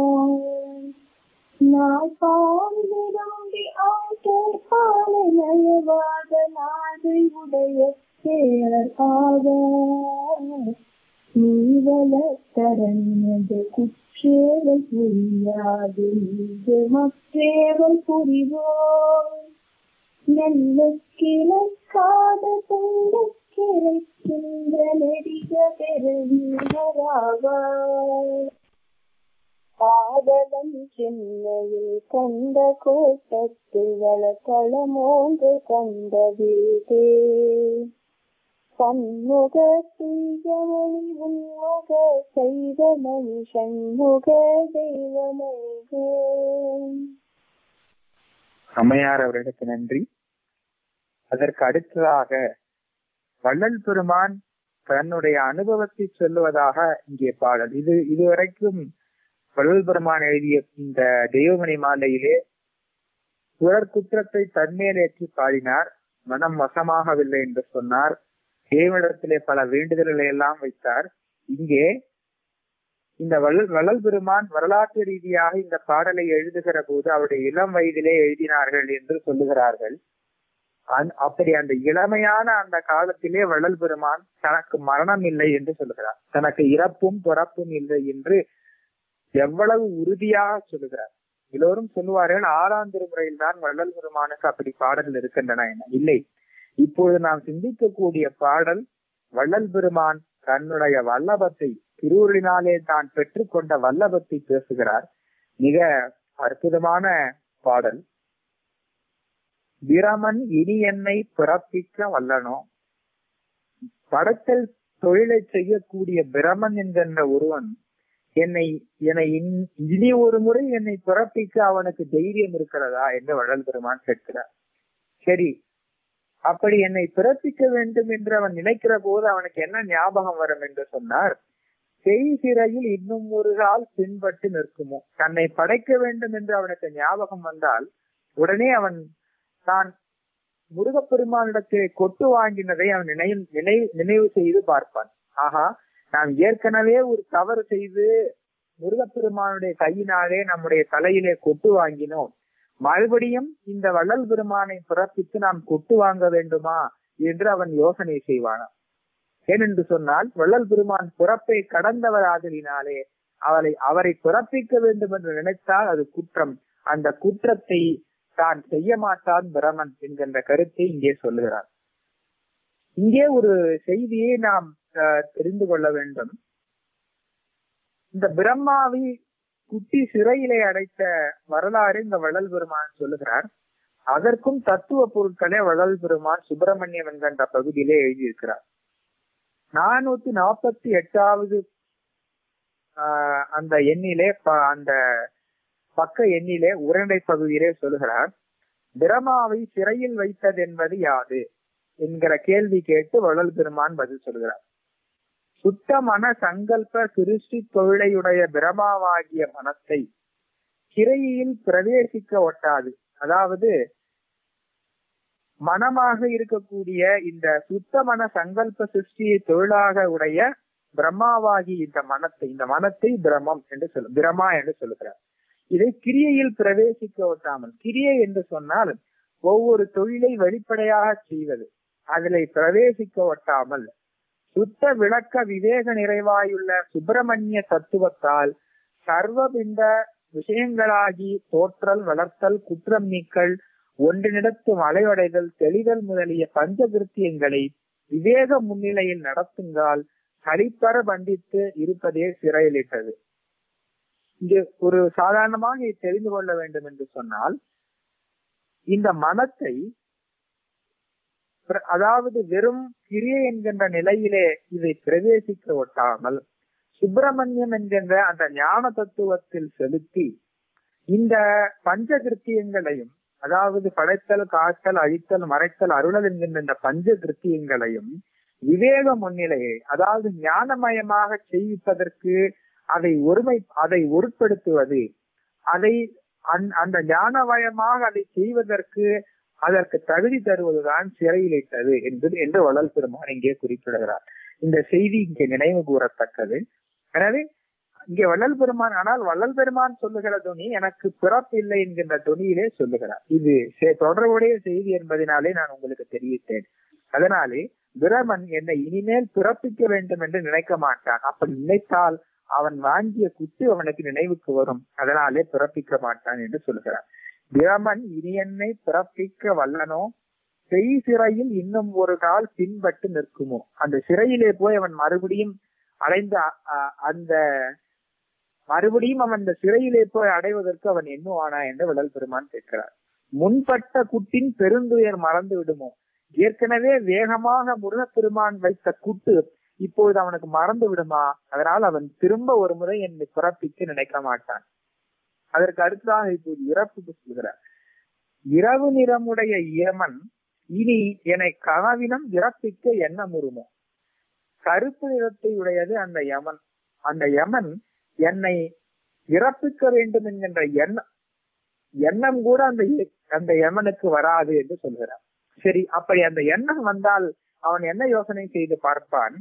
நாள் பாய்ந்திருந்தி ஆண் தோற்பானை நயவாத நாகை உடைய பேரர் ஆவார் நீவலத்தரண்யது குற்றேவல் புரியாது நீது மற்றேவல் புரிவோம் நெல்லுக்கிழக்காத துண்டக்கிழைக்கின்ற நெடிக பெருவீரராவார் காதலன் சென்னையில் கண்ட கோட்டத்தில் வளத்தளமோன்று கண்ட வீதே சண்முக தீயமணி உன்முக செய்தமணி சண்முக தெய்வமணிகே அம்மையார் அவர்களுக்கு நன்றி அதற்கு அடுத்ததாக வள்ளல் பெருமான் தன்னுடைய அனுபவத்தை சொல்லுவதாக இங்கே பாடல் இது இதுவரைக்கும் வள்ளல் பெருமான் எழுதிய இந்த தெய்வமணி மாலையிலே சுரர் குற்றத்தை தன்மேல் ஏற்றி பாடினார் மனம் வசமாகவில்லை என்று சொன்னார் தேவனிடத்திலே பல வேண்டுதல்களை எல்லாம் வைத்தார் இங்கே இந்த வள்ளல் வள்ளல் பெருமான் வரலாற்று ரீதியாக இந்த பாடலை எழுதுகிற போது அவருடைய இளம் வயதிலே எழுதினார்கள் என்று சொல்லுகிறார்கள் அந்- அப்படி அந்த இளமையான அந்த காலத்திலே வள்ளல் பெருமான் தனக்கு மரணம் இல்லை என்று சொல்லுகிறார் தனக்கு இறப்பும் பிறப்பும் இல்லை என்று எவ்வளவு உறுதியாக சொல்லுகிறார் எல்லோரும் சொல்லுவார்கள் ஆறாம் திருமுறையில் தான் வள்ளல் பெருமானுக்கு அப்படி பாடல்கள் இருக்கின்றன என இல்லை இப்பொழுது நாம் சிந்திக்கக்கூடிய பாடல் வள்ளல் பெருமான் தன்னுடைய வல்லபத்தை திருவுருளினாலே தான் பெற்றுக்கொண்ட வல்லபத்தை பேசுகிறார் மிக அற்புதமான பாடல் பிரமன் இனி என்னை பிறப்பிக்க வல்லனோ படத்தல் தொழிலை செய்யக்கூடிய பிரமன் என்கின்ற ஒருவன் என்னை என்னை இன்- இனி ஒரு முறை என்னை பிறப்பிக்க அவனுக்கு தைரியம் இருக்கிறதா என்று வள்ளல் பெருமான் கேட்கிறார் சரி அப்படி என்னை பிறப்பிக்க வேண்டும் என்று அவன் நினைக்கிற போது அவனுக்கு என்ன ஞாபகம் வரும் என்று சொன்னார் செய் சிறையில் இன்னும் ஒரு கால் பின்பட்டு நிற்குமோ தன்னை படைக்க வேண்டும் என்று அவனுக்கு ஞாபகம் வந்தால் உடனே அவன் தான் முருகப்பெருமானிடத்திலே கொட்டு வாங்கினதை அவன் நினைவு நினைவு நினைவு செய்து பார்ப்பான் ஆஹா நாம் ஏற்கனவே ஒரு தவறு செய்து முருகப்பெருமானுடைய கையினாலே நம்முடைய தலையிலே கொட்டு வாங்கினோம் மறுபடியும் இந்த வள்ளல் பெருமானை பிறப்பித்து நாம் கொட்டு வாங்க வேண்டுமா என்று அவன் யோசனை செய்வானாம் ஏனென்று சொன்னால் வள்ளல் பெருமான் பிறப்பை கடந்தவர் ஆதலினாலே அவரை அவரை பிறப்பிக்க வேண்டும் என்று நினைத்தால் அது குற்றம் அந்த குற்றத்தை தான் செய்ய மாட்டான் பிரமன் என்கின்ற கருத்தை இங்கே சொல்லுகிறார் இங்கே ஒரு செய்தியை நாம் அஹ், தெரிந்து கொள்ள வேண்டும் இந்த பிரம்மாவை குட்டி சிறையிலே அடைத்த வரலாறு இந்த வள்ளல் பெருமான் சொல்லுகிறார் அதற்கும் தத்துவ பொருட்களை வள்ளல் பெருமான் சுப்பிரமணியம் என்கின்ற பகுதியிலே எழுதியிருக்கிறார் நானூத்தி நாற்பத்தி எட்டாவது ஆஹ், அந்த எண்ணிலே ப- அந்த பக்க எண்ணிலே உரைநடை பகுதியிலே சொல்லுகிறார் பிரமாவை சிறையில் வைத்தது என்பது யாது என்கிற கேள்வி கேட்டு வள்ளல் பெருமான் பதில் சொல்கிறார் சுத்த மன சங்கல்ப சிருஷ்டி தொழிலையுடைய பிரமாவாகிய மனத்தை சிறையில் பிரவேசிக்க ஒட்டாது அதாவது மனமாக இருக்கக்கூடிய இந்த சுத்த மன சங்கல்ப சிருஷ்டியை தொழிலாக உடைய பிரம்மாவாகி இந்த மனத்தை இந்த மனத்தை பிரமம் என்று சொல்லு பிரமா என்று சொல்லுகிறார் இதை கிரியையில் பிரவேசிக்க ஒட்டாமல் கிரியை என்று சொன்னால் ஒவ்வொரு தொழிலை வெளிப்படையாக செய்வது அதிலே பிரவேசிக்க ஒட்டாமல் சுத்த விளக்க விவேக நிறைவாயுள்ள சுப்பிரமணிய தத்துவத்தால் சர்வபிண்ட விஷயங்களாகி தோற்றல் வளர்த்தல் குற்றம் நீக்கல் ஒன்றினிடத்து மலைவடைதல் தெளிதல் முதலிய பஞ்சகிருத்தியங்களை விவேக முன்னிலையில் நடத்துங்கால் சரிப்பர பண்டித்து இருப்பதே சிறையிலிட்டது இங்கு ஒரு சாதாரணமாக இதை தெரிந்து கொள்ள வேண்டும் என்று சொன்னால் இந்த மனத்தை பிர- அதாவது வெறும் கிரியை என்கின்ற நிலையிலே இதை பிரவேசிக்க ஒட்டாமல் சுப்பிரமணியம் என்கின்ற அந்த ஞான தத்துவத்தில் செலுத்தி இந்த பஞ்சகிருத்தியங்களையும் அதாவது படைத்தல் காத்தல் அழித்தல் மறைத்தல் அருளல் என்கின்ற இந்த பஞ்சகிருத்தியங்களையும் விவேக முன்னிலையை அதாவது ஞானமயமாக செய்விப்பதற்கு அதை ஒருமை அதை ஒருப்படுத்துவது அதை அந்த- அந்த ஞானமயமாக அதை செய்வதற்கு அதற்கு தகுதி தருவதுதான் சிறையில் இட்டது என்பது என்று வள்ளல் பெருமான் இங்கே குறிப்பிடுகிறார் இந்த செய்தி இங்கே நினைவு கூறத்தக்கது எனவே இங்கே வள்ளல் பெருமான் ஆனால் வள்ளல் பெருமான் சொல்லுகிற துணி எனக்கு பிறப்பில்லை என்கின்ற துணியிலே சொல்லுகிறார் இது சே- தொடர்புடைய செய்தி என்பதனாலே நான் உங்களுக்கு தெரிவித்தேன் அதனாலே பிரமன் என்னை இனிமேல் பிறப்பிக்க வேண்டும் என்று நினைக்க மாட்டான் அப்படி நினைத்தால் அவன் வாங்கிய குத்து அவனுக்கு நினைவுக்கு வரும் அதனாலே பிறப்பிக்க மாட்டான் என்று சொல்கிறார் பிரமன் இனி என்னை பிறப்பிக்க வல்லனோ செய் சிறையில் இன்னும் ஒரு கால் பின்பட்டு நிற்குமோ அந்த சிறையிலே போய் அவன் மறுபடியும் அடைந்த அ- அ- அந்த மறுபடியும் அவன் அந்த சிறையிலே போய் அடைவதற்கு அவன் எண்ணுவானா என்று விடல் பெருமான் கேட்கிறார் முன்பட்ட குட்டின் பெருந்துயர் மறந்து விடுமோ ஏற்கனவே வேகமாக முருகப்பெருமான் வைத்த குட்டு இப்பொழுது அவனுக்கு மறந்து விடுமா அதனால் அவன் திரும்ப ஒரு முறை என்னை பிறப்பிக்க நினைக்க மாட்டான் அதற்கு அடுத்ததாக இப்போது இறப்புக்கு சொல்கிறார் இரவு நிறமுடைய யமன் இனி என்னை கனவினம் இறப்பிக்க எண்ணம் உருமோ கருப்பு நிறத்தை உடையது அந்த யமன் அந்த யமன் என்னை இறப்பிக்க வேண்டும் என்கின்ற எண்ணம் எண்ணம் கூட அந்த அந்த யமனுக்கு வராது என்று சொல்கிறார் சரி அப்படி அந்த எண்ணம் வந்தால் அவன் என்ன யோசனை செய்து பார்ப்பான்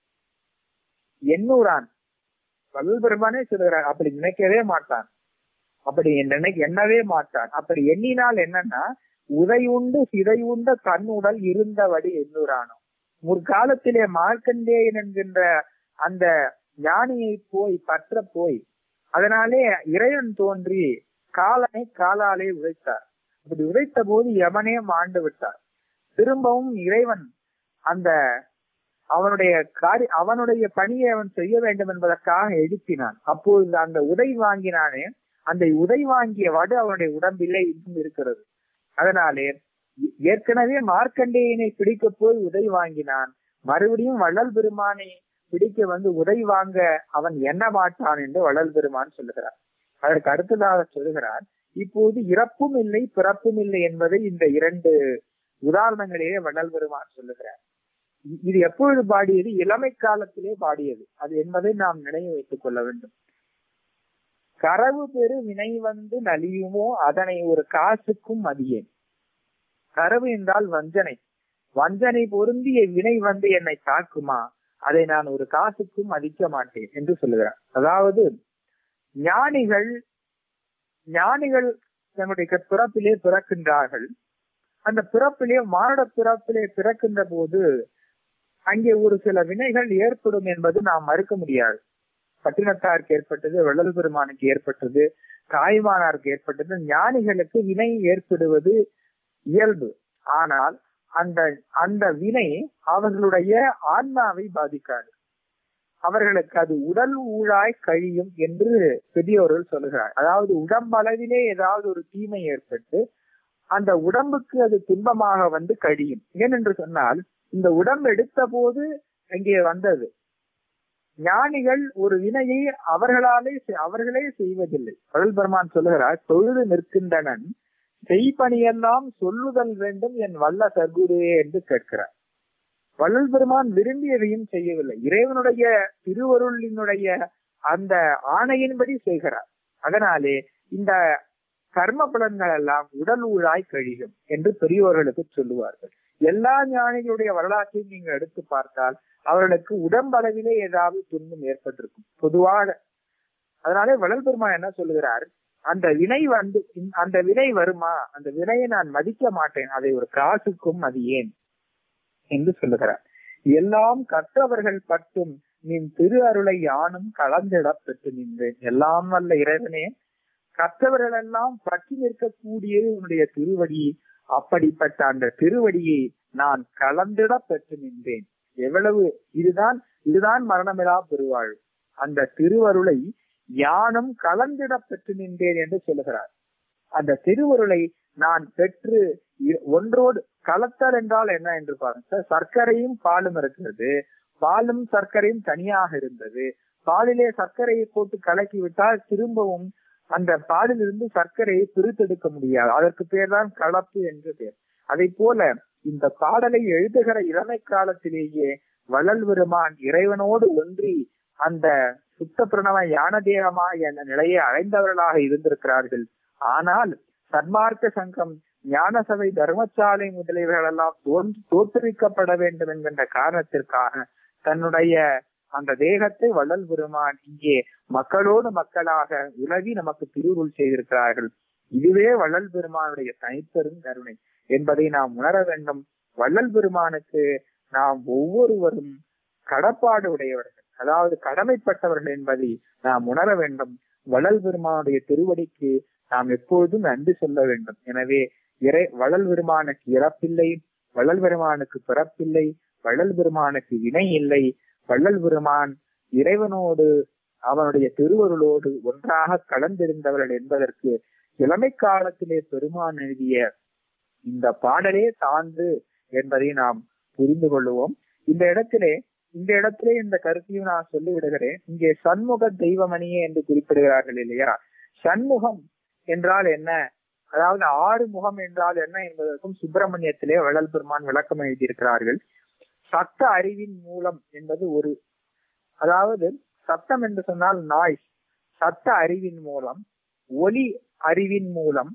எண்ணூரான் வல்லல் பெருமானே சொல்கிறார் அப்படி நினைக்கவே மாட்டான் அப்படி நினை எண்ணவே மாட்டான் அப்படி எண்ணினால் என்னன்னா உதை உண்டு சிதை உண்ட கண் உடல் இருந்தபடி எண்ணூரானோ முற்காலத்திலே மார்க்கண்டேயன் என்கின்ற அந்த ஞானியை போய் பற்ற போய் அதனாலே இறைவன் தோன்றி காலனை காலாலே உதைத்தார் அப்படி உதைத்த போது யமனே மாண்டு விட்டார் திரும்பவும் இறைவன் அந்த அவனுடைய காரி அவனுடைய பணியை அவன் செய்ய வேண்டும் என்பதற்காக எழுப்பினான் அப்பொழுது அந்த உதை வாங்கினானே அந்த உதை வாங்கிய வடு அவனுடைய உடம்பிலே இன்னும் இருக்கிறது அதனாலே ஏற்கனவே மார்க்கண்டேயனை பிடிக்க போய் உதை வாங்கினான் மறுபடியும் வள்ளல் பெருமானை பிடிக்க வந்து உதை வாங்க அவன் எண்ண மாட்டான் என்று வள்ளல் பெருமான் சொல்லுகிறார் அதற்கு அடுத்ததாக சொல்லுகிறார் இப்போது இறப்பும் இல்லை பிறப்பும் இல்லை என்பதை இந்த இரண்டு உதாரணங்களிலே வள்ளல் பெருமான் சொல்லுகிறார் இ- இது எப்பொழுது பாடியது இளமை காலத்திலே பாடியது அது என்பதை நாம் நினைவு வைத்துக் கொள்ள வேண்டும் கரவு பெரு வினை வந்து நலியுமோ அதனை ஒரு காசுக்கும் மதியேன் கரவு என்றால் வஞ்சனை வஞ்சனை பொருந்திய வினை வந்து என்னை தாக்குமா அதை நான் ஒரு காசுக்கும் மதிக்க மாட்டேன் என்று சொல்லுகிறார் அதாவது ஞானிகள் ஞானிகள் தங்களுடைய பிறப்பிலே பிறக்கின்றார்கள் அந்த பிறப்பிலே மானுட பிறப்பிலே பிறக்கின்ற போது அங்கே ஒரு சில வினைகள் ஏற்படும் என்பது நாம் மறுக்க முடியாது பட்டினத்தாருக்கு ஏற்பட்டது வள்ளல் பெருமானுக்கு ஏற்பட்டது தாய்மானாருக்கு ஏற்பட்டது ஞானிகளுக்கு வினை ஏற்படுவது இயல்பு ஆனால் அந்த அந்த வினை அவர்களுடைய ஆன்மாவை பாதிக்காது அவர்களுக்கு அது உடல் ஊழாய் கழியும் என்று பெரியோர்கள் சொல்லுகிறார் அதாவது உடம்பளவிலே ஏதாவது ஒரு தீமை ஏற்பட்டு அந்த உடம்புக்கு அது துன்பமாக வந்து கழியும் ஏனென்று சொன்னால் இந்த உடம்பு எடுத்த போது அங்கே வந்தது ஞானிகள் ஒரு வினையை அவர்களாலே செ- அவர்களே செய்வதில்லை அருள் பெருமான் சொல்லுகிறார் தொழுது நிற்கின்றனன் செய்பணியெல்லாம் சொல்லுதல் வேண்டும் என் வல்ல சர்க்குருவே என்று கேட்கிறார் வள்ளல் பெருமான் விரும்பியதையும் செய்யவில்லை இறைவனுடைய திருவருளினுடைய அந்த ஆணையின்படி செய்கிறார் அதனாலே இந்த கர்ம பலன்கள் எல்லாம் உடல் ஊழாய் கழியும் என்று பெரியோர்களுக்கு சொல்லுவார்கள் எல்லா ஞானிகளுடைய வரலாற்றையும் நீங்கள் எடுத்து பார்த்தால் அவர்களுக்கு உடம்பளவிலே ஏதாவது துன்பம் ஏற்பட்டிருக்கும் பொதுவாக அதனாலே வள்ளல் பெருமான் என்ன சொல்லுகிறார் அந்த வினை வந்து அந்த வினை வருமா அந்த வினையை நான் மதிக்க மாட்டேன் அதை ஒரு காசுக்கும் அது ஏன் என்று சொல்லுகிறார் எல்லாம் கற்றவர்கள் பட்டும் நின் திரு அருளை யானும் கலந்திட பெற்று நின்றேன் எல்லாம் வல்ல இறைவனே கற்றவர்கள் எல்லாம் பற்றி நிற்கக்கூடியது உன்னுடைய திருவடி அப்படிப்பட்ட அந்த திருவடியை நான் கலந்திட பெற்று நின்றேன் எவ்வளவு இதுதான் இதுதான் மரணமிலா பெருவாழ் அந்த திருவருளை யானும் கலந்திட பெற்று நின்றேன் என்று சொல்லுகிறார் அந்த திருவருளை நான் பெற்று இ- ஒன்றோடு கலத்தல் என்றால் என்ன என்று பாருங்க சர்க்கரையும் பாலும் இருக்கிறது பாலும் சர்க்கரையும் தனியாக இருந்தது பாலிலே சர்க்கரையை போட்டு கலக்கி விட்டால் திரும்பவும் அந்த பாலிலிருந்து சர்க்கரையை பிரித்தெடுக்க முடியாது அதற்கு பேர் தான் கலப்பு என்று பேர் அதை போல இந்த பாடலை எழுதுகிற இளமை காலத்திலேயே வள்ளல் பெருமான் இறைவனோடு ஒன்றி அந்த சுத்த பிரணவ ஞானதேகமா என்ற நிலையை அடைந்தவர்களாக இருந்திருக்கிறார்கள் ஆனால் சன்மார்க்க சங்கம் ஞான சபை தர்மசாலை முதலியவர்கள் எல்லாம் தோன்று தோற்றுவிக்கப்பட வேண்டும் என்கின்ற காரணத்திற்காக தன்னுடைய அந்த தேகத்தை வள்ளல் பெருமான் இங்கே மக்களோடு மக்களாக உலகி நமக்கு திருவுருள் செய்திருக்கிறார்கள் இதுவே வள்ளல் பெருமானுடைய தனிப்பெரும் கருணை என்பதை நாம் உணர வேண்டும் வள்ளல் பெருமானுக்கு நாம் ஒவ்வொருவரும் கடப்பாடு உடையவர்கள் அதாவது கடமைப்பட்டவர்கள் என்பதை நாம் உணர வேண்டும் வள்ளல் பெருமானுடைய திருவடிக்கு நாம் எப்பொழுதும் நன்றி சொல்ல வேண்டும் எனவே இறை வள்ளல் பெருமானுக்கு இறப்பில்லை வள்ளல் பெருமானுக்கு பிறப்பில்லை வள்ளல் பெருமானுக்கு இணை இல்லை வள்ளல் பெருமான் இறைவனோடு அவனுடைய திருவருளோடு ஒன்றாக கலந்திருந்தவர்கள் என்பதற்கு இளமை காலத்திலே பெருமான் எழுதிய இந்த பாடலே சான்று என்பதை நாம் புரிந்து கொள்ளுவோம் இந்த இடத்திலே இந்த இடத்திலே இந்த கருத்தையும் நான் சொல்லி விடுகிறேன் இங்கே சண்முக தெய்வமணியே என்று குறிப்பிடுகிறார்கள் இல்லையா சண்முகம் என்றால் என்ன அதாவது ஆறு முகம் என்றால் என்ன என்பதற்கும் சுப்பிரமணியத்திலே வள்ளல் பெருமான் விளக்கம் எழுதியிருக்கிறார்கள் சத்த அறிவின் மூலம் என்பது ஒரு அதாவது சத்தம் என்று சொன்னால் நாய்ஸ் சத்த அறிவின் மூலம் ஒலி அறிவின் மூலம்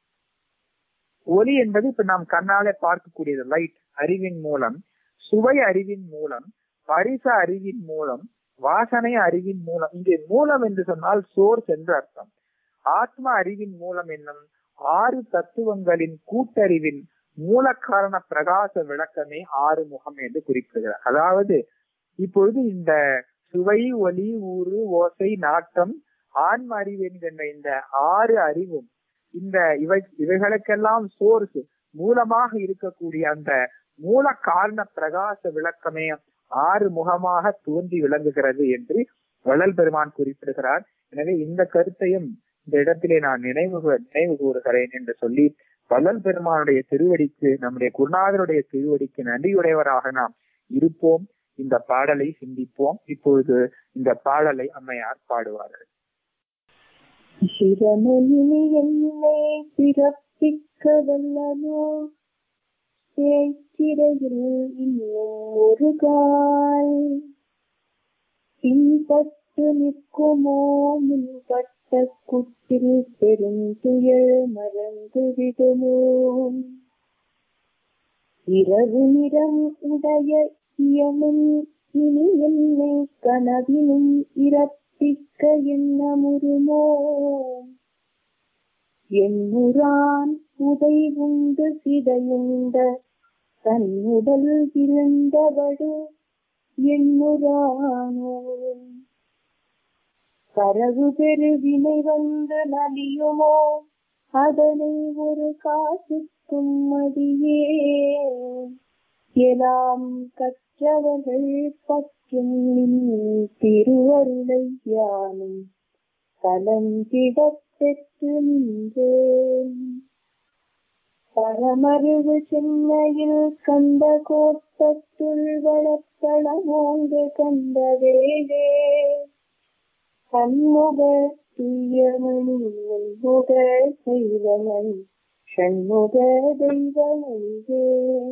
ஒலி என்பது இப்ப நாம் கண்ணாலே பார்க்கக்கூடியது லைட் அறிவின் மூலம் சுவை அறிவின் மூலம் பரிச அறிவின் மூலம் வாசனை அறிவின் மூலம் இங்கே மூலம் என்று சொன்னால் சோர்ஸ் என்று அர்த்தம் ஆத்ம அறிவின் மூலம் என்னும் ஆறு தத்துவங்களின் கூட்டறிவின் மூல காரண பிரகாச விளக்கமே ஆறு முகம் என்று குறிப்பிடுகிறார் அதாவது இப்பொழுது இந்த சுவை ஒலி ஊறு ஓசை நாட்டம் ஆன்ம அறிவு என்கின்ற இந்த ஆறு அறிவும் இந்த இவை இவைகளுக்கெல்லாம் சோர்ஸ் மூலமாக இருக்கக்கூடிய அந்த மூல காரண பிரகாச விளக்கமே ஆறு முகமாக தோன்றி விளங்குகிறது என்று வள்ளல் பெருமான் குறிப்பிடுகிறார் எனவே இந்த கருத்தையும் இந்த இடத்திலே நான் நினைவு நினைவு கூறுகிறேன் என்று சொல்லி வள்ளல் பெருமானுடைய திருவடிக்கு நம்முடைய குருநாதருடைய திருவடிக்கு நன்றியுடையவராக நாம் இருப்போம் இந்த பாடலை சிந்திப்போம் இப்பொழுது இந்த பாடலை அம்மையார் பாடுவார்கள் சிரமணினி என்னை பிறப்பிக்க வல்லனோ தேய்ச்சிறையில் இன்னும் ஒரு கால் பின்பற்று நிற்குமோ முன்பட்ட குட்டில் பெருந்துயர் மறந்து விடுமோ இரவு நிறம் உடைய இயமும் இனி என்னை கனவினும் இறப்பிக்க எண்ணமுறுமோ எண்ணுரான் உதை உண்டு சிதையுண்ட தன் உடல் இருந்தவடு எண்ணுரானோ கரவு பெரு வினை வந்து நலியுமோ அதனை ஒரு காசுக்கும் மதியே எலாம் கற்றவர்கள் பற்றும் நின் திருவருளை யானும் கலந்திடப் பெற்று நின்றேன் பரமறிவு சென்னையில் கண்ட கோட்டத்துள் வளர்த்தளமோங்கு கண்ட வேலே சண்முக தூயமணி முக செய்வமணி சண்முக தெய்வமணியே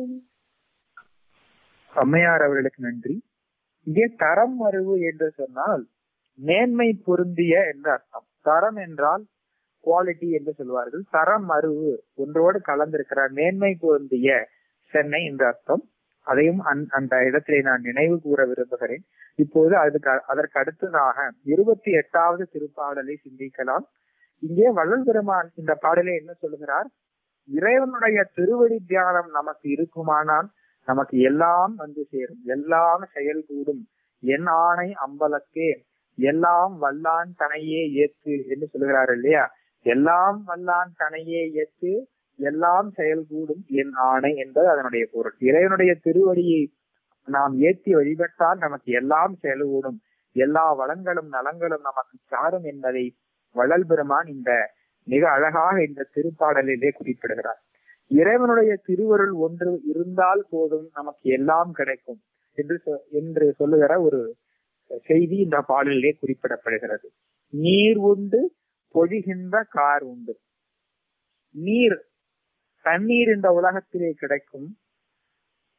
அம்மையார் அவர்களுக்கு நன்றி இங்கே தரம் அறிவு என்று சொன்னால் மேன்மை பொருந்திய என்று அர்த்தம் தரம் என்றால் குவாலிட்டி என்று சொல்வார்கள் தரம் அறிவு ஒன்றோடு கலந்திருக்கிற மேன்மை பொருந்திய சென்னை என்று அர்த்தம் அதையும் அந்- அந்த இடத்திலே நான் நினைவு கூற விரும்புகிறேன் இப்போது அதுக்கு அ- அதற்கு அடுத்ததாக இருபத்தி எட்டாவது திருப்பாடலை சிந்திக்கலாம் இங்கே வள்ளல் பெருமான் இந்த பாடலை என்ன சொல்லுகிறார் இறைவனுடைய திருவடி தியானம் நமக்கு இருக்குமானால் நமக்கு எல்லாம் வந்து சேரும் எல்லாம் செயல்கூடும் என் ஆணை அம்பலத்தே எல்லாம் வல்லான் தனையே ஏத்து என்று சொல்லுகிறார் இல்லையா எல்லாம் வல்லான் தனையே ஏத்து எல்லாம் செயல்கூடும் என் ஆணை என்பது அதனுடைய பொருள் இறைவனுடைய திருவடியை நாம் ஏற்றி வழிபட்டால் நமக்கு எல்லாம் செயல்கூடும் எல்லா வளங்களும் நலங்களும் நமக்கு சாரும் என்பதை வள்ளல் பெருமான் இந்த மிக அழகாக இந்த திருப்பாடலிலே குறிப்பிடுகிறார் இறைவனுடைய திருவருள் ஒன்று இருந்தால் போதும் நமக்கு எல்லாம் கிடைக்கும் என்று சொ- என்று சொல்லுகிற ஒரு செய்தி இந்த பாடலிலே குறிப்பிடப்படுகிறது நீர் உண்டு பொழிகின்ற கார் உண்டு நீர் தண்ணீர் இந்த உலகத்திலே கிடைக்கும்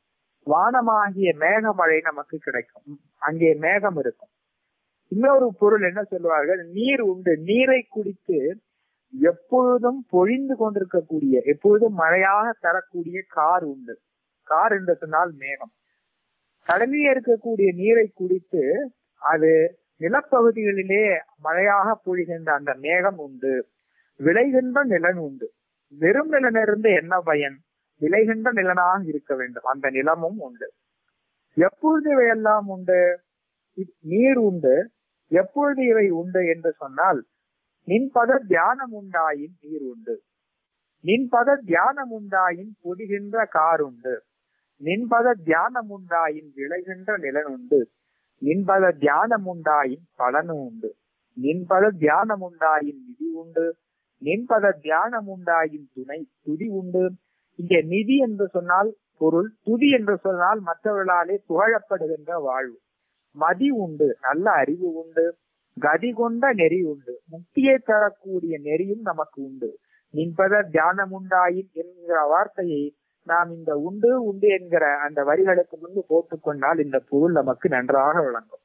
வானமாகிய மேகமழை நமக்கு கிடைக்கும் அங்கே மேகம் இருக்கும் இன்னொரு பொருள் என்ன சொல்லுவார்கள் நீர் உண்டு நீரை குடித்து எப்பொழுதும் பொழிந்து கொண்டிருக்கக்கூடிய எப்பொழுதும் மழையாக தரக்கூடிய கார் உண்டு கார் என்று சொன்னால் மேகம் கடலில் இருக்கக்கூடிய நீரை குடித்து அது நிலப்பகுதிகளிலே மழையாக பொழிகின்ற அந்த மேகம் உண்டு விளைகின்ற நிலன் உண்டு வெறும் நிலனிருந்து என்ன பயன் விளைகின்ற நிலனாக இருக்க வேண்டும் அந்த நிலமும் உண்டு எப்பொழுது இவையெல்லாம் உண்டு இப்- நீர் உண்டு எப்பொழுது இவை உண்டு என்று சொன்னால் நின்பத தியானம் உண்டாயின் நீர் உண்டு நின்பத தியானம் உண்டாயின் பொடிகின்ற கார் உண்டு நின்பத தியானம் உண்டாயின் விளைகின்ற நிலன் உண்டு நின்பத தியானம் உண்டாயின் பலனும் உண்டு நின்பத தியானம் உண்டாயின் நிதி உண்டு நின்பத தியானம் உண்டாயின் துணை துதி உண்டு இங்கே நிதி என்று சொன்னால் பொருள் துதி என்று சொன்னால் மற்றவர்களாலே புகழப்படுகின்ற வாழ்வு மதி உண்டு நல்ல அறிவு உண்டு கதி கொண்ட நெறி உண்டு முக்தியை தரக்கூடிய நெறியும் நமக்கு உண்டு நின்பத தியானம் உண்டாயின் என்கிற வார்த்தையை நாம் இந்த உண்டு உண்டு என்கிற அந்த வரிகளுக்கு முன்பு போட்டுக்கொண்டால் இந்த பொருள் நமக்கு நன்றாக விளங்கும்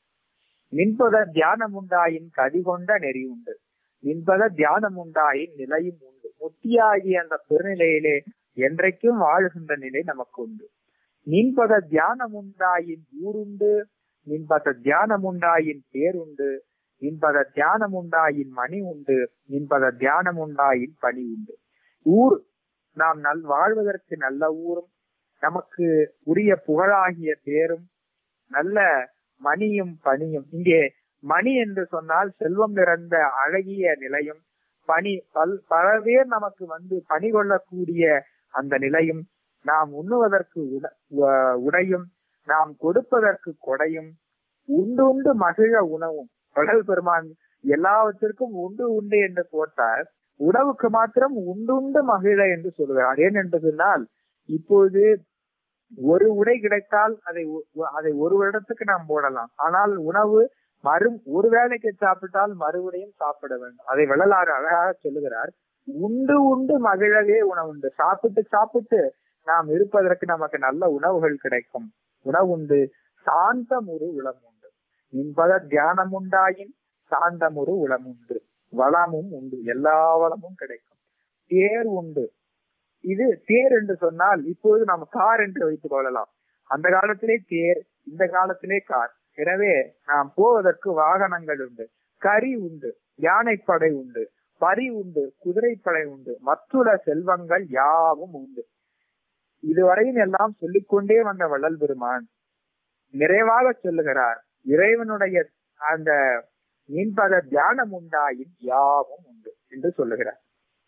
நின்பத தியானம் உண்டாயின் கதி கொண்ட நெறி உண்டு நின்பத தியானம் உண்டாயின் நிலையும் உண்டு முத்தியாகிய அந்த பெருநிலையிலே என்றைக்கும் வாழுகின்ற நிலை நமக்கு உண்டு நின்பத தியானம் உண்டாயின் ஊருண்டு நின்பத தியானம் உண்டாயின் பேருண்டு நின்பத தியானம் உண்டாயின் மணி உண்டு நின்பத தியானம் உண்டாயின் பணி உண்டு ஊர் நாம் நல் வாழ்வதற்கு நல்ல ஊரும் நமக்கு உரிய புகழாகிய பேரும் நல்ல மணியும் பணியும் இங்கே மணி என்று சொன்னால் செல்வம் நிறைந்த அழகிய நிலையும் பணி பல் பல பேர் நமக்கு வந்து பணி கொள்ளக்கூடிய அந்த நிலையும் நாம் உண்ணுவதற்கு உட- உ- உடையும் நாம் கொடுப்பதற்கு கொடையும் உண்டு உண்டு மகிழ உணவும் கடல் பெருமான் எல்லாவற்றிற்கும் உண்டு உண்டு என்று போட்டார் உணவுக்கு மாத்திரம் உண்டுண்டு மகிழ என்று சொல்கிறார் ஏன் என்று சொன்னால் இப்பொழுது ஒரு உடை கிடைத்தால் அதை ஒ- அதை ஒரு வருடத்துக்கு நாம் போடலாம் ஆனால் உணவு மறு ஒரு வேளைக்கு சாப்பிட்டால் மறுபடியும் சாப்பிட வேண்டும் அதை வள்ளலாறு அழகாக சொல்லுகிறார் உண்டு உண்டு மகிழவே உணவுண்டு சாப்பிட்டு சாப்பிட்டு நாம் இருப்பதற்கு நமக்கு நல்ல உணவுகள் கிடைக்கும் உணவுண்டு சாந்தமுறு உளம் உண்டு என்பத தியானம் உண்டாயின் சாந்தமுறு உளம் உண்டு வளமும் உண்டு எல்லா வளமும் கிடைக்கும் தேர் உண்டு இது தேர் என்று சொன்னால் இப்போது நாம் கார் என்று வைத்துக் கொள்ளலாம் அந்த காலத்திலே தேர் இந்த காலத்திலே கார் எனவே நாம் போவதற்கு வாகனங்கள் உண்டு கரி உண்டு யானைப்படை உண்டு பரி உண்டு குதிரைப்படை உண்டு மற்றுள்ள செல்வங்கள் யாவும் உண்டு இதுவரையும் எல்லாம் சொல்லிக்கொண்டே வந்த வள்ளல் பெருமான் நிறைவாக சொல்லுகிறார் இறைவனுடைய அந்த மீன்பத தியானம் உண்டாயின் யாவும் உண்டு என்று சொல்லுகிறார்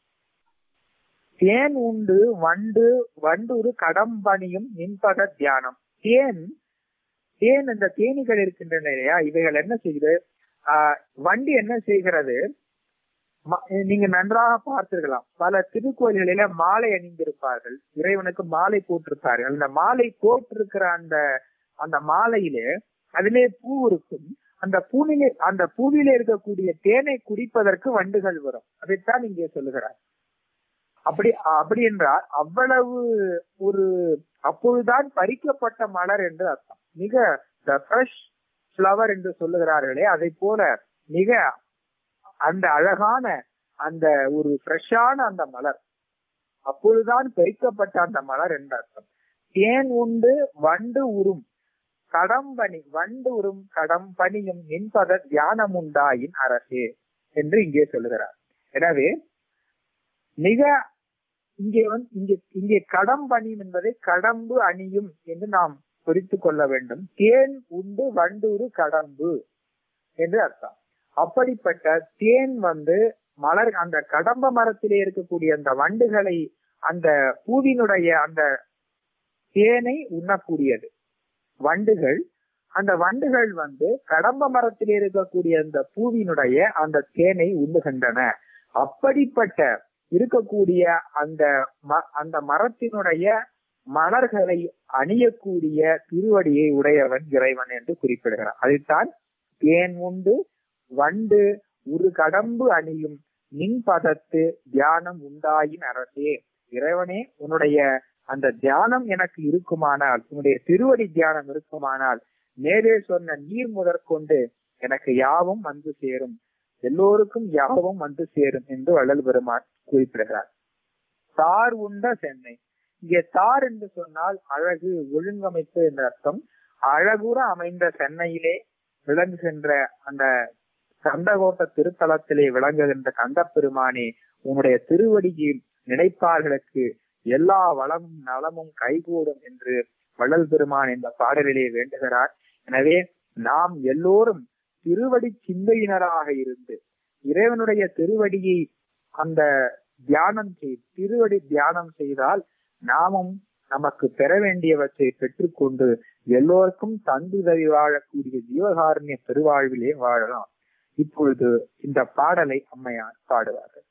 தேன் உண்டு வண்டு வண்டுரு கடம்பணியும் மின்பத தியானம் தேன் தேன் இந்த தேனீகள் இருக்கின்றன இல்லையா இவைகள் என்ன செய்கிறது ஆஹ் வண்டி என்ன செய்கிறது ம- நீங்க நன்றாக பார்த்திருக்கலாம் பல திருக்கோயில்களில மாலை அணிந்திருப்பார்கள் இறைவனுக்கு மாலை போட்டிருப்பார்கள் அந்த மாலை போட்டிருக்கிற அந்த அந்த மாலையிலே அதிலே பூ இருக்கும் அந்த பூவிலே அந்த பூவிலே இருக்கக்கூடிய தேனை குடிப்பதற்கு வண்டுகள் வரும் அதைத்தான் இங்கே சொல்லுகிறார் அப்படி அப்படி என்றால் அவ்வளவு ஒரு அப்பொழுதுதான் பறிக்கப்பட்ட மலர் என்று அர்த்தம் மிக த ஃப்ரெஷ் ஃப்ளவர் என்று சொல்லுகிறார்களே அதை போல மிக அந்த அழகான அந்த ஒரு ஃப்ரெஷ்ஷான அந்த மலர் அப்பொழுதுதான் பறிக்கப்பட்ட அந்த மலர் என்று அர்த்தம் தேன் உண்டு வண்டு உறும் கடம்பனி வண்டு உறும் கடம்பனியும் நின்பத தியானம் உண்டாயின் அரசே என்று இங்கே சொல்லுகிறார் எனவே மிக இங்கே வந்து இங்கே இங்கே கடம்பணியும் என்பதை கடம்பு அணியும் என்று நாம் குறித்து கொள்ள வேண்டும் தேன் உண்டு வண்டூரு கடம்பு என்று அர்த்தம் அப்படிப்பட்ட தேன் வந்து மலர் அந்த கடம்ப மரத்திலே இருக்கக்கூடிய அந்த வண்டுகளை அந்த பூவினுடைய அந்த தேனை உண்ணக்கூடியது வண்டுகள் அந்த வண்டுகள் வந்து கடம்ப மரத்தில் இருக்கக்கூடிய அந்த பூவினுடைய அந்த தேனை உண்ணுகின்றன அப்படிப்பட்ட இருக்கக்கூடிய அந்த ம- அந்த மரத்தினுடைய மலர்களை அணியக்கூடிய திருவடியை உடையவன் இறைவன் என்று குறிப்பிடுகிறார் அதைத்தான் தேன் உண்டு வண்டு ஒரு கடம்பு அணியும் நின் பதத்து தியானம் உண்டாயின் அரசே இறைவனே உன்னுடைய அந்த தியானம் எனக்கு இருக்குமானால் உன்னுடைய திருவடி தியானம் இருக்குமானால் மேலே சொன்ன நீர் முதற்கொண்டு எனக்கு யாவும் வந்து சேரும் எல்லோருக்கும் யாவும் வந்து சேரும் என்று வள்ளல் பெருமான் குறிப்பிடுகிறார் தார் உண்ட சென்னை இங்கே தார் என்று சொன்னால் அழகு ஒழுங்கமைப்பு என்ற அர்த்தம் அழகுற அமைந்த சென்னையிலே விளங்குகின்ற அந்த கந்தகோட்ட திருத்தலத்திலே விளங்குகின்ற கந்தப்பெருமானே உன்னுடைய திருவடியில் நினைப்பார்களுக்கு எல்லா வளமும் நலமும் கைகூடும் என்று வள்ளல் பெருமான் இந்த பாடலிலே வேண்டுகிறார் எனவே நாம் எல்லோரும் திருவடி சிந்தையினராக இருந்து இறைவனுடைய திருவடியை அந்த தியானம் செய் திருவடி தியானம் செய்தால் நாமும் நமக்கு பெற வேண்டியவற்றை பெற்றுக்கொண்டு எல்லோருக்கும் தந்துதவி வாழக்கூடிய ஜீவகாருண்ய பெருவாழ்விலே வாழலாம் இப்பொழுது இந்த பாடலை அம்மையார் பாடுவார்கள்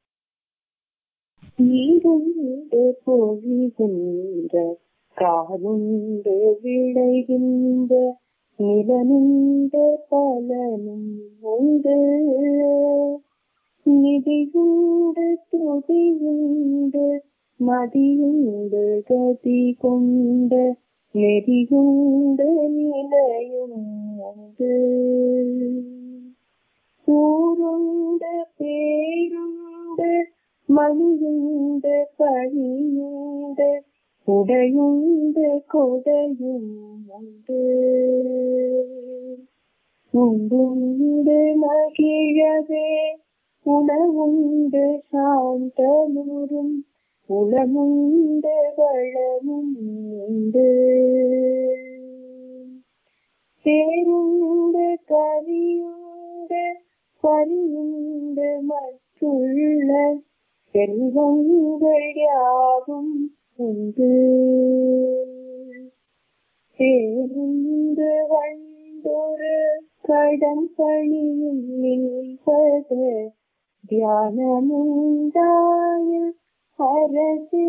நீருண்டு பொழிகின்ற காருண்டு விளைகின்ற நிலனுண்டு பலனும் உண்டு நிதியுண்டு துதியுண்டு மதியுண்டு கதி கொண்ட நெறியுண்டு நிலையும் உண்டு ஊருண்டு பேருண்டு மணியுண்டு பழியுண்டு உடையுண்டு கொடையும் உண்டு உண்டுண்டு மகிழவே உணவுண்டு சாந்தமுறும் உளமுண்டு வளமும் உண்டு தேருண்டு கவியுண்டு பரியுண்டு மற்றுள்ள செல்வங்கள் யாவும் உண்டு தேர்ந்து வண்டொரு கடம் பணியும் நிற்பது தியானமுண்டாய அரசே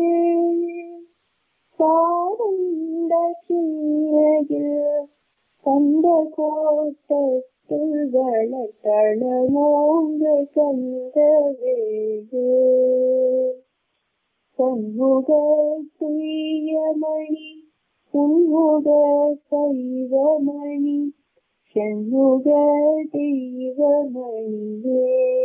சார்ந்த சிந்தையில் கந்த கோட்டத்தில் வளர்த்தளமோங்க கந்தவேது சண்முக துயமணி உன்முக சைவமணி சண்முக தெய்வமணியே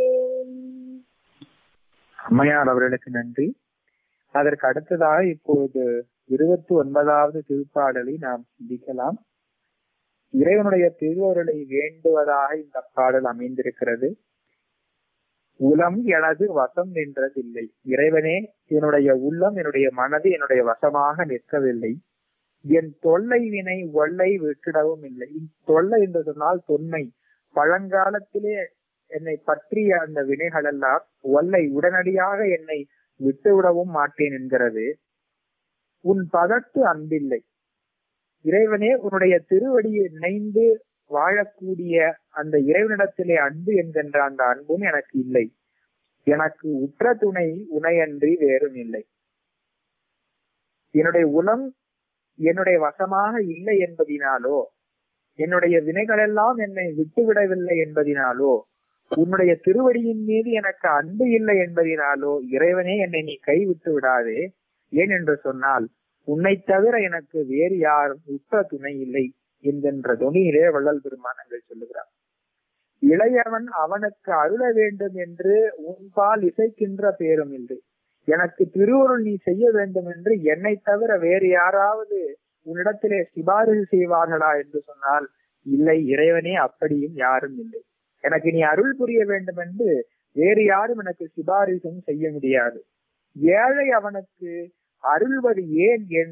அம்மையார் அவர்களுக்கு நன்றி அதற்கு அடுத்ததாக இப்பொழுது இருபத்தி ஒன்பதாவது திருப்பாடலை நாம் சிந்திக்கலாம் இறைவனுடைய திருவருளை வேண்டுவதாக இந்த பாடல் அமைந்திருக்கிறது உளம் எனது வசம் நின்றதில்லை இறைவனே என்னுடைய உள்ளம் என்னுடைய மனது என்னுடைய வசமாக நிற்கவில்லை என் தொல்லை வினை ஒல்லை விட்டிடவும் இல்லை தொல்லை என்று சொன்னால் தொன்மை பழங்காலத்திலே என்னை பற்றிய அந்த வினைகள் எல்லாம் ஒல்லை உடனடியாக என்னை விட்டுவிடவும் மாட்டேன் என்கிறது உன் பதத்து அன்பில்லை இறைவனே உன்னுடைய திருவடியை நினைந்து வாழக்கூடிய அந்த இறைவனிடத்திலே அன்பு என்கின்ற அந்த அன்பும் எனக்கு இல்லை எனக்கு உற்ற துணை உனையன்றி வேறும் இல்லை என்னுடைய உளம் என்னுடைய வசமாக இல்லை என்பதினாலோ என்னுடைய வினைகளெல்லாம் என்னை விட்டுவிடவில்லை என்பதினாலோ உன்னுடைய திருவடியின் மீது எனக்கு அன்பு இல்லை என்பதினாலோ இறைவனே என்னை நீ கைவிட்டு விடாதே ஏன் என்று சொன்னால் உன்னை தவிர எனக்கு வேறு யாரும் உற்ற துணை இல்லை என்கின்ற துணியிலே வள்ளல் பெருமானங்கள் சொல்லுகிறார் இளையவன் அவனுக்கு அருள வேண்டும் என்று உன்பால் இசைக்கின்ற பேரும் இல்லை எனக்கு திருவுருள் நீ செய்ய வேண்டும் என்று என்னை தவிர வேறு யாராவது உன்னிடத்திலே சிபாரிசு செய்வார்களா என்று சொன்னால் இல்லை இறைவனே அப்படியும் யாரும் இல்லை எனக்கு நீ அருள் புரிய வேண்டும் என்று வேறு யாரும் எனக்கு சிபாரிசும் செய்ய முடியாது ஏழை அவனுக்கு அருள்வது ஏன் என்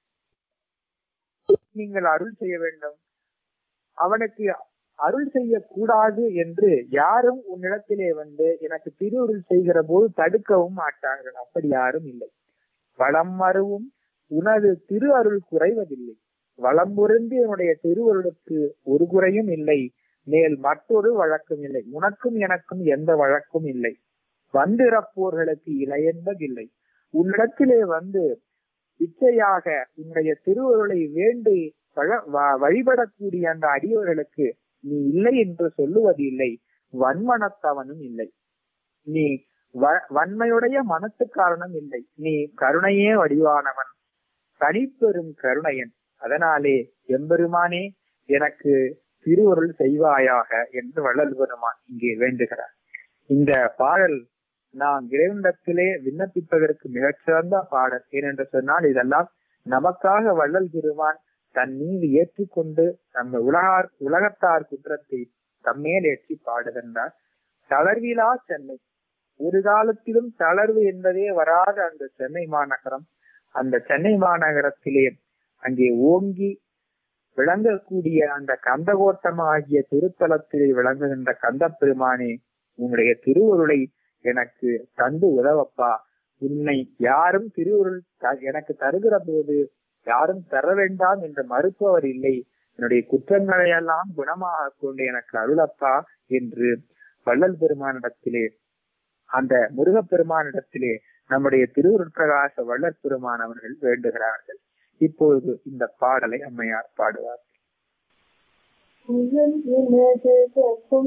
நீங்கள் அருள் செய்ய வேண்டும் அவனுக்கு அருள் செய்யக்கூடாது என்று யாரும் உன்னிடத்திலே வந்து எனக்கு திருவுருள் செய்கிற போது தடுக்கவும் மாட்டார்கள் அப்படி யாரும் இல்லை வளம் மறுவும் உனது திரு அருள் குறைவதில்லை வளம் பொருந்தி உன்னுடைய திருவருளுக்கு ஒரு குறையும் இல்லை மேல் மற்றொரு வழக்கும் இல்லை உனக்கும் எனக்கும் எந்த வழக்கும் இல்லை வந்திறப்போர்களுக்கு இலை என்பதில்லை உன்னிடத்திலே வந்து இச்சையாக உன்னுடைய திருவருளை வேண்டி வழிபடக்கூடிய அந்த அடியவர்களுக்கு நீ இல்லை என்று சொல்லுவது இல்லை வன்மனத்தவனும் இல்லை நீ வன்மையுடைய மனத்துக்காரனும் இல்லை நீ கருணையே வடிவானவன் தனிப்பெரும் கருணையன் அதனாலே எம்பெருமானே எனக்கு திருவருள் செய்வாயாக என்று வள்ளல் பெருமான் இங்கே வேண்டுகிறார் இந்த பாடல் நாம் இறைவனிடத்திலே விண்ணப்பிப்பதற்கு மிகச்சிறந்த பாடல் ஏனென்று சொன்னால் இதெல்லாம் நமக்காக வள்ளல் பெருமான் தன் மீது ஏற்றுக்கொண்டு நம்ம உலகார் உலகத்தார் குற்றத்தை தம்மேல் ஏற்றி பாடுகின்றார் தளர்விலா சென்னை ஒரு காலத்திலும் தளர்வு என்பதே வராத அந்த சென்னை மாநகரம் அந்த சென்னை மாநகரத்திலே அங்கே ஓங்கி விளங்கக்கூடிய அந்த கந்தகோட்டம் ஆகிய திருத்தலத்திலே விளங்குகின்ற கந்த பெருமானே உன்னுடைய திருவருளை எனக்கு தந்து உதவப்பா உன்னை யாரும் திருவருள் த- எனக்கு தருகிற போது யாரும் தர வேண்டாம் என்று மறுப்பவர் இல்லை என்னுடைய குற்றங்களை எல்லாம் குணமாக கொண்டு எனக்கு அருளப்பா என்று வள்ளல் பெருமானிடத்திலே அந்த முருகப்பெருமானிடத்திலே நம்முடைய திருவருட் பிரகாச வள்ளல் பெருமான் அவர்கள் வேண்டுகிறார்கள் இப்பொழுது இந்த பாடலை அம்மையார் பாடுவார் உளம் எனது வசம்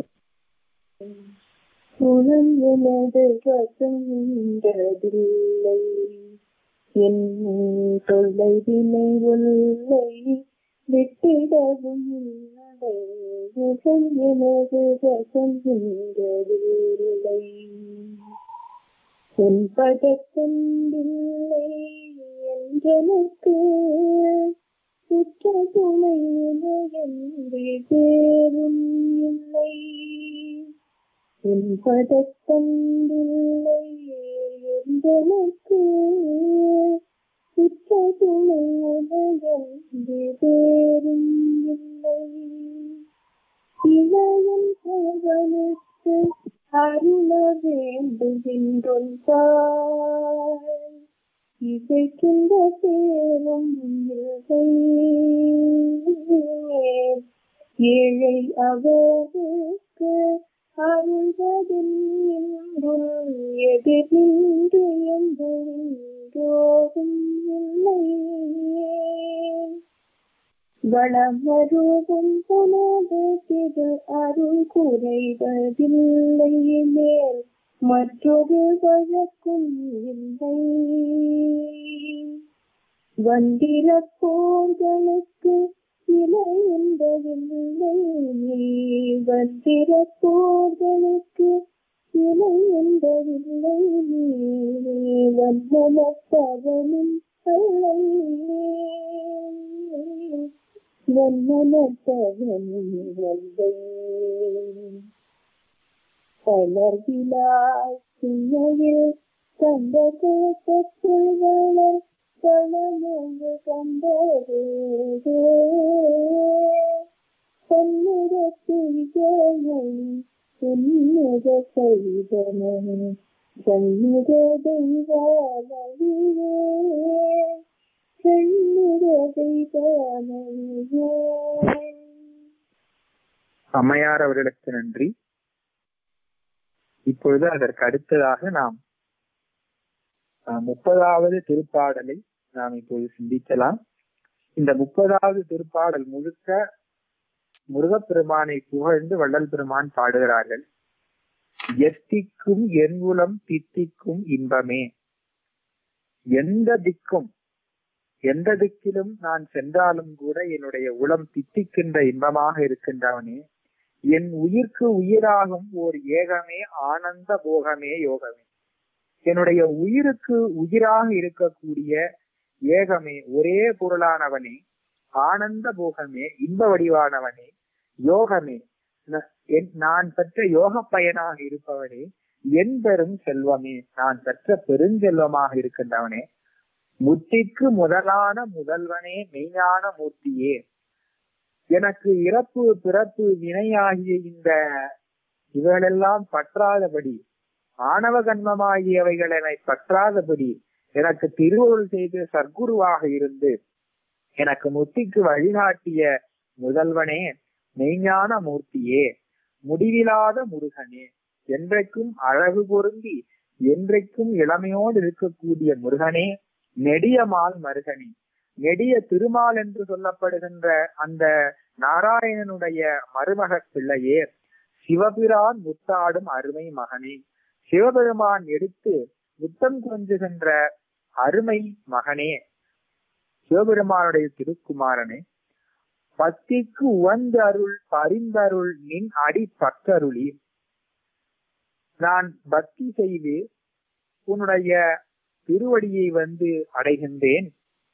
உளம் எனது வசம் என்றதில்லை என் தொல்லைவினை உள்ளை விட்டிடவும் இல்லை உளம் எனது வசம் என்றதில்லை உன் பதக்கண்டில்லை என்றனுக்கு உற்ற துணை உலகென்றே பேரும் இல்லை உன் பதக்கண்டில்லை என்றனுக்கு உற்ற துணை உலகென்றே பேரும் இல்லை இளையன் அவனுக்கு அருள வேண்டுகின்றோம் தாய் இசைக்கின்ற சேரும் இல்லை ஏழை அவருக்கு அருள்வதில் என்றும் எதிர்நின்று எந்தோறும் இல்லை வளமருவும் உனது திரு அருள் குறைவதில்லை மேல் மற்றொரு வழக்கும் இல்லை வந்திர போர்களுக்கு இலை என்பதில்லை நீ வந்திர போர்களுக்கு இலை என்பதில்லை நீ வந்தனத்தவனும் அல்லை வந்தனத்தவனும் அல்லை பலர்விழாய் சின்னையில் கண்ட கோட்டத்தில் வளர் பணமொன்று கண்டது சண்முகத்திகழை உன்முக சைதனே சண்முக தெய்வானவியே சண்முக தெய்வானவியே அம்மையார் அவர்களுக்கு நன்றி இப்பொழுது அதற்கு அடுத்ததாக நாம் அஹ், முப்பதாவது திருப்பாடலை நாம் இப்போது சிந்திக்கலாம் இந்த முப்பதாவது திருப்பாடல் முழுக்க முருகப்பெருமானை புகழ்ந்து வள்ளல் பெருமான் பாடுகிறார்கள் எத்திக்கும் என்குலம் தித்திக்கும் இன்பமே எந்த திக்கும் எந்த திக்கிலும் நான் சென்றாலும் கூட என்னுடைய உளம் தித்திக்கின்ற இன்பமாக இருக்கின்றவனே என் உயிர்க்கு உயிராகும் ஓர் ஏகமே ஆனந்த போகமே யோகமே என்னுடைய உயிருக்கு உயிராக இருக்கக்கூடிய ஏகமே ஒரே பொருளானவனே ஆனந்த போகமே இன்ப வடிவானவனே யோகமே ந- என்- நான் பெற்ற யோக பயனாக இருப்பவனே என் பெரும் செல்வமே நான் பெற்ற பெருஞ்செல்வமாக இருக்கின்றவனே முத்திக்கு முதலான முதல்வனே மெய்ஞான மூர்த்தியே எனக்கு இறப்பு பிறப்பு வினையாகிய இந்த இவைகளெல்லாம் பற்றாதபடி ஆணவ கண்மமாகியவைகள் என்னை பற்றாதபடி எனக்கு திருவருள் செய்து சர்க்குருவாக இருந்து எனக்கு முத்திக்கு வழிகாட்டிய முதல்வனே மெய்ஞான மூர்த்தியே முடிவிலாத முருகனே என்றைக்கும் அழகு பொருந்தி என்றைக்கும் இளமையோடு இருக்கக்கூடிய முருகனே நெடியமால் மருகனே நெடிய திருமால் என்று சொல்லப்படுகின்ற அந்த நாராயணனுடைய மருமகப் பிள்ளையே சிவபிரான் முத்தாடும் அருமை மகனே சிவபெருமான் எடுத்து முத்தம் கொஞ்சுகின்ற அருமை மகனே சிவபெருமானுடைய திருக்குமாரனே பக்திக்கு உவந்த அருள் பரிந்தருள் நின் அடி பற்றருளி நான் பக்தி செய்து உன்னுடைய திருவடியை வந்து அடைகின்றேன்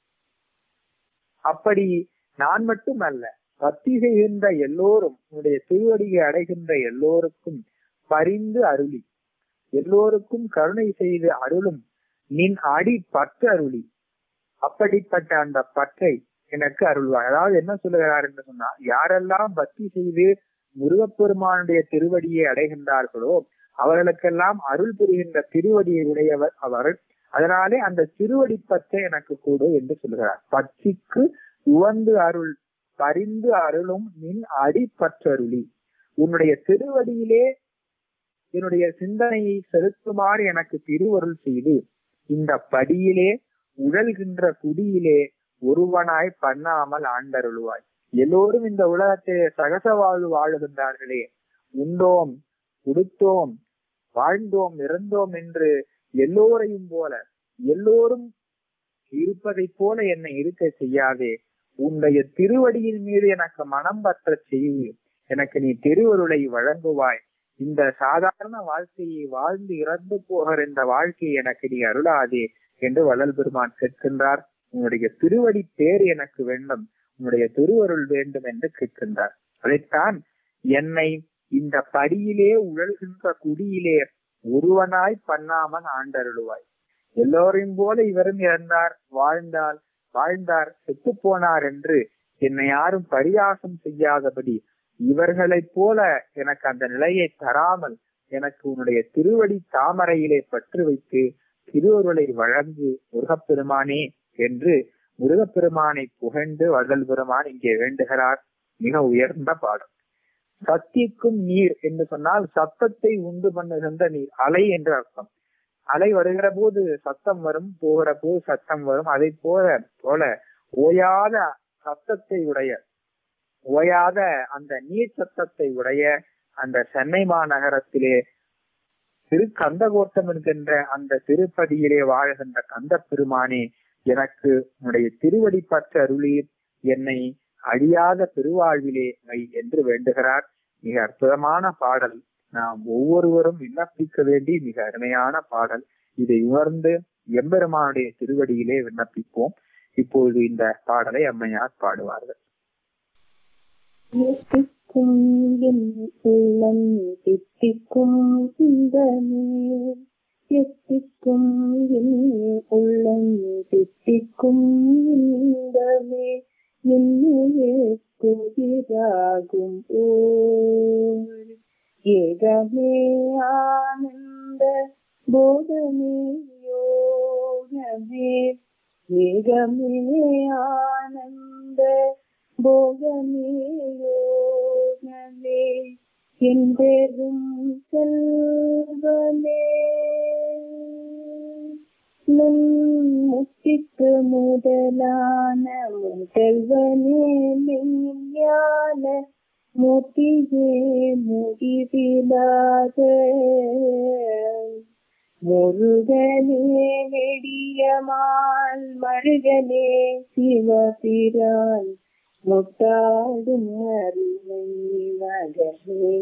அப்படி நான் மட்டுமல்ல பக்தி செய்கின்ற எல்லோரும் உன்னுடைய திருவடியை அடைகின்ற எல்லோருக்கும் பரிந்து அருளி எல்லோருக்கும் கருணை செய்து அருளும் நின் அடி பற்று அருளி அப்படிப்பட்ட அந்த பற்றை எனக்கு அருள்வாய் அதாவது என்ன சொல்லுகிறார் என்று சொன்னால் யாரெல்லாம் பக்தி செய்து முருகப்பெருமானுடைய திருவடியை அடைகின்றார்களோ அவர்களுக்கெல்லாம் அருள் புரிகின்ற திருவடியை உடையவர் அவர் அதனாலே அந்த திருவடி பற்றை எனக்கு கூடு என்று சொல்கிறார் பட்சிக்கு உவந்து அருள் பரிந்து அருளும் நின் அடிப்பற்றருளி உன்னுடைய திருவடியிலே என்னுடைய சிந்தனையை செலுத்துமாறு எனக்கு திருவருள் செய்து இந்த படியிலே உழல்கின்ற குடியிலே ஒருவனாய் பண்ணாமல் ஆண்டருளுவாய் எல்லோரும் இந்த உலகத்திலே சகச வாழ்வு வாழுகின்றார்களே உண்டோம் உடுத்தோம் வாழ்ந்தோம் இறந்தோம் என்று எல்லோரையும் போல எல்லோரும் இருப்பதைப் போல என்னை இருக்க செய்யாதே உன்னுடைய திருவடியின் மீது எனக்கு மனம் பற்ற செய்து எனக்கு நீ திருவருளை வழங்குவாய் இந்த சாதாரண வாழ்க்கையை வாழ்ந்து இறந்து போகிற இந்த வாழ்க்கையை எனக்கு நீ அருளாதே என்று வள்ளல் பெருமான் கேட்கின்றார் உன்னுடைய திருவடி பேர் எனக்கு வேண்டும் உன்னுடைய திருவருள் வேண்டும் என்று கேட்கின்றார் அதைத்தான் என்னை இந்த படியிலே உழல்கின்ற குடியிலே ஒருவனாய் பண்ணாமல் ஆண்டருளுவாய் எல்லோரையும் போல இவரும் இறந்தார் வாழ்ந்தால் வாழ்ந்தார் செத்து போனார் என்று என்னை யாரும் பரியாசம் செய்யாதபடி இவர்களைப் போல எனக்கு அந்த நிலையை தராமல் எனக்கு உன்னுடைய திருவடி தாமரையிலே பற்று வைத்து திருவருளை வழங்கு முருகப்பெருமானே என்று முருகப்பெருமானை புகழ்ந்து வள்ளல் பெருமான் இங்கே வேண்டுகிறார் மிக உயர்ந்த பாடம் சத்திக்கும் நீர் என்று சொன்னால் சத்தத்தை உண்டு பண்ணுகின்ற நீர் அலை என்று அர்த்தம் அலை வருகிற போது சத்தம் வரும் போகிற போது சத்தம் வரும் அதை போல போல ஓயாத சத்தத்தை உடைய ஓயாத அந்த நீர் சத்தத்தை உடைய அந்த சென்னை மாநகரத்திலே திரு கந்தகோட்டம் என்கின்ற அந்த திருப்பதியிலே வாழ்கின்ற கந்த பெருமானே எனக்கு உன்னுடைய திருவடி பற்ற அருளீர் என்னை அழியாத பெருவாழ்விலே வை என்று வேண்டுகிறார் மிக அற்புதமான பாடல் நாம் ஒவ்வொருவரும் விண்ணப்பிக்க வேண்டி மிக அருமையான பாடல் இதை உணர்ந்து எம்பெருமானுடைய திருவடியிலே விண்ணப்பிப்போம் இப்பொழுது இந்த பாடலை அம்மையார் பாடுவார்கள் எத்திக்கும் என் உள்ளம் தித்திக்கும் இந்த மேல் எத்திக்கும் என் உள்ளம் தித்திக்கும் இந்த மேல் என்னையே குதிராகும் ஓர் ஏகமே ஆனந்த போதமே யோகமே ஏகமே ஆனந்த போகமே யோகமே என் பெரும் செல்வமே நம் முத்திக்கு முதலான முதல்வனே மெய்ஞான மூர்த்தியே முடிவிலாத முருகனே நெடியமால் மருகனே சிவபிரான் முட்டாடும் அருமை மகனே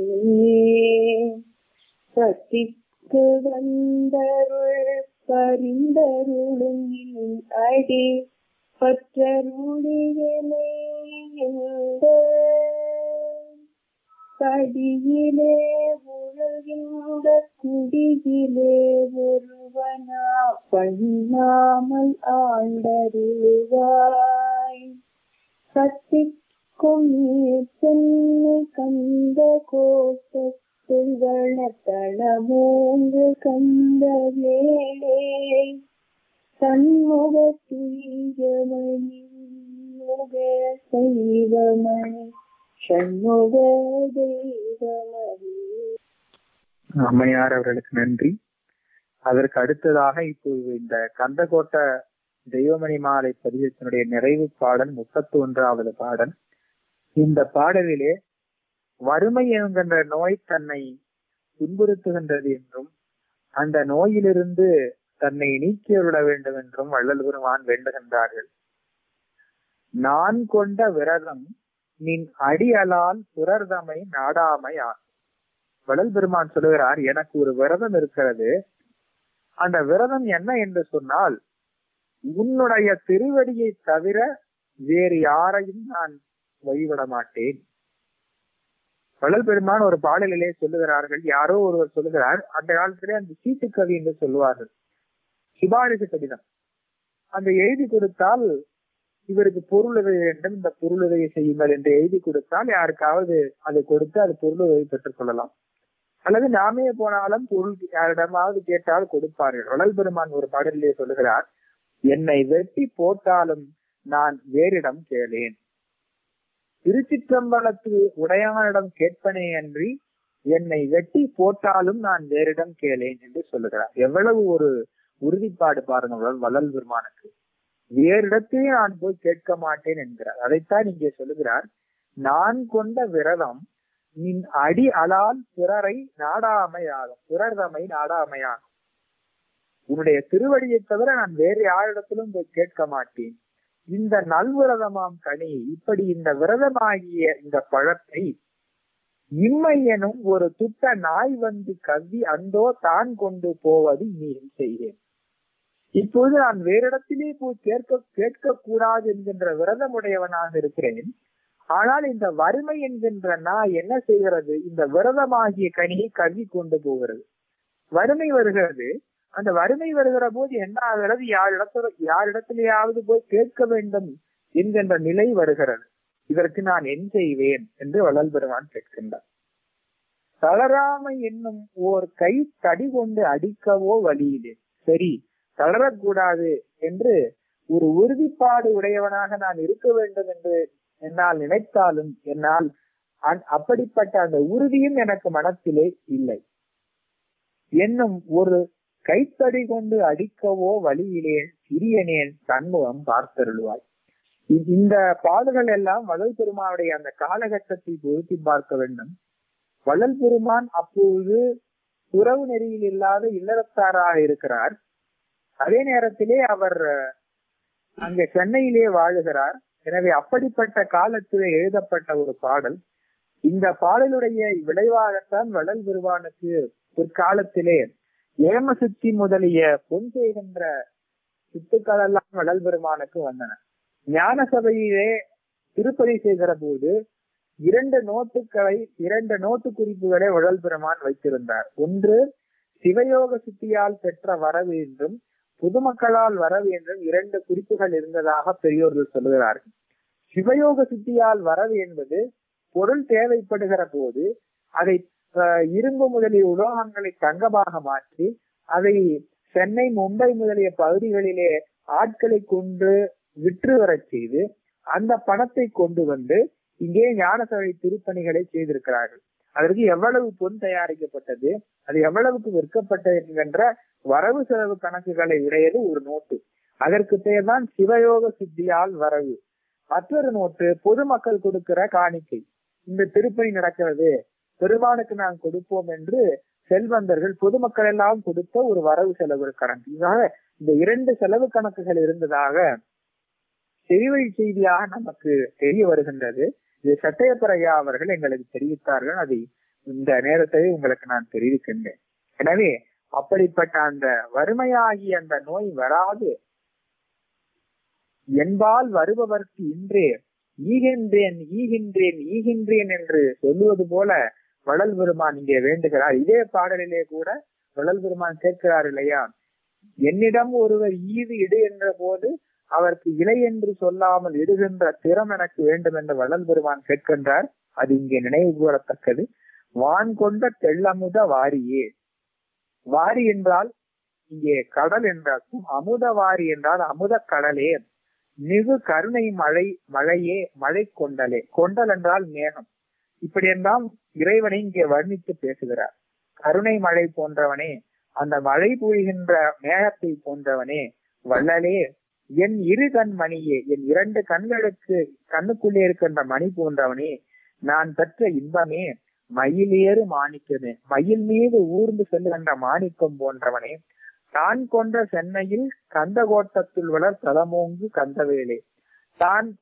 சக்திக்கு வந்தருள் பரிந்தருளும் அடி பற்றருளியனை இந்த படியிலே உலகின்ற குடியிலே ஒருவனா பண்ணாமல் ஆண்டருவாய் சத்திக்கும் சென்னை கந்த கோட்டத்தில் வளத்தளமோங்கு கந்த வேளே சண்முக துயமணி முக செய்வமணி சண்முக தெய்வமணி அம்மையார் அவர்களுக்கு நன்றி அதற்கு அடுத்ததாக இப்போது இந்த கந்தகோட்ட தெய்வமணி மாலை பதிவத்தினுடைய நிறைவு பாடல் முப்பத்தி ஒன்றாவது பாடல் இந்த பாடலிலே வறுமை என்கின்ற நோய் தன்னை துன்புறுத்துகின்றது என்றும் அந்த நோயிலிருந்து தன்னை நீக்கியருள வேண்டும் என்றும் வள்ளல் பெருமான் வேண்டுகின்றார்கள் நான் கொண்ட விரதம் நின் அடியலால் புரர்தமை நாடாமை ஆகும் வள்ளல் பெருமான் சொல்லுகிறார் எனக்கு ஒரு விரதம் இருக்கிறது அந்த விரதம் என்ன என்று சொன்னால் உன்னுடைய திருவடியை தவிர வேறு யாரையும் நான் வழிபட மாட்டேன் வள்ளல் பெருமான் ஒரு பாடலிலே சொல்லுகிறார்கள் யாரோ ஒருவர் சொல்லுகிறார் அந்த காலத்திலே அந்த சீட்டு கவி என்று சொல்லுவார்கள் சிபாரிசு கடிதம் அந்த எழுதி கொடுத்தால் இவருக்கு பொருளுதவி வேண்டும் இந்த பொருளுதவி செய்யுங்கள் என்று எழுதி கொடுத்தால் யாருக்காவது அதை கொடுத்து அது பொருளுதவி பெற்றுக் கொள்ளலாம் அல்லது நாமே போனாலும் பொருள் யாரிடமாவது கேட்டால் கொடுப்பார்கள் வளல் பெருமான் ஒரு பாடலிலே சொல்லுகிறார் என்னை வெட்டி போட்டாலும் நான் வேறிடம் கேளேன் திருச்சிற்றம்பலத்து உடையானிடம் கேட்பனே அன்றி என்னை வெட்டி போட்டாலும் நான் வேறிடம் கேளேன் என்று சொல்லுகிறார் எவ்வளவு ஒரு உறுதிப்பாடு பாருங்க வள்ளல் பெருமானுக்கு வேறிடத்தையே நான் போய் கேட்க மாட்டேன் என்கிறார் அதைத்தான் இங்கே சொல்லுகிறார் நான் கொண்ட விரதம் நின் அடி அலால் பிறரை நாடாமையாகும் பிறர்தமை நாடாமையாகும் உன்னுடைய திருவடியை தவிர நான் வேறு யாரிடத்திலும் போய் கேட்க மாட்டேன் இந்த நல்விரதமாம் கனி இப்படி இந்த விரதமாகிய இந்த பழத்தை இம்மை எனும் ஒரு துட்ட நாய் வந்து கவ்வி அந்தோ தான் கொண்டு போவது நீ செய்கிறேன் இப்போது நான் வேறு இடத்திலே போய் கேட்க கேட்க கூடாது என்கின்ற விரதமுடையவனாக இருக்கிறேன் ஆனால் இந்த வறுமை என்கின்ற நாய் என்ன செய்கிறது இந்த விரதமாகிய கனியை கவ்வி கொண்டு போகிறது வறுமை வருகிறது அந்த வறுமை வருகிற போது என்ன ஆகிறது யாரிடத்துல யாரிடத்திலேயாவது போய் கேட்க வேண்டும் என்கின்ற நிலை வருகிறது இதற்கு நான் என் செய்வேன் என்று வள்ளல் பெருமான் கேட்கின்றார் தளராமை என்னும் ஓர் கை தடி கொண்டு அடிக்கவோ வழியிலே சரி தளரக்கூடாது என்று ஒரு உறுதிப்பாடு உடையவனாக நான் இருக்க வேண்டும் என்று என்னால் நினைத்தாலும் என்னால் அப்படிப்பட்ட அந்த உறுதியும் எனக்கு மனத்திலே இல்லை என்னும் ஒரு கைத்தடி கொண்டு அடிக்கவோ வழியிலேன் சிறியனேன் தன்முகம் பார்த்தருள்வாய் இந்த பாடல்கள் எல்லாம் வள்ளல் பெருமானுடைய அந்த காலகட்டத்தை பொருத்தி பார்க்க வேண்டும் வள்ளல் பெருமான் அப்போது உறவு நெறியில் இல்லாத இல்லறத்தாராக இருக்கிறார் அதே நேரத்திலே அவர் அங்க சென்னையிலே வாழுகிறார் எனவே அப்படிப்பட்ட காலத்திலே எழுதப்பட்ட ஒரு பாடல் இந்த பாடலுடைய விளைவாகத்தான் வள்ளல் பெருமானுக்கு பிற்காலத்திலே ஏமசுத்தி முதலிய பொன் செய்கின்ற சித்துக்கள் எல்லாம் வள்ளல் பெருமானுக்கு வந்தன ஞான சபையிலே திருப்பதி செய்கிற போது இரண்டு நோட்டுகளை இரண்டு நோட்டு குறிப்புகளை வள்ளல் பெருமான் வைத்திருந்தார் ஒன்று சிவயோக சித்தியால் பெற்ற வரவு என்றும் பொதுமக்களால் வரவு என்றும் இரண்டு குறிப்புகள் இருந்ததாக பெரியோர்கள் சொல்லுகிறார்கள் சிவயோக சித்தியால் வரவு என்பது பொருள் தேவைப்படுகிற போது அதை இரும்பு முதலிய உலோகங்களை தங்கமாக மாற்றி அதை சென்னை மும்பை முதலிய பகுதிகளிலே ஆட்களை கொண்டு விற்று வரச் செய்து அந்த பணத்தை கொண்டு வந்து இங்கே ஞானசபை திருப்பணிகளை செய்திருக்கிறார்கள் அதற்கு எவ்வளவு பொன் தயாரிக்கப்பட்டது அது எவ்வளவுக்கு விற்கப்பட்டது என்கின்ற வரவு செலவு கணக்குகளை உடையது ஒரு நோட்டு அதற்கு பெயர் தான் சிவயோக சித்தியால் வரவு மற்றொரு நோட்டு பொதுமக்கள் கொடுக்கிற காணிக்கை இந்த திருப்பணி நடக்கிறது பெருமானுக்கு நாம் கொடுப்போம் என்று செல்வந்தர்கள் பொதுமக்கள் எல்லாம் கொடுத்த ஒரு வரவு செலவு கணக்கு இதாக இந்த இரண்டு செலவு கணக்குகள் இருந்ததாக செவிவழி செய்தியாக நமக்கு தெரிய வருகின்றது இது சட்டையப்பரையா அவர்கள் எங்களுக்கு தெரிவித்தார்கள் அதை இந்த நேரத்தை உங்களுக்கு நான் தெரிவிக்கின்றேன் எனவே அப்படிப்பட்ட அந்த வறுமையாகிய அந்த நோய் வராது என்பால் வருபவர்க்கு இன்றே ஈகின்றேன் ஈகின்றேன் ஈகின்றேன் என்று சொல்லுவது போல வள்ளல் பெருமான் இங்கே வேண்டுகிறார் இதே பாடலிலே கூட வள்ளல் பெருமான் கேட்கிறார் இல்லையா என்னிடம் ஒருவர் ஈது இடு என்ற போது அவருக்கு இலை என்று சொல்லாமல் இடுகின்ற திறம் எனக்கு வேண்டும் என்று வள்ளல் பெருமான் கேட்கின்றார் அது இங்கே நினைவு கூறத்தக்கது வான் கொண்ட தெள்ளமுத வாரியே வாரி என்றால் இங்கே கடல் என்றாலும் அமுத வாரி என்றால் அமுத கடலே மிகு கருணை மழை மழையே மழை கொண்டலே கொண்டல் என்றால் மேகம் இப்படி என்றால் இறைவனை இங்கே வர்ணித்து பேசுகிறார் கருணை மழை போன்றவனே அந்த மழை பொழிகின்ற மேகத்தை போன்றவனே வள்ளலே என் இரு கண் மணியே என் இரண்டு கண்களுக்கு கண்ணுக்குள்ளே இருக்கின்ற மணி போன்றவனே நான் பெற்ற இன்பமே மயிலேறு மாணிக்கமே மயில் மீது ஊர்ந்து செல்லுகின்ற மாணிக்கம் போன்றவனே தான் கொன்ற சென்னையில் கந்தகோட்டத்தில் வளர் தலமோங்கு கந்தவேலே தான்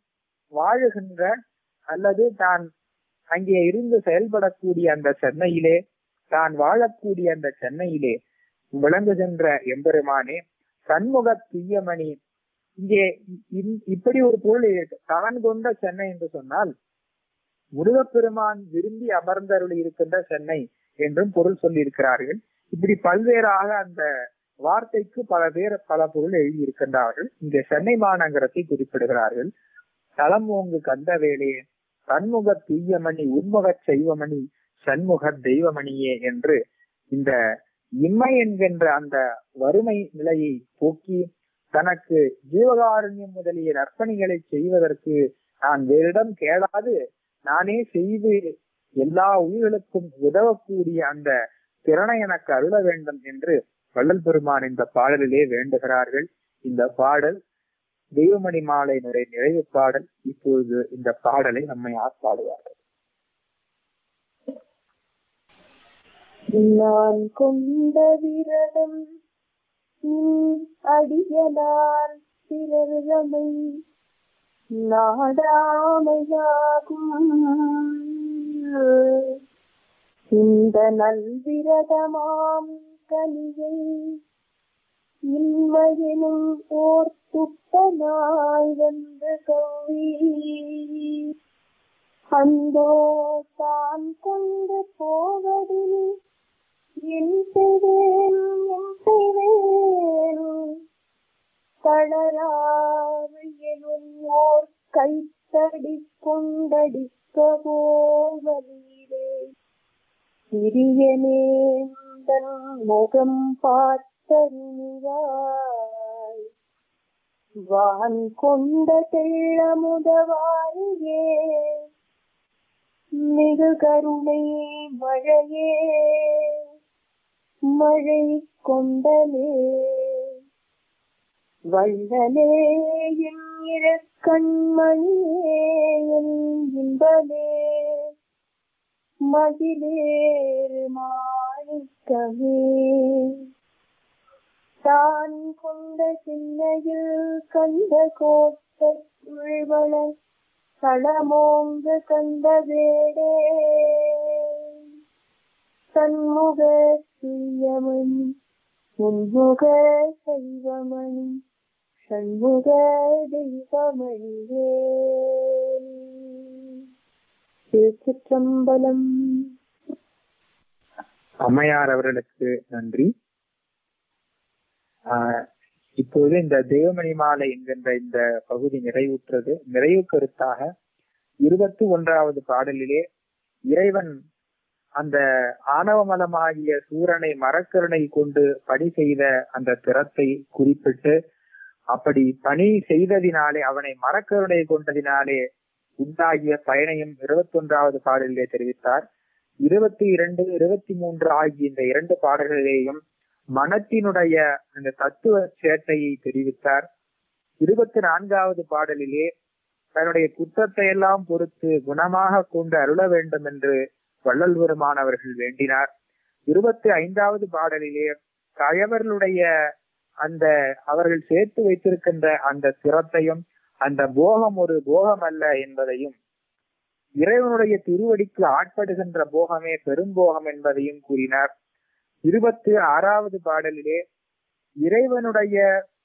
வாழுகின்ற அல்லது தான் அங்கே இருந்து செயல்படக்கூடிய அந்த சென்னையிலே தான் வாழக்கூடிய அந்த சென்னையிலே விளங்குகின்ற எம்பெருமானே சண்முக துய்யமணி இங்கே இ- இப்படி ஒரு பொருள் இருக்கு. தான் கொண்ட சென்னை என்று சொன்னால் முருகப்பெருமான் விரும்பி அமர்ந்தருளி இருக்கின்ற சென்னை என்றும் பொருள் சொல்லி இருக்கிறார்கள் இப்படி பல்வேறாக அந்த வார்த்தைக்கு பல பேர் பல பொருள் எழுதி இருக்கின்றார்கள் இங்கே சென்னை மாநகரத்தை குறிப்பிடுகிறார்கள் தலம் ஓங்கு கந்தவேலே சண்முக துய்யமணி உன்முக செய்வமணி சண்முக தெய்வமணியே என்று இந்த இம்மை என்கின்ற அந்த வறுமை நிலையை போக்கி தனக்கு ஜீவகாருண்யம் முதலிய நற்பணிகளை செய்வதற்கு நான் வேறிடம் கேளாது நானே செய்து எல்லா உயிர்களுக்கும் உதவக்கூடிய அந்த திறனை எனக்கு அருள வேண்டும் என்று வள்ளல் பெருமான் இந்த பாடலிலே வேண்டுகிறார்கள் இந்த பாடல் தெய்வமணி மாலை நிறை நிறைவு பாடல் இப்பொழுது இந்த பாடலை நம்மை ஆட்பாடுவார்கள் நான் கொண்ட விரதம் நின் அடியலால் பிறர்தமை நாடாமையாகும் இந்த நல்விரதமாம் கனியை இன்மையினும் ஓர் துட்டனாய் வந்து கவி அந்தோ தான் கொண்டு போவதில் என் செய்வேன் என் செய்வேன் தளராறு எனும் ஓர் கைத்தடி கொண்டடிக்க போவதிலே சிறியனேந்தன் முகம் பார்த்தருவாய் வான் கொண்ட தெள்ளமுதவாரியே மிகு கருணை மழையே மழை கொண்டலே வள்ளலே என் கண்மணியே என் இன்பமே மகிழேறு மாணிக்கமே தான் கொண்ட சின்னையில் கண்ட கோட்டை உள்வள களமோங்கு கண்ட வேடே சண்முக சுயமணி முன்முக சைவமணி சண்முக தெய்வமணியே திருச்சிற்றம்பலம் அம்மையார் அவர்களுக்கு நன்றி ஆஹ் இப்போது இந்த தேவமணி மாலை என்கின்ற இந்த பகுதி நிறைவுற்றது நிறைவு கருத்தாக இருபத்தி ஒன்றாவது பாடலிலே இறைவன் அந்த ஆணவமலமாகிய சூரனை மரக்கருணை கொண்டு பணி செய்த அந்த திறத்தை குறிப்பிட்டு அப்படி பணி செய்ததினாலே அவனை மரக்கருணை கொண்டதினாலே உண்டாகிய பயனையும் இருபத்தி ஒன்றாவது பாடலிலே தெரிவித்தார் இருபத்தி இரண்டு இருபத்தி மூன்று ஆகிய இந்த இரண்டு பாடல்களிலேயும் மனத்தினுடைய அந்த தத்துவ சேட்டையை தெரிவித்தார் இருபத்தி நான்காவது பாடலிலே தன்னுடைய குற்றத்தை எல்லாம் பொறுத்து குணமாக கொண்டு அருள வேண்டும் என்று வள்ளல் பெருமான் அவர்கள் வேண்டினார் இருபத்தி ஐந்தாவது பாடலிலே கயவர்களுடைய அந்த அவர்கள் சேர்த்து வைத்திருக்கின்ற அந்த சிரத்தையும் அந்த போகம் ஒரு போகம் அல்ல என்பதையும் இறைவனுடைய திருவடிக்கு ஆட்படுகின்ற போகமே பெரும்போகம் என்பதையும் கூறினார் இருபத்தி ஆறாவது பாடலிலே இறைவனுடைய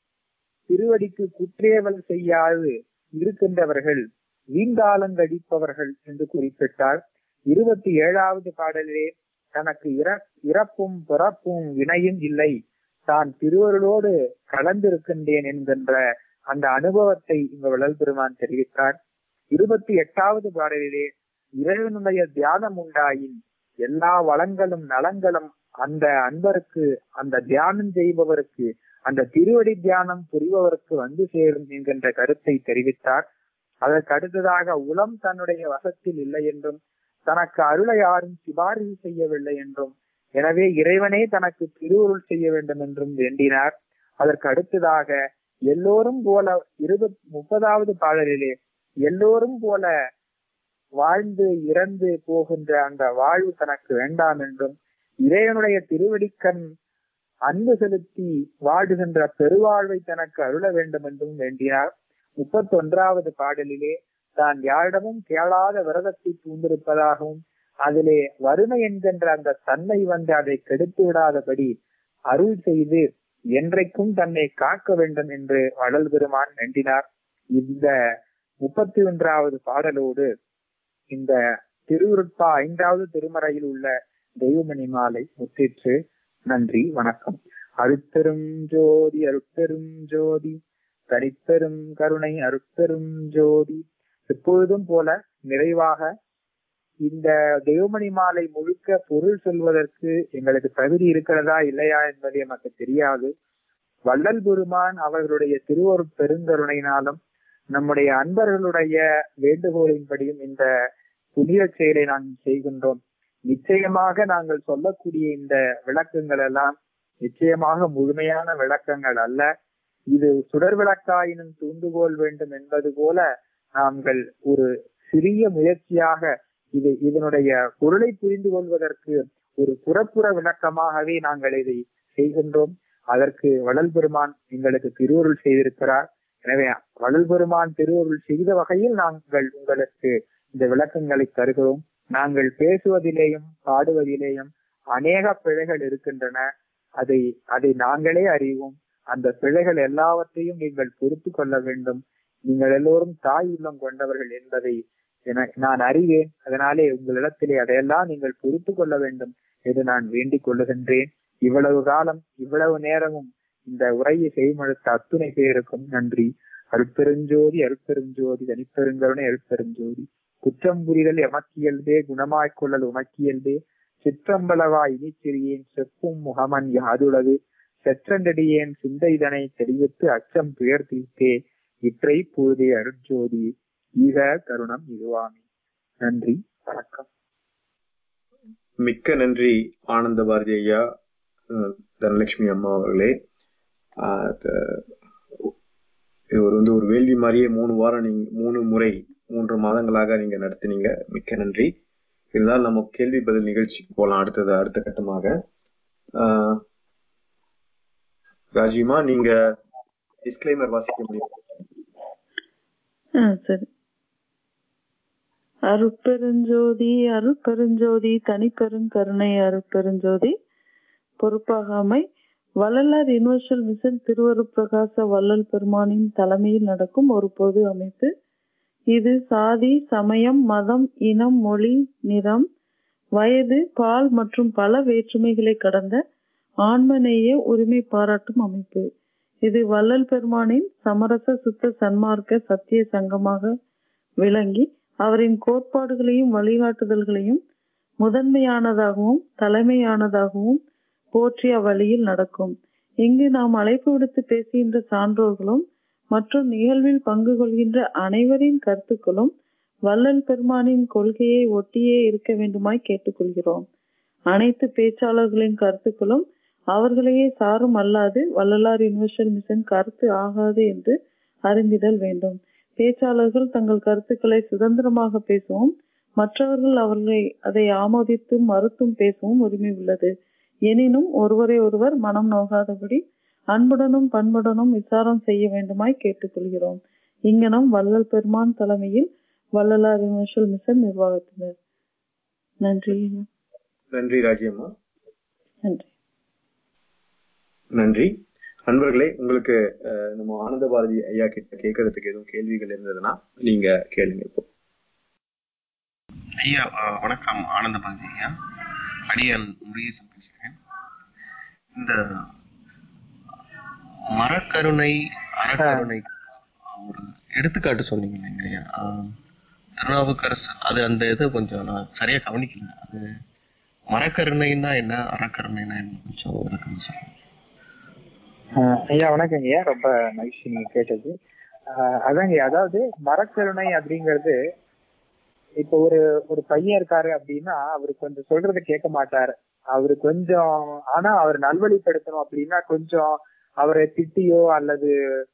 திருவடிக்கு குற்றேவல் செய்யாது இருக்கின்றவர்கள் வீங்காலங்கடிப்பவர்கள் என்று குறிப்பிட்டார் இருபத்தி ஏழாவது பாடலிலே தனக்கு இற இறப்பும் பிறப்பும் வினையும் இல்லை தான் திருவருளோடு கலந்திருக்கின்றேன் என்கின்ற அந்த அனுபவத்தை இங்க வள்ளல் பெருமான் தெரிவித்தார் இருபத்தி எட்டாவது பாடலிலே இறைவனுடைய தியானம் உண்டாயின் எல்லா வளங்களும் நலங்களும் அந்த அன்பருக்கு அந்த தியானம் செய்பவருக்கு அந்த திருவடி தியானம் புரிபவருக்கு வந்து சேரும் என்கின்ற கருத்தை தெரிவித்தார் அதற்கு அடுத்ததாக உளம் தன்னுடைய வசத்தில் இல்லை என்றும் தனக்கு அருளை யாரும் சிபாரிசு செய்யவில்லை என்றும் எனவே இறைவனே தனக்கு திருவுருள் செய்ய வேண்டும் என்றும் வேண்டினார் அதற்கு அடுத்ததாக எல்லோரும் போல இருபத் முப்பதாவது பாடலிலே எல்லோரும் போல வாழ்ந்து இறந்து போகின்ற அந்த வாழ்வு தனக்கு வேண்டாம் என்றும் இறைவனுடைய திருவடிக்கண் அன்பு செலுத்தி வாடுகின்ற பெருவாழ்வை தனக்கு அருள வேண்டும் என்றும் வேண்டினார் முப்பத்தி ஒன்றாவது பாடலிலே தான் யாரிடமும் கேளாத விரதத்தை பூண்டிருப்பதாகவும் அதிலே வறுமை என்கின்ற அந்த தன்மை வந்து அதை கெடுத்து விடாதபடி அருள் செய்து என்றைக்கும் தன்னை காக்க வேண்டும் என்று வள்ளல் பெருமான் வேண்டினார் இந்த முப்பத்தி ஒன்றாவது பாடலோடு இந்த திருவுருட்பா ஐந்தாவது திருமறையில் உள்ள தெய்வமணி மாலை முற்றிற்று நன்றி வணக்கம் அருட்பெரும் ஜோதி அருட்பெரும் ஜோதி தனிப்பெரும் கருணை அருட்பெரும் ஜோதி எப்பொழுதும் போல நிறைவாக இந்த தெய்வமணி மாலை முழுக்க பொருள் சொல்வதற்கு எங்களுக்கு தகுதி இருக்கிறதா இல்லையா என்பது எனக்கு தெரியாது வள்ளல் பெருமான் அவர்களுடைய திருவொரு பெருங்கருணையினாலும் நம்முடைய அன்பர்களுடைய வேண்டுகோளின்படியும் இந்த புனித செயலை நாங்கள் செய்கின்றோம் நிச்சயமாக நாங்கள் சொல்லக்கூடிய இந்த விளக்கங்கள் எல்லாம் நிச்சயமாக முழுமையான விளக்கங்கள் அல்ல இது சுடர் விளக்காயினும் தூண்டுகோல் வேண்டும் என்பது போல நாங்கள் ஒரு சிறிய முயற்சியாக இது இதனுடைய பொருளை புரிந்து கொள்வதற்கு ஒரு புறப்புற விளக்கமாகவே நாங்கள் இதை செய்கின்றோம் அதற்கு வள்ளல் பெருமான் எங்களுக்கு திருவருள் செய்திருக்கிறார் எனவே வள்ளல் பெருமான் திருவருள் செய்த வகையில் நாங்கள் உங்களுக்கு இந்த விளக்கங்களை தருகிறோம் நாங்கள் பேசுவதிலேயும் பாடுவதிலேயும் அநேக பிழைகள் இருக்கின்றன அதை அதை நாங்களே அறிவோம் அந்த பிழைகள் எல்லாவற்றையும் நீங்கள் பொறுத்து கொள்ள வேண்டும் நீங்கள் எல்லோரும் தாய் உள்ளம் கொண்டவர்கள் என்பதை நான் அறிவேன் அதனாலே உங்களிடத்திலே அதையெல்லாம் நீங்கள் பொறுத்து கொள்ள வேண்டும் என்று நான் வேண்டிக் கொள்ளுகின்றேன் இவ்வளவு காலம் இவ்வளவு நேரமும் இந்த உரையை செய்மடுத்த அத்துணை பேருக்கும் நன்றி அருட்பெருஞ்சோதி அருட்பெருஞ்சோதி தனிப்பெருங்கருணை அருட்பெருஞ்சோதி குற்றம் புரிதல் எமக்கியல்பே குணமாய்க் கொள்ளல் உமக்கியல்பே சிற்றம்பலவா இனிச்சிறியேன் செப்பும் முகமன் யாதுளது செற்றண்டடியேன் சிந்தைதனை தெரிவித்து அச்சம் துயர் தீர்த்தே இற்றை பூதே அருட்ஜோதி ஈக தருணம் இதுவாமி நன்றி வணக்கம் மிக்க நன்றி ஆனந்த பாரதி ஐயா தனலட்சுமி அம்மா அவர்களே இவர் வந்து ஒரு வேள்வி மாதிரியே மூணு வாரம் நீங்க மூணு முறை மூன்று மாதங்களாக நீங்க நடத்தினீங்க மிக்க நன்றி இருந்தாலும் நம்ம கேள்வி பதில் நிகழ்ச்சிக்கு போலாம் அடுத்தது அடுத்த கட்டமாக ராஜிமா நீங்க டிஸ்கிளைமர் வாசிக்க முடியும் சரி அருட்பெருஞ்சோதி அருட்பெருஞ்சோதி தனிப்பெருங்கருணை அருட்பெருஞ்சோதி பொறுப்பாகாமை வள்ளலார் யூனிவர்சல் மிஷன் திருவருட்பிரகாச வள்ளல் பெருமானின் தலைமையில் நடக்கும் ஒரு பொது அமைப்பு இது சாதி சமயம் மதம் இனம் மொழி நிறம் வயது பால் மற்றும் பல வேற்றுமைகளை கடந்த ஆன்மநேய உரிமை பாராட்டும் அமைப்பு இது வள்ளல் பெருமானின் சமரச சுத்த சன்மார்க்க சத்திய சங்கமாக விளங்கி அவரின் கோட்பாடுகளையும் வழிகாட்டுதல்களையும் முதன்மையானதாகவும் தலைமையானதாகவும் போற்றி அவ்வழியில் நடக்கும் இங்கு நாம் அழைப்பு விடுத்து பேசுகின்ற சான்றோர்களும் மற்றும் நிகழ்வில் பங்கு கொள்கின்ற அனைவரின் கருத்துக்களும் வள்ளல் பெருமானின் கொள்கையை ஒட்டியே இருக்க வேண்டுமாய் கேட்டுக்கொள்கிறோம் அனைத்து பேச்சாளர்களின் கருத்துக்களும் அவர்களையே சாரும் அல்லாது வள்ளலார் யூனிவர்சல் மிஷன் கருத்து ஆகாது என்று அறிந்திடல் வேண்டும் பேச்சாளர்கள் தங்கள் கருத்துக்களை சுதந்திரமாக பேசவும் மற்றவர்கள் அவர்களை அதை ஆமோதித்தும் மறுத்தும் பேசவும் உரிமை உள்ளது எனினும் ஒருவரை ஒருவர் மனம் நோகாதபடி அன்புடனும் பண்புடனும் விசாரம் செய்ய வேண்டுமாய் கேட்டுக்கொள்கிறோம் இங்கனம் வள்ளல் பெருமான் தலைமையில் வள்ளலார் யூனிவர்சல் மிஷன் நிர்வாகத்தினர் நன்றி நன்றி ராஜியம்மா நன்றி நன்றி நண்பர்களே உங்களுக்கு நம்ம ஆனந்த பாரதி ஐயா கிட்ட கேட்கறதுக்கு எதுவும் கேள்விகள் இருந்ததுன்னா நீங்க கேளுங்க இப்போ ஐயா வணக்கம் ஆனந்த பாரதி ஐயா அடியான் முருகேசன் பேசுகிறேன் இந்த மரக்கருணை அறக்கருணை ஒரு எடுத்துக்காட்டு சொன்னீங்க இல்லைங்க ஐயா திருநாவுக்கரசு அது அந்த இது கொஞ்சம் நான் சரியா கவனிக்கல அது மரக்கருணைன்னா என்ன அறக்கருணைன்னா என்ன கொஞ்சம் விளக்கம் சொல்லுங்க ஐயா வணக்கம் ஐயா ரொம்ப மகிழ்ச்சி நீங்க கேட்டது அதாங்க அதாவது மரக்கருணை அப்படிங்கிறது இப்ப ஒரு ஒரு பையன் இருக்காரு அப்படின்னா அவரு கொஞ்சம் சொல்றத கேட்க மாட்டாரு அவரு கொஞ்சம் ஆனா அவர் நல்வழிப்படுத்தணும் அப்படின்னா கொஞ்சம் அவரை திட்டியோ அல்லது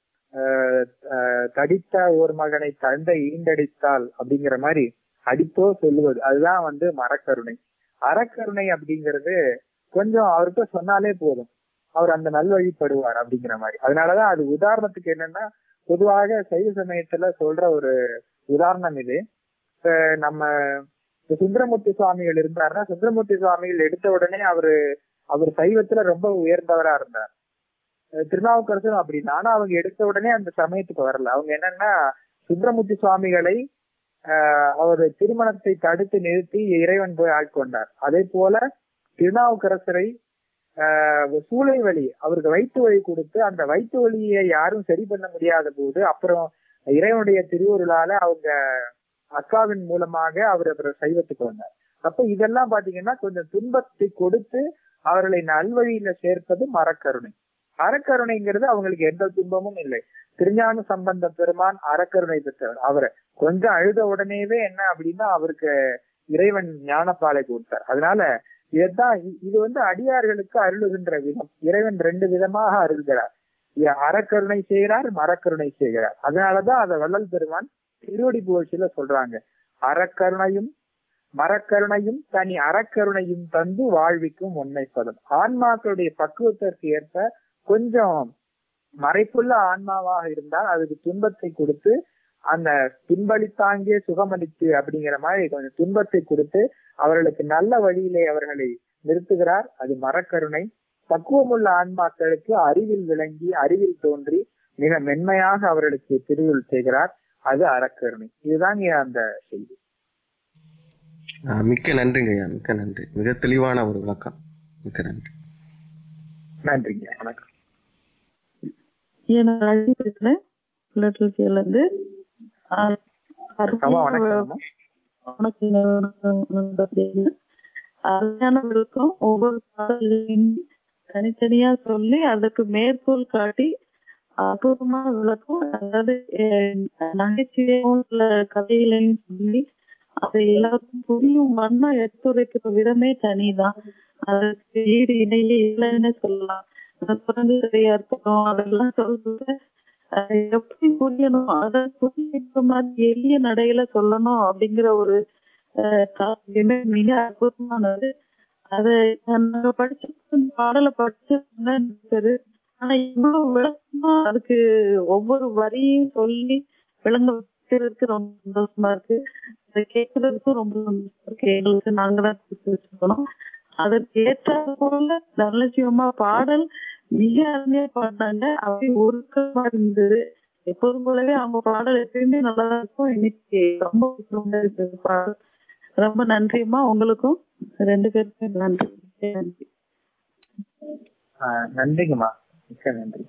தடித்த ஒரு மகனை தந்தை ஈண்டடித்தால் அப்படிங்கிற மாதிரி அடித்தோ சொல்லுவது அதுதான் வந்து மரக்கருணை அறக்கருணை அப்படிங்கிறது கொஞ்சம் அவர்கிட்ட சொன்னாலே போதும் அவர் அந்த நல்வழிப்படுவார் அப்படிங்கிற மாதிரி அதனாலதான் அது உதாரணத்துக்கு என்னன்னா பொதுவாக சைவ சமயத்துல சொல்ற ஒரு உதாரணம் இது இப்ப நம்ம இப்ப சுந்தரமூர்த்தி சுவாமிகள் இருந்தாருன்னா சுந்தரமூர்த்தி சுவாமிகள் எடுத்த உடனே அவரு அவர் சைவத்துல ரொம்ப உயர்ந்தவரா இருந்தார் அஹ் திருநாவுக்கரசரும் அப்படின்னா ஆனா அவங்க எடுத்த உடனே அந்த சமயத்துக்கு வரல அவங்க என்னன்னா சுந்தரமூர்த்தி சுவாமிகளை ஆஹ் அவர் திருமணத்தை தடுத்து நிறுத்தி இறைவன் போய் ஆட்கொண்டார் அதே போல திருநாவுக்கரசரை ஆஹ் சூளை வழி அவருக்கு வயிற்று வழி கொடுத்து அந்த வயிற்று வலியை யாரும் சரி பண்ண முடியாத போது அப்புறம் இறைவனுடைய திருவருளால அவங்க அக்காவின் மூலமாக அவர் அப்புறம் சைவத்துக்கு வந்தார் அப்ப இதெல்லாம் பாத்தீங்கன்னா கொஞ்சம் துன்பத்தை கொடுத்து அவர்களை நல்வழியில சேர்ப்பது மரக்கருணை அறக்கருணைங்கிறது அவங்களுக்கு எந்த துன்பமும் இல்லை திருஞான சம்பந்த பெருமான் அறக்கருணை பெற்றவர் அவரை கொஞ்சம் அழுத உடனேவே என்ன அப்படின்னா அவருக்கு இறைவன் ஞானப்பாலை கொடுத்தார் அதனால இதுதான் இ- இது வந்து அடியார்களுக்கு அருளுகின்ற விதம் இறைவன் ரெண்டு விதமாக அருள்கிறார் இ- அறக்கருணை செய்கிறார் மரக்கருணை செய்கிறார் அதனாலதான் அதை வள்ளல் பெருமான் திருவடி புகழ்ச்சியில சொல்றாங்க அறக்கருணையும் மரக்கருணையும் தனி அறக்கருணையும் தந்து வாழ்விக்கும் உண்மை பதம் ஆன்மாக்களுடைய பக்குவத்திற்கு ஏற்ப கொஞ்சம் மறைப்புள்ள ஆன்மாவாக இருந்தால் அதுக்கு துன்பத்தை கொடுத்து அந்த துன்பளித்தாங்கே சுகமளித்து அப்படிங்கிற மாதிரி கொஞ்சம் துன்பத்தை கொடுத்து அவர்களுக்கு நல்ல வழியிலே அவர்களை நிறுத்துகிறார் அது மரக்கருணை பக்குவமுள்ள ஆன்மாக்களுக்கு அறிவில் விளங்கி அறிவில் தோன்றி மிக மென்மையாக அவர்களுக்கு திருவுள் செய்கிறார் அது அறக்கருணை இதுதான் இங்க அந்த செய்தி ஆஹ் மிக்க நன்றிங்க ஐயா மிக்க நன்றி மிக தெளிவான ஒரு விளக்கம் மிக்க நன்றி நன்றிங்க வணக்கம் எனக்கு அழகி பேசுறேன் பிள்ளைகளுக்கு இருந்து ஆஹ் அம்மா அருமையான வணக்கம் அம்மா வணக்கம் அருமையான விளக்கம் ஒவ்வொரு பாடலையும் தனித்தனியா சொல்லி அதுக்கு மேற்கோள் காட்டி அற்புதமான விளக்கம் அதாவது அஹ், நகைச்சுவையும் சில கதைகளையும் சொல்லி அதை எல்லாருக்கும் புரியும் மண்ணா எடுத்துரைக்கிற விதமே தனிதான் அதுக்கு ஈடு இணையே இல்லைன்னு சொல்லலாம் அந்த குழந்தை சரியா இருக்கட்டும் அதெல்லாம் சொல்றது அது எப்படி புரியணும் அதை புரியுற மாதிரி எளிய நடையில சொல்லணும் அப்படிங்கிற ஒரு அஹ், காவியமே மிக அற்புதமானது அதை நாங்க படிச்ச பாடலை படிச்சிருந்தேன் ஆனா இவ்வளவு விளக்கமா அதுக்கு ஒவ்வொரு வரியும் சொல்லி விளங்க வைக்கிறதுக்கு ரொம்ப சந்தோஷமா இருக்கு அதை கேட்கறதுக்கும் ரொம்ப சந்தோஷமா இருக்கு எங்களுக்கு நாங்க தான் கொடுத்து வச்சிருக்கணும் அதற்கு ஏற்றாறு போல தனலட்சுமமா பாடல் மிக அருமையா பாடினாங்க அப்படி ஒருக்கமா இருந்தது எப்போதும் போலவே அவங்க பாடல் எப்பயுமே நல்லா இருக்கும் இன்னைக்கு ரொம்ப உற்சாகமா இருந்தது பாடல் ரொம்ப நன்றிம்மா உங்களுக்கும் ரெண்டு பேருக்கும் நன்றி நன்றி ஆஹ் நன்றிங்கம்மா மிக்க நன்றி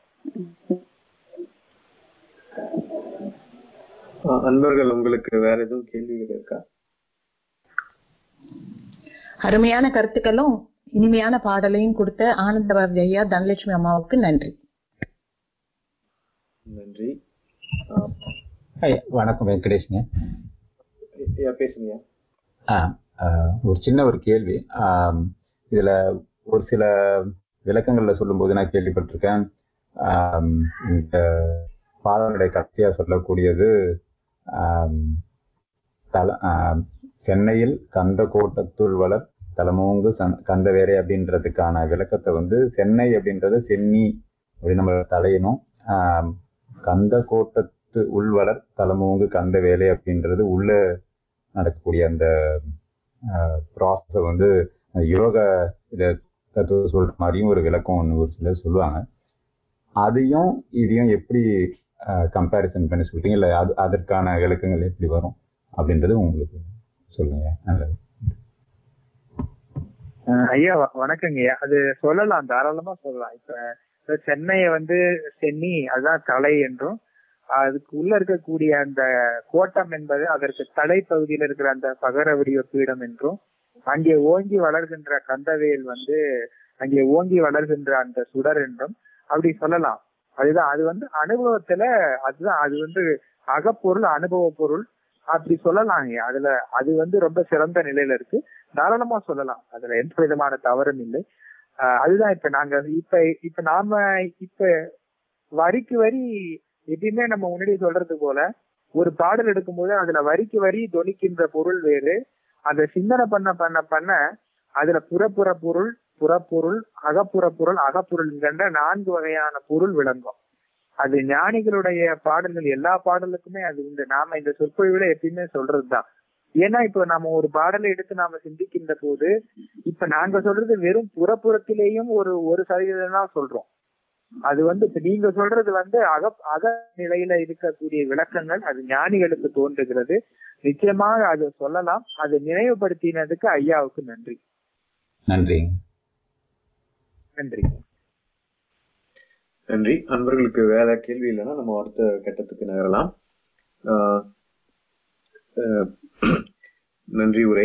அஹ் அன்பர்கள் உங்களுக்கு வேற எதுவும் கேள்விகள் இருக்கா அருமையான கருத்துக்களும் இனிமையான பாடலையும் கொடுத்த ஆனந்தபாரதி ஐயா தனலட்சுமி அம்மாவுக்கு நன்றி நன்றி அஹ் ஐயா, வணக்கம் வெங்கடேஷ்ங்க ஐயா பேசுங்க ஆ, ஆ, ஒரு சின்ன ஒரு கேள்வி ஆம், இதுல ஒரு சில விளக்கங்கள்ல சொல்லும்போது நான் கேள்விப்பட்டிருக்கேன் ஆம், இந்த பாடலுடைய கடைசியா சொல்லக்கூடியது ஆம், தல ஆம், சென்னையில் கந்த கோட்டத்துள் வளர் தலமோங்கு சந்- கந்தவேரை அப்படின்றதுக்கான விளக்கத்தை வந்து சென்னை அப்படின்றது சென்னி அப்படின்னு நம்ம தலையணும் ஆம், கந்த கோட்டத்து உள்வளர் தலமோங்கு கந்த வேலை அப்படின்றது உள்ள நடக்கக்கூடிய அந்த ப்ராசஸை வந்து அஹ், யோக இதை தத்துவ சொல்ற மாதிரியும் ஒரு விளக்கம் ஒன்று ஒரு சிலர் சொல்லுவாங்க அதையும் இதையும் எப்படி கம்பேரிசன் பண்ணி சொல்றீங்க இல்லை அது அதற்கான விளக்கங்கள் எப்படி வரும் அப்படின்றது உங்களுக்கு சொல்லுங்க நல்லது அஹ் ஐயா வ- வணக்கங்க ஐயா அது சொல்லலாம் தாராளமா சொல்லலாம் இப்ப இப்ப சென்னையை வந்து சென்னி அதுதான் தலை என்றும் அதுக்கு உள்ள இருக்கக்கூடிய அந்த கோட்டம் என்பது அதற்கு தலைப்பகுதியில் இருக்கிற அந்த பகர வடிவ பீடம் என்றும் அங்கே ஓங்கி வளர்கின்ற கந்தவேல் வந்து அங்கே ஓங்கி வளர்கின்ற அந்த சுடர் என்றும் அப்படி சொல்லலாம் அதுதான் அது வந்து அனுபவத்துல அதுதான் அது வந்து அகப்பொருள் அனுபவ பொருள் அப்படி சொல்லலாம் ஐயா அதுல அது வந்து ரொம்ப சிறந்த நிலையில இருக்கு தாராளமா சொல்லலாம் அதுல எந்த விதமான தவறும் இல்லை ஆஹ் அதுதான் இப்ப நாங்க இப்ப இப்ப நாம இப்ப வரிக்கு வரி எப்பயுமே நம்ம முன்னாடி சொல்றது போல ஒரு பாடல் எடுக்கும்போது அதுல வரிக்கு வரி தொனிக்கின்ற பொருள் வேறு அதை சிந்தனை பண்ண பண்ண பண்ண அதுல புறப்புற பொருள் புறப்பொருள் அகப்புற பொருள் அகப்பொருள் என்கின்ற நான்கு வகையான பொருள் விளங்கும் அது ஞானிகளுடைய பாடல்கள் எல்லா பாடலுக்குமே அது உண்டு நாம இந்த சொற்பொழிவுல எப்பயுமே சொல்றதுதான் ஏன்னா இப்ப நம்ம ஒரு பாடலை எடுத்து நாம சிந்திக்கின்ற போது இப்ப நாங்க சொல்றது வெறும் புறப்புறத்திலேயும் ஒரு ஒரு சதவீதம் தான் சொல்றோம் அது வந்து இப்ப நீங்க சொல்றது வந்து அக அக நிலையில இருக்கக்கூடிய விளக்கங்கள் அது ஞானிகளுக்கு தோன்றுகிறது நிச்சயமாக அது சொல்லலாம் அது நினைவுபடுத்தினதுக்கு ஐயாவுக்கு நன்றி நன்றி நன்றி நன்றி அன்பர்களுக்கு வேற கேள்வி இல்லைன்னா நம்ம அடுத்த கட்டத்துக்கு நகரலாம் ஆஹ் ஆஹ் நன்றி உரை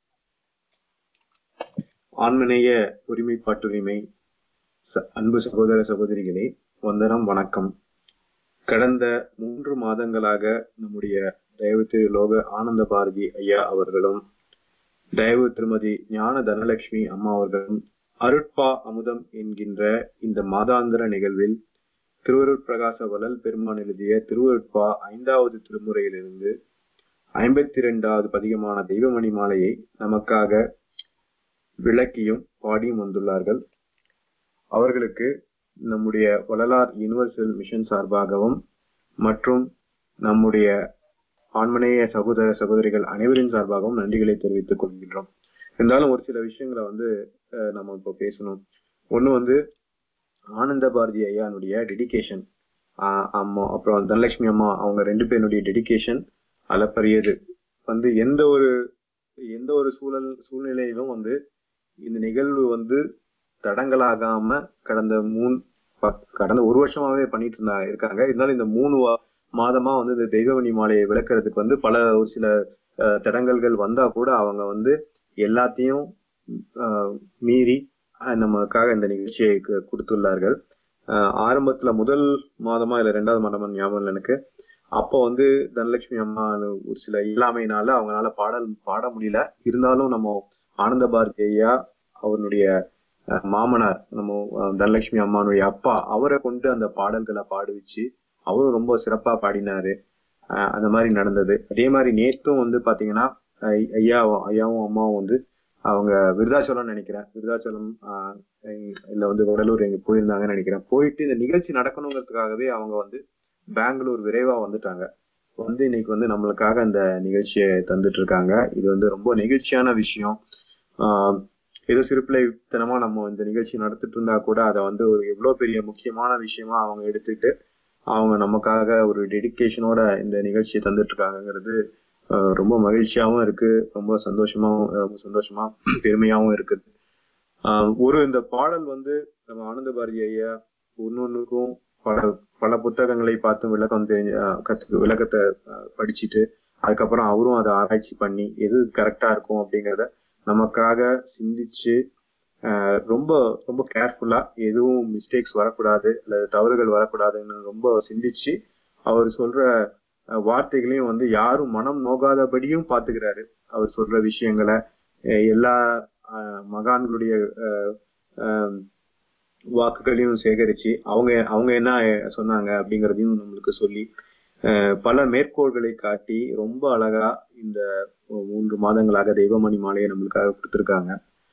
ஆன்மநேய ஒருமைப்பாட்டுரிமை ச- அன்பு சகோதர சகோதரிகளே வந்தனம் வணக்கம் கடந்த மூன்று மாதங்களாக நம்முடைய தயவு திரு லோக ஆனந்த பாரதி ஐயா அவர்களும் தயவு திருமதி ஞான தனலட்சுமி அம்மா அவர்களும் அருட்பா அமுதம் என்கின்ற இந்த மாதாந்திர நிகழ்வில் திருவருட் பிரகாச வளல் பெருமான் எழுதிய திருவருட்பா ஐந்தாவது திருமுறையிலிருந்து ஐம்பத்தி இரண்டாவது பதிகமான தெய்வமணி மாலையை நமக்காக விளக்கியும் பாடியும் வந்துள்ளார்கள் அவர்களுக்கு நம்முடைய வள்ளலார் யுனிவர்சல் மிஷன் சார்பாகவும் மற்றும் நம்முடைய ஆன்மநேய சகோதர சகோதரிகள் அனைவரின் சார்பாகவும் நன்றிகளை தெரிவித்துக் கொள்கின்றோம் இருந்தாலும் ஒரு சில விஷயங்களை வந்து அஹ், நம்ம இப்போ பேசணும் ஒண்ணு வந்து ஆனந்த பாரதி ஐயானுடைய டெடிகேஷன் அம்மா அப்புறம் தனலட்சுமி அம்மா அவங்க ரெண்டு பேருடைய டெடிகேஷன் அளப்பரியது வந்து எந்த ஒரு எந்த ஒரு சூழல் சூழ்நிலையிலும் வந்து இந்த நிகழ்வு வந்து தடங்கலாகாம கடந்த மூணு ப- கடந்த ஒரு வருஷமாவே பண்ணிட்டு இருந்தா இருக்காங்க இருந்தாலும் இந்த மூணு வா- மாதமா வந்து இந்த தெய்வவனி மாலையை விளக்குறதுக்கு வந்து பல ஒரு சில அஹ், தடங்கல்கள் வந்தா கூட அவங்க வந்து எல்லாத்தையும் அஹ், மீறி அஹ், நமக்காக இந்த நிகழ்ச்சியை கு- கொடுத்துள்ளார்கள் அஹ், ஆரம்பத்துல முதல் மாதமா இல்ல ரெண்டாவது மாதமா ஞாபகம் இல்லை எனக்கு அப்போ வந்து தனலட்சுமி அம்மா ஒரு சில இயலாமையினால அவங்களால பாடல் பாட முடியல இருந்தாலும் நம்ம ஆனந்த பாரதி ஐயா அவருடைய அஹ், மாமனார் நம்ம அஹ், தனலட்சுமி அம்மானுடைய அப்பா அவரை கொண்டு அந்த பாடல்களை பாடுவிச்சு அவரும் ரொம்ப சிறப்பா பாடினாரு அஹ், அந்த மாதிரி நடந்தது அதே மாதிரி நேத்தும் வந்து பாத்தீங்கன்னா ஐ- ஐயாவும் ஐயாவும் அம்மாவும் வந்து அவங்க விருதாச்சலம் நினைக்கிறேன் விருதாச்சலம் ஆஹ், இல்ல வந்து வடலூர் எங்க போயிருந்தாங்கன்னு நினைக்கிறேன் போயிட்டு இந்த நிகழ்ச்சி நடக்கணுங்கிறதுக்காகவே அவங்க வந்து பெங்களூர் விரைவா வந்துட்டாங்க வந்து இன்னைக்கு வந்து நம்மளுக்காக அந்த நிகழ்ச்சியை தந்துட்டு இருக்காங்க இது வந்து ரொம்ப நெகிழ்ச்சியான விஷயம் ஆஹ் ஏதோ சிறுபிள்ளைத்தனமா நம்ம இந்த நிகழ்ச்சி நடத்திட்டு இருந்தா கூட அதை வந்து ஒரு எவ்வளவு பெரிய முக்கியமான விஷயமா அவங்க எடுத்துட்டு அவங்க நமக்காக ஒரு டெடிகேஷனோட இந்த நிகழ்ச்சியை தந்துட்டு இருக்காங்கிறது ஆஹ் ரொம்ப மகிழ்ச்சியாவும் இருக்கு ரொம்ப சந்தோஷமாவும் ரொம்ப சந்தோஷமா பெருமையாவும் இருக்குது ஆஹ் ஒரு இந்த பாடல் வந்து நம்ம ஆனந்த பாரதி ஐயா ஒன்னொன்னுக்கும் பல பல புத்தகங்களை பார்த்து விளக்கம் தெரிஞ்ச ஆஹ் கத்து விளக்கத்தை ஆஹ் படிச்சுட்டு அதுக்கப்புறம் அவரும் அதை ஆராய்ச்சி பண்ணி எது கரெக்டா இருக்கும் அப்படிங்கறத நமக்காக சிந்திச்சு ஆஹ் ரொம்ப ரொம்ப கேர்ஃபுல்லா எதுவும் மிஸ்டேக்ஸ் வரக்கூடாது அல்லது தவறுகள் வரக்கூடாதுன்னு ரொம்ப சிந்திச்சு அவர் சொல்ற அஹ், வார்த்தைகளையும் வந்து யாரும் மனம் நோகாதபடியும் பாத்துக்கிறாரு அவர் சொல்ற விஷயங்களை அஹ், எல்லா அஹ், மகான்களுடைய அஹ், அஹ், வாக்குகளையும் சேகரிச்சு அவங்க அவங்க என்ன சொன்னாங்க அப்படிங்கறதையும் நம்மளுக்கு சொல்லி அஹ், பல மேற்கோள்களை காட்டி ரொம்ப அழகா இந்த மூன்று மாதங்களாக தெய்வமணி மாலையை நம்மளுக்காக கொடுத்திருக்காங்க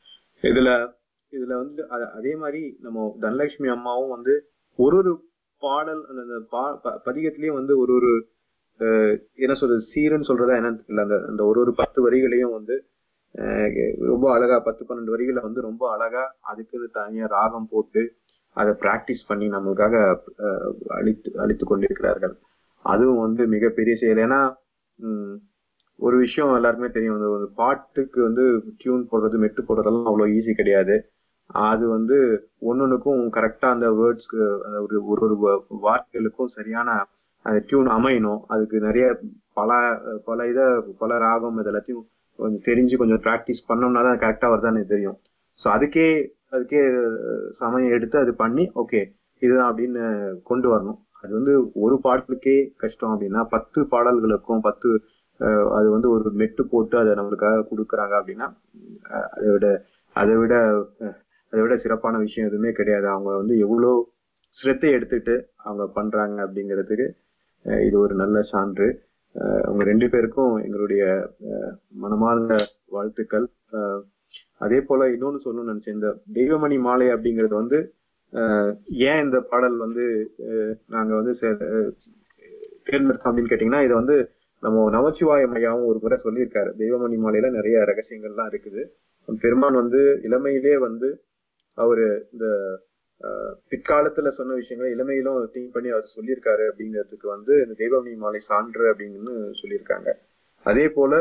இதுல இதுல வந்து அ- அதே மாதிரி நம்ம தனலட்சுமி அம்மாவும் வந்து ஒரு ஒரு பாடல் அந்த அந்த பா- ப- பதிகத்திலயும் வந்து ஒரு ஒரு அஹ், என்ன சொல்றது சீருன்னு சொல்றதா என்னன்னு தெரியல அந்த அந்த ஒரு ஒரு பத்து வரிகளையும் வந்து அஹ், ரொம்ப அழகா பத்து பன்னெண்டு வரிகளை வந்து ரொம்ப அழகா அதுக்கு தனியா ராகம் போட்டு அதை பிராக்டிஸ் பண்ணி நம்மளுக்காக அஹ், அளித்து அளித்து கொண்டிருக்கிறார்கள் அதுவும் வந்து மிகப்பெரிய செயல் ஏன்னா உம், ஒரு விஷயம் எல்லாருக்குமே தெரியும் அந்த ஒரு பாட்டுக்கு வந்து டியூன் போடுறது மெட்டு போடுறதெல்லாம் அவ்வளவு ஈஸி கிடையாது அது வந்து ஒன்னொன்னுக்கும் கரெக்டா அந்த வேர்ட்ஸ்க்கு அந்த ஒரு ஒரு ஒரு வா- வார்த்தைகளுக்கும் சரியான அந்த டியூன் அமையணும் அதுக்கு நிறைய பல பல இத பல ராகம் இது எல்லாத்தையும் கொஞ்சம் தெரிஞ்சு கொஞ்சம் ப்ராக்டிஸ் பண்ணோம்னா தான் கரெக்டா வருதான்னு தெரியும் ஸோ அதுக்கே அதுக்கே அஹ், சமயம் எடுத்து அது பண்ணி ஓகே இதுதான் அப்படின்னு கொண்டு வரணும் அது வந்து ஒரு பாடலுக்கே கஷ்டம் அப்படின்னா பத்து பாடல்களுக்கும் பத்து அஹ், அது வந்து ஒரு மெட்டு போட்டு அதை நம்மளுக்காக கொடுக்குறாங்க அப்படின்னா அஹ், அதை விட அதை விட அஹ், அதை விட சிறப்பான விஷயம் எதுவுமே கிடையாது அவங்க வந்து எவ்வளோ சிரத்தை எடுத்துட்டு அவங்க பண்றாங்க அப்படிங்கிறதுக்கு அஹ், இது ஒரு நல்ல சான்று அஹ், அவங்க ரெண்டு பேருக்கும் எங்களுடைய அஹ், மனமார்ந்த வாழ்த்துக்கள் அஹ், அதே போல இன்னொன்னு சொல்லணும்னு நினைச்சேன் இந்த தெய்வமணி மாலை அப்படிங்கிறது வந்து அஹ், ஏன் இந்த பாடல் வந்து அஹ், நாங்க வந்து சே- அஹ், தேர்ந்தெடுத்தோம் அப்படின்னு கேட்டீங்கன்னா இது வந்து நம்ம நமச்சிவாய மையாவும் ஒரு முறை சொல்லியிருக்காரு தெய்வமணி மாலையில நிறைய ரகசியங்கள்லாம் இருக்குது பெருமான் வந்து இளமையிலே வந்து அவரு இந்த அஹ், பிற்காலத்துல சொன்ன விஷயங்களை இளமையிலும் திங்க் பண்ணி அவர் சொல்லியிருக்காரு அப்படிங்கிறதுக்கு வந்து இந்த தெய்வமணி மாலை சான்று அப்படின்னு சொல்லியிருக்காங்க அதே போல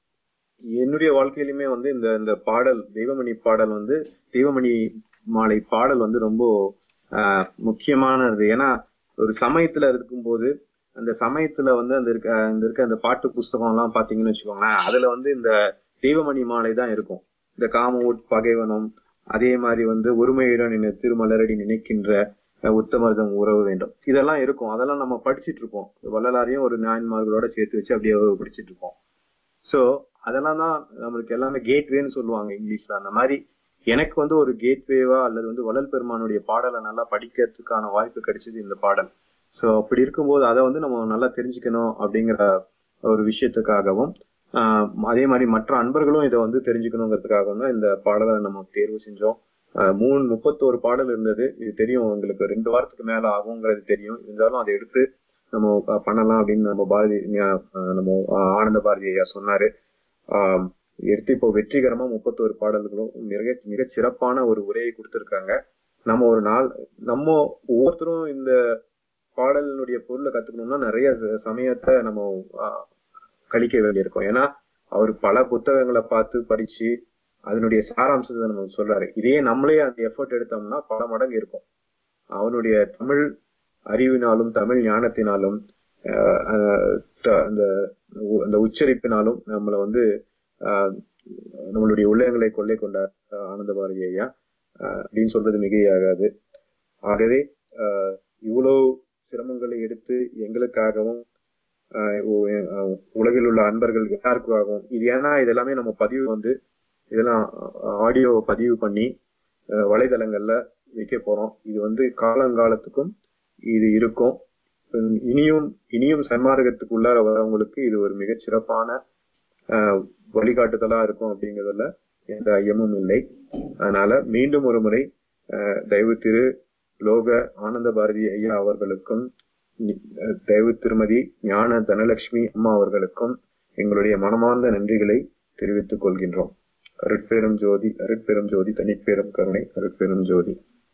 என்னுடைய வாழ்க்கையிலுமே வந்து இந்த இந்த பாடல் தெய்வமணி பாடல் வந்து தெய்வமணி மாலை பாடல் வந்து ரொம்ப ஆஹ், முக்கியமானது ஏன்னா ஒரு சமயத்துல இருக்கும்போது அந்த சமயத்துல வந்து அந்த இருக்க அந்த இருக்க அந்த பாட்டு புஸ்தகம் எல்லாம் பாத்தீங்கன்னு வச்சுக்கோங்களேன் அதுல வந்து இந்த தெய்வமணி மாலை தான் இருக்கும் இந்த காமவுட் பகைவனம் அதே மாதிரி வந்து ஒருமையுடன் நினை திருமலரடி நினைக்கின்ற அஹ், உத்தமர்தம் உறவு வேண்டும் இதெல்லாம் இருக்கும் அதெல்லாம் நம்ம படிச்சிட்டு இருப்போம் வள்ளலாரையும் ஒரு நாயன்மார்களோட சேர்த்து வச்சு அப்படியே படிச்சிட்டு இருப்போம் சோ அதெல்லாம் தான் நம்மளுக்கு எல்லாமே கேட்வேன்னு சொல்லுவாங்க இங்கிலீஷ்ல அந்த மாதிரி எனக்கு வந்து ஒரு கேட்வேவா அல்லது வந்து வள்ளல் பெருமானுடைய பாடலை நல்லா படிக்கிறதுக்கான வாய்ப்பு கிடைச்சது இந்த பாடல் சோ அப்படி இருக்கும்போது அதை வந்து நம்ம நல்லா தெரிஞ்சுக்கணும் அப்படிங்கிற ஒரு விஷயத்துக்காகவும் ஆஹ் அதே மாதிரி மற்ற அன்பர்களும் இதை வந்து தெரிஞ்சுக்கணுங்கிறதுக்காகவும் தான் இந்த பாடலை நம்ம தேர்வு செஞ்சோம் ஆஹ் மூணு முப்பத்தோரு பாடல் இருந்தது இது தெரியும் உங்களுக்கு ரெண்டு வாரத்துக்கு மேல ஆகுங்கிறது தெரியும் இருந்தாலும் அதை எடுத்து நம்ம ப- பண்ணலாம் அப்படின்னு நம்ம பாரதி ஞா- ஆஹ் நம்ம ஆஹ் ஆனந்த பாரதி ஐயா சொன்னாரு ஆஹ் எடுத்து இப்போ வெற்றிகரமா முப்பத்தோரு பாடல்களும் மிக மிக சிறப்பான ஒரு உரையை கொடுத்திருக்காங்க நம்ம ஒரு நாள் நம்ம ஒவ்வொருத்தரும் இந்த பாடலினுடைய பொருளை கத்துக்கணும்னா நிறைய ச- சமயத்தை நம்ம ஆஹ், கழிக்க வேண்டியிருக்கும் ஏன்னா அவர் பல புத்தகங்களை பார்த்து படிச்சு அதனுடைய சாராம்சத்தை நம்ம சொல்றாரு இதே நம்மளே அந்த எஃபர்ட் எடுத்தோம்னா பல மடங்கு இருக்கும் அவனுடைய தமிழ் அறிவினாலும் தமிழ் ஞானத்தினாலும் ஆஹ், ஆஹ், த- அந்த உ- அந்த உச்சரிப்பினாலும் நம்மளை வந்து ஆஹ், நம்மளுடைய உள்ளங்களை கொள்ளை கொண்டார் ஆஹ், ஆனந்த பாரதி ஐயா ஆஹ், அப்படின்னு சொல்றது மிகையாகாது ஆகவே ஆஹ், இவ்வளவு சிரமங்களை எடுத்து எங்களுக்காகவும் ஆஹ், உ- ஆஹ், உலகில் உள்ள அன்பர்கள் எல்லாருக்காகவும் இது ஏன்னா இது எல்லாமே நம்ம பதிவு வந்து இதெல்லாம் ஆடியோ பதிவு பண்ணி ஆஹ், வலைதளங்கள்ல வைக்க போறோம் இது வந்து காலங்காலத்துக்கும் இது இருக்கும் உம், இனியும் இனியும் சன்மார்க்கத்துக்கு உள்ளார வரவங்களுக்கு இது ஒரு மிகச் சிறப்பான ஆஹ், வழிகாட்டுதலா இருக்கும் அப்படிங்கிறதுல எந்த ஐயமும் இல்லை அதனால மீண்டும் ஒரு முறை ஆஹ், தயவு திரு லோக ஆனந்த பாரதி ஐயா அவர்களுக்கும் நி- அஹ், தயவு திருமதி ஞான தனலட்சுமி அம்மா அவர்களுக்கும் எங்களுடைய மனமார்ந்த நன்றிகளை தெரிவித்துக் கொள்கின்றோம் அருட்பெரும் ஜோதி அருட்பெரும் ஜோதி தனிப்பெரும் கருணை அருட்பெரும் ஜோதி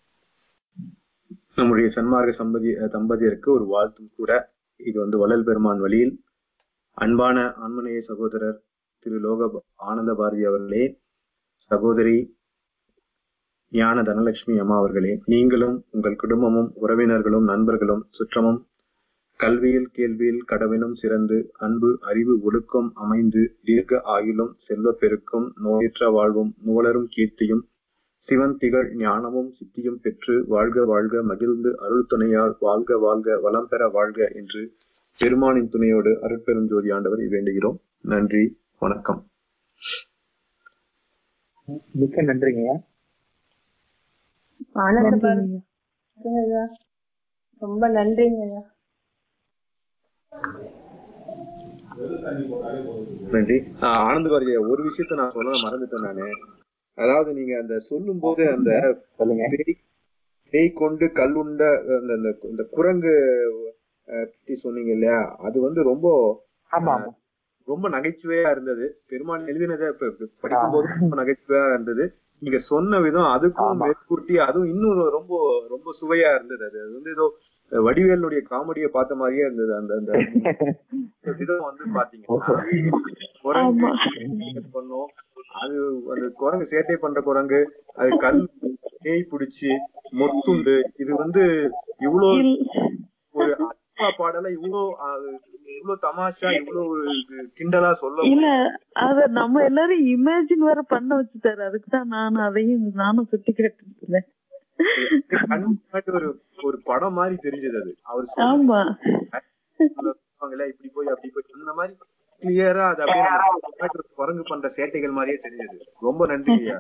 நம்முடைய சன்மார்க்க சம்பதி அஹ், தம்பதியருக்கு ஒரு வாழ்த்தும் கூட இது வந்து வள்ளல் பெருமான் வழியில் அன்பான ஆன்மநேய சகோதரர் திரு லோக ஆனந்த பாரதி அவர்களே சகோதரி ஞான தனலட்சுமி அம்மா அவர்களே நீங்களும் உங்கள் குடும்பமும் உறவினர்களும் நண்பர்களும் சுற்றமும் கல்வியில் கேள்வியில் கடவினும் சிறந்து அன்பு அறிவு ஒழுக்கம் அமைந்து தீர்க்க ஆயுளும் செல்வப் பெருக்கும் நோயற்ற வாழ்வும் நூலரும் கீர்த்தியும் சிவன் திகழ் ஞானமும் சித்தியும் பெற்று வாழ்க வாழ்க மகிழ்ந்து அருள் துணையால் வாழ்க வாழ்க வளம் பெற வாழ்க என்று பெருமானின் துணையோடு அருட்பெரும் ஜோதி ஆண்டவரை வேண்டுகிறோம் நன்றி வணக்கம் மிக்க நன்றிங்கய்யா ஆனந்த நன்றிங்க பாரதி ஐயா. ரொம்ப நன்றிங்க ஐயா நன்றி ஆஹ் ஆனந்த பாரதி ஒரு விஷயத்த நான் சொல்ல மறந்துட்டேன் நானு அதாவது நீங்க அந்த சொல்லும் போது அந்த சொல்லுங்க பேய் பேய் கொண்டு கல்லுண்ட அந்த அந்த இந்த குரங்கு அஹ், பத்தி சொன்னீங்க இல்லையா அது வந்து ரொம்ப ஆமா ஆமா ரொம்ப நகைச்சுவையா இருந்தது பெருமாள் எழுதினதை இப்ப இப்ப படிக்கும்போது ரொம்ப நகைச்சுவையா இருந்தது நீங்க சொன்ன விதம் அதுக்கும் ஆமா. மேற்கூட்டி அதுவும் இன்னும் ரொம்ப ரொம்ப சுவையா இருந்தது அது அது வந்து ஏதோ வடிவேலுடைய காமெடியை பார்த்த மாதிரியே இருந்தது அந்த அந்த விதம் வந்து பாத்தீங்கன்னா குரங்கு ஆமா. பண்ணோம் அது அந்த குரங்கு சேட்டை பண்ற குரங்கு அது கல் பேய் பிடிச்சி மொத்துண்டு இது வந்து இவ்வளவு இல்- ஒரு அப்பா பாடல இவ்வளவு அது இவ்வளவு தமாஷா இவ்வளவு இது கிண்டலா சொல்ல இல்ல அத நம்ம எல்லாரும் இமேஜின் வேற பண்ண வச்சுட்டாரு அதுக்கு தான் நான் அதையும் நானும் சுட்டி கேட்டுட்டு இருந்தேன் கண் முன்னாடி ஒரு ஒரு படம் மாதிரி தெரிஞ்சது அது அவர் ஆமா சொல்லுவாங்கல்ல இப்படி போய் அப்படி போய் அந்த மாதிரி கிளியரா அது அப்படியே நம்ம முன்னாடி ஒரு குரங்கு பண்ற சேட்டைகள் மாதிரியே தெரிஞ்சது ரொம்ப நன்றி ஐயா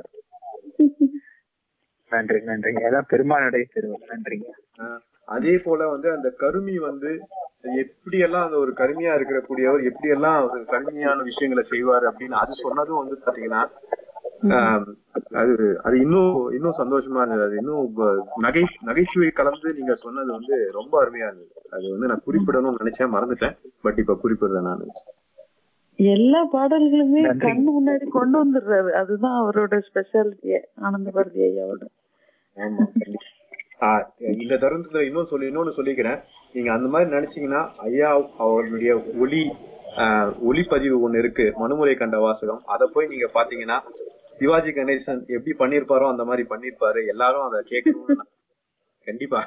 நன்றி நன்றிங்க அதான் பெருமானுடைய திருவள் நன்றிங்க ஆஹ் அதே போல வந்து அந்த கருமி வந்து எப்படியெல்லாம் அந்த ஒரு கருமியா இருக்கிற கூடியவர் எப்படியெல்லாம் ஒரு கருமையான விஷயங்களை செய்வார் அப்படின்னு அது சொன்னதும் வந்து பாத்தீங்கன்னா ஆஹ் அது அது இன்னும் இன்னும் சந்தோஷமா இருந்தது அது இன்னும் ப- நகை நகைச்சுவை கலந்து நீங்க சொன்னது வந்து ரொம்ப அருமையா இருந்தது அது வந்து நான் குறிப்பிடணும்னு நினைச்சேன் மறந்துட்டேன் பட் இப்ப குறிப்பிடுறேன் நான் எல்லா பாடல்களுமே நன்றி. கண்ணு முன்னாடி கொண்டு வந்துடுறாரு அதுதான் அவரோட ஸ்பெஷாலிட்டியே ஆனந்த பாரதி ஐயாவோட ஆமா கண்டிப்பா. ஆஹ் இந்த தருணத்துல இன்னும் சொல்லி இன்னொன்னு சொல்லிக்கிறேன் நீங்க அந்த மாதிரி நினைச்சீங்கன்னா ஐயா அவர்களுடைய ஒளி ஆஹ் ஒளிப்பதிவு ஒண்ணு இருக்கு மனுமுறை கண்ட வாசகம் அதை போய் நீங்க பாத்தீங்கன்னா சிவாஜி கணேசன் எப்படி பண்ணிருப்பாரோ அந்த மாதிரி பண்ணிருப்பாரு எல்லாரும் அதை கேட்கணும்னு நான் கண்டிப்பா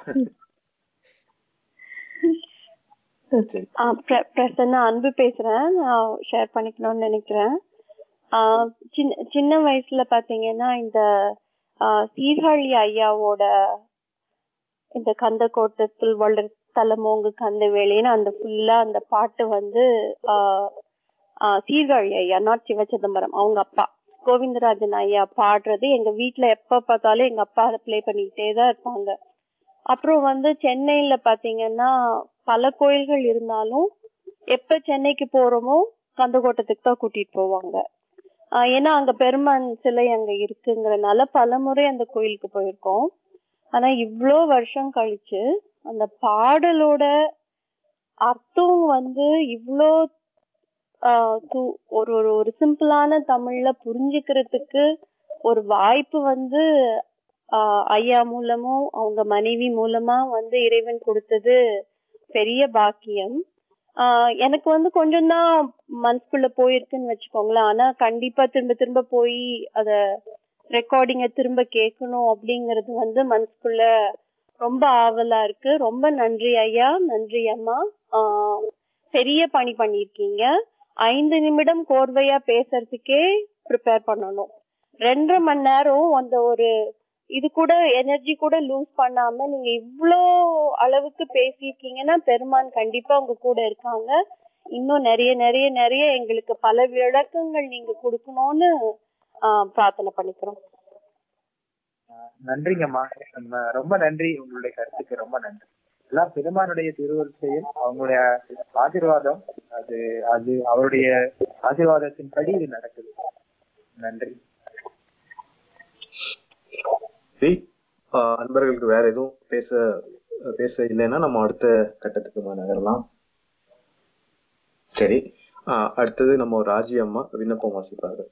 சரி ஆ, பிர- பிரசன்னா அன்பு பேசுறேன் நான் ஷேர் பண்ணிக்கணும்னு நினைக்கிறேன் ஆ, சின்ன சின்ன வயசுல பாத்தீங்கன்னா இந்த ஆ, சீர்காழி ஐயாவோட இந்த கந்த கோட்டத்தில் வளர் தலமோங்கு கந்த வேலைன்னு அந்த ஃபுல்லா அந்த பாட்டு வந்து ஆ, ஆ, சீர்காழி ஐயா நாட் சிவச்சிதம்பரம் அவங்க அப்பா கோவிந்தராஜன் ஐயா பாடுறது எங்க வீட்ல எப்ப பார்த்தாலும் எங்க அப்பா அதை ப்ளே பண்ணிக்கிட்டே தான் இருப்பாங்க அப்புறம் வந்து சென்னையில பாத்தீங்கன்னா பல கோயில்கள் இருந்தாலும் எப்ப சென்னைக்கு போறோமோ கந்தக்கோட்டத்துக்கு தான் கூட்டிட்டு போவாங்க ஆஹ் ஏன்னா அங்க பெருமான் சிலை அங்க இருக்குங்கறனால பல முறை அந்த கோயிலுக்கு போயிருக்கோம் ஆனா இவ்ளோ வருஷம் கழிச்சு அந்த பாடலோட அர்த்தம் வந்து இவ்ளோ ஆஹ் து- ஒரு ஒரு ஒரு சிம்பிளான தமிழ்ல புரிஞ்சுக்கிறதுக்கு ஒரு வாய்ப்பு வந்து ஆஹ் ஐயா மூலமும் அவங்க மனைவி மூலமா வந்து இறைவன் கொடுத்தது பெரிய பாக்கியம் ஆஹ் எனக்கு வந்து கொஞ்சம் தான் மனசுக்குள்ள போயிருக்குன்னு வச்சுக்கோங்களேன் ஆனா கண்டிப்பா திரும்ப திரும்ப போய் அத ரெக்கார்டிங்க திரும்ப கேட்கணும் அப்படிங்கறது வந்து மனசுக்குள்ள ரொம்ப ஆவலா இருக்கு ரொம்ப நன்றி ஐயா நன்றி அம்மா ஆஹ் பெரிய பணி பண்ணிருக்கீங்க ஐந்து நிமிடம் கோர்வையா பேசுறதுக்கே ப்ரிப்பேர் பண்ணணும் ரெண்டரை மணி நேரம் அந்த ஒரு இது கூட எனர்ஜி கூட லூஸ் பண்ணாம நீங்க இவ்ளோ அளவுக்கு பேசியிருக்கீங்கன்னா பெருமான் கண்டிப்பா உங்க கூட இருக்காங்க இன்னும் நிறைய நிறைய நிறைய எங்களுக்கு பல விளக்கங்கள் நீங்க கொடுக்கணும்னு ஆஹ் பிரார்த்தனை பண்ணிக்கிறோம் நன்றிங்கம்மா நம்ம ரொம்ப நன்றி உங்களுடைய கருத்துக்கு ரொம்ப நன்றி எல்லாம் பெருமானுடைய திருவருள் செயல் அவங்களுடைய ஆசீர்வாதம் அது அது அவருடைய ஆசீர்வாதத்தின்படி இது நடக்குது நன்றி சரி ஆஹ் அன்பர்களுக்கு வேற எதுவும் பேச பேச இல்லைன்னா நம்ம அடுத்த கட்டத்துக்கு நகரலாம் சரி ஆஹ் அடுத்தது நம்ம ராஜி அம்மா விண்ணப்பம் வாசிப்பார்கள்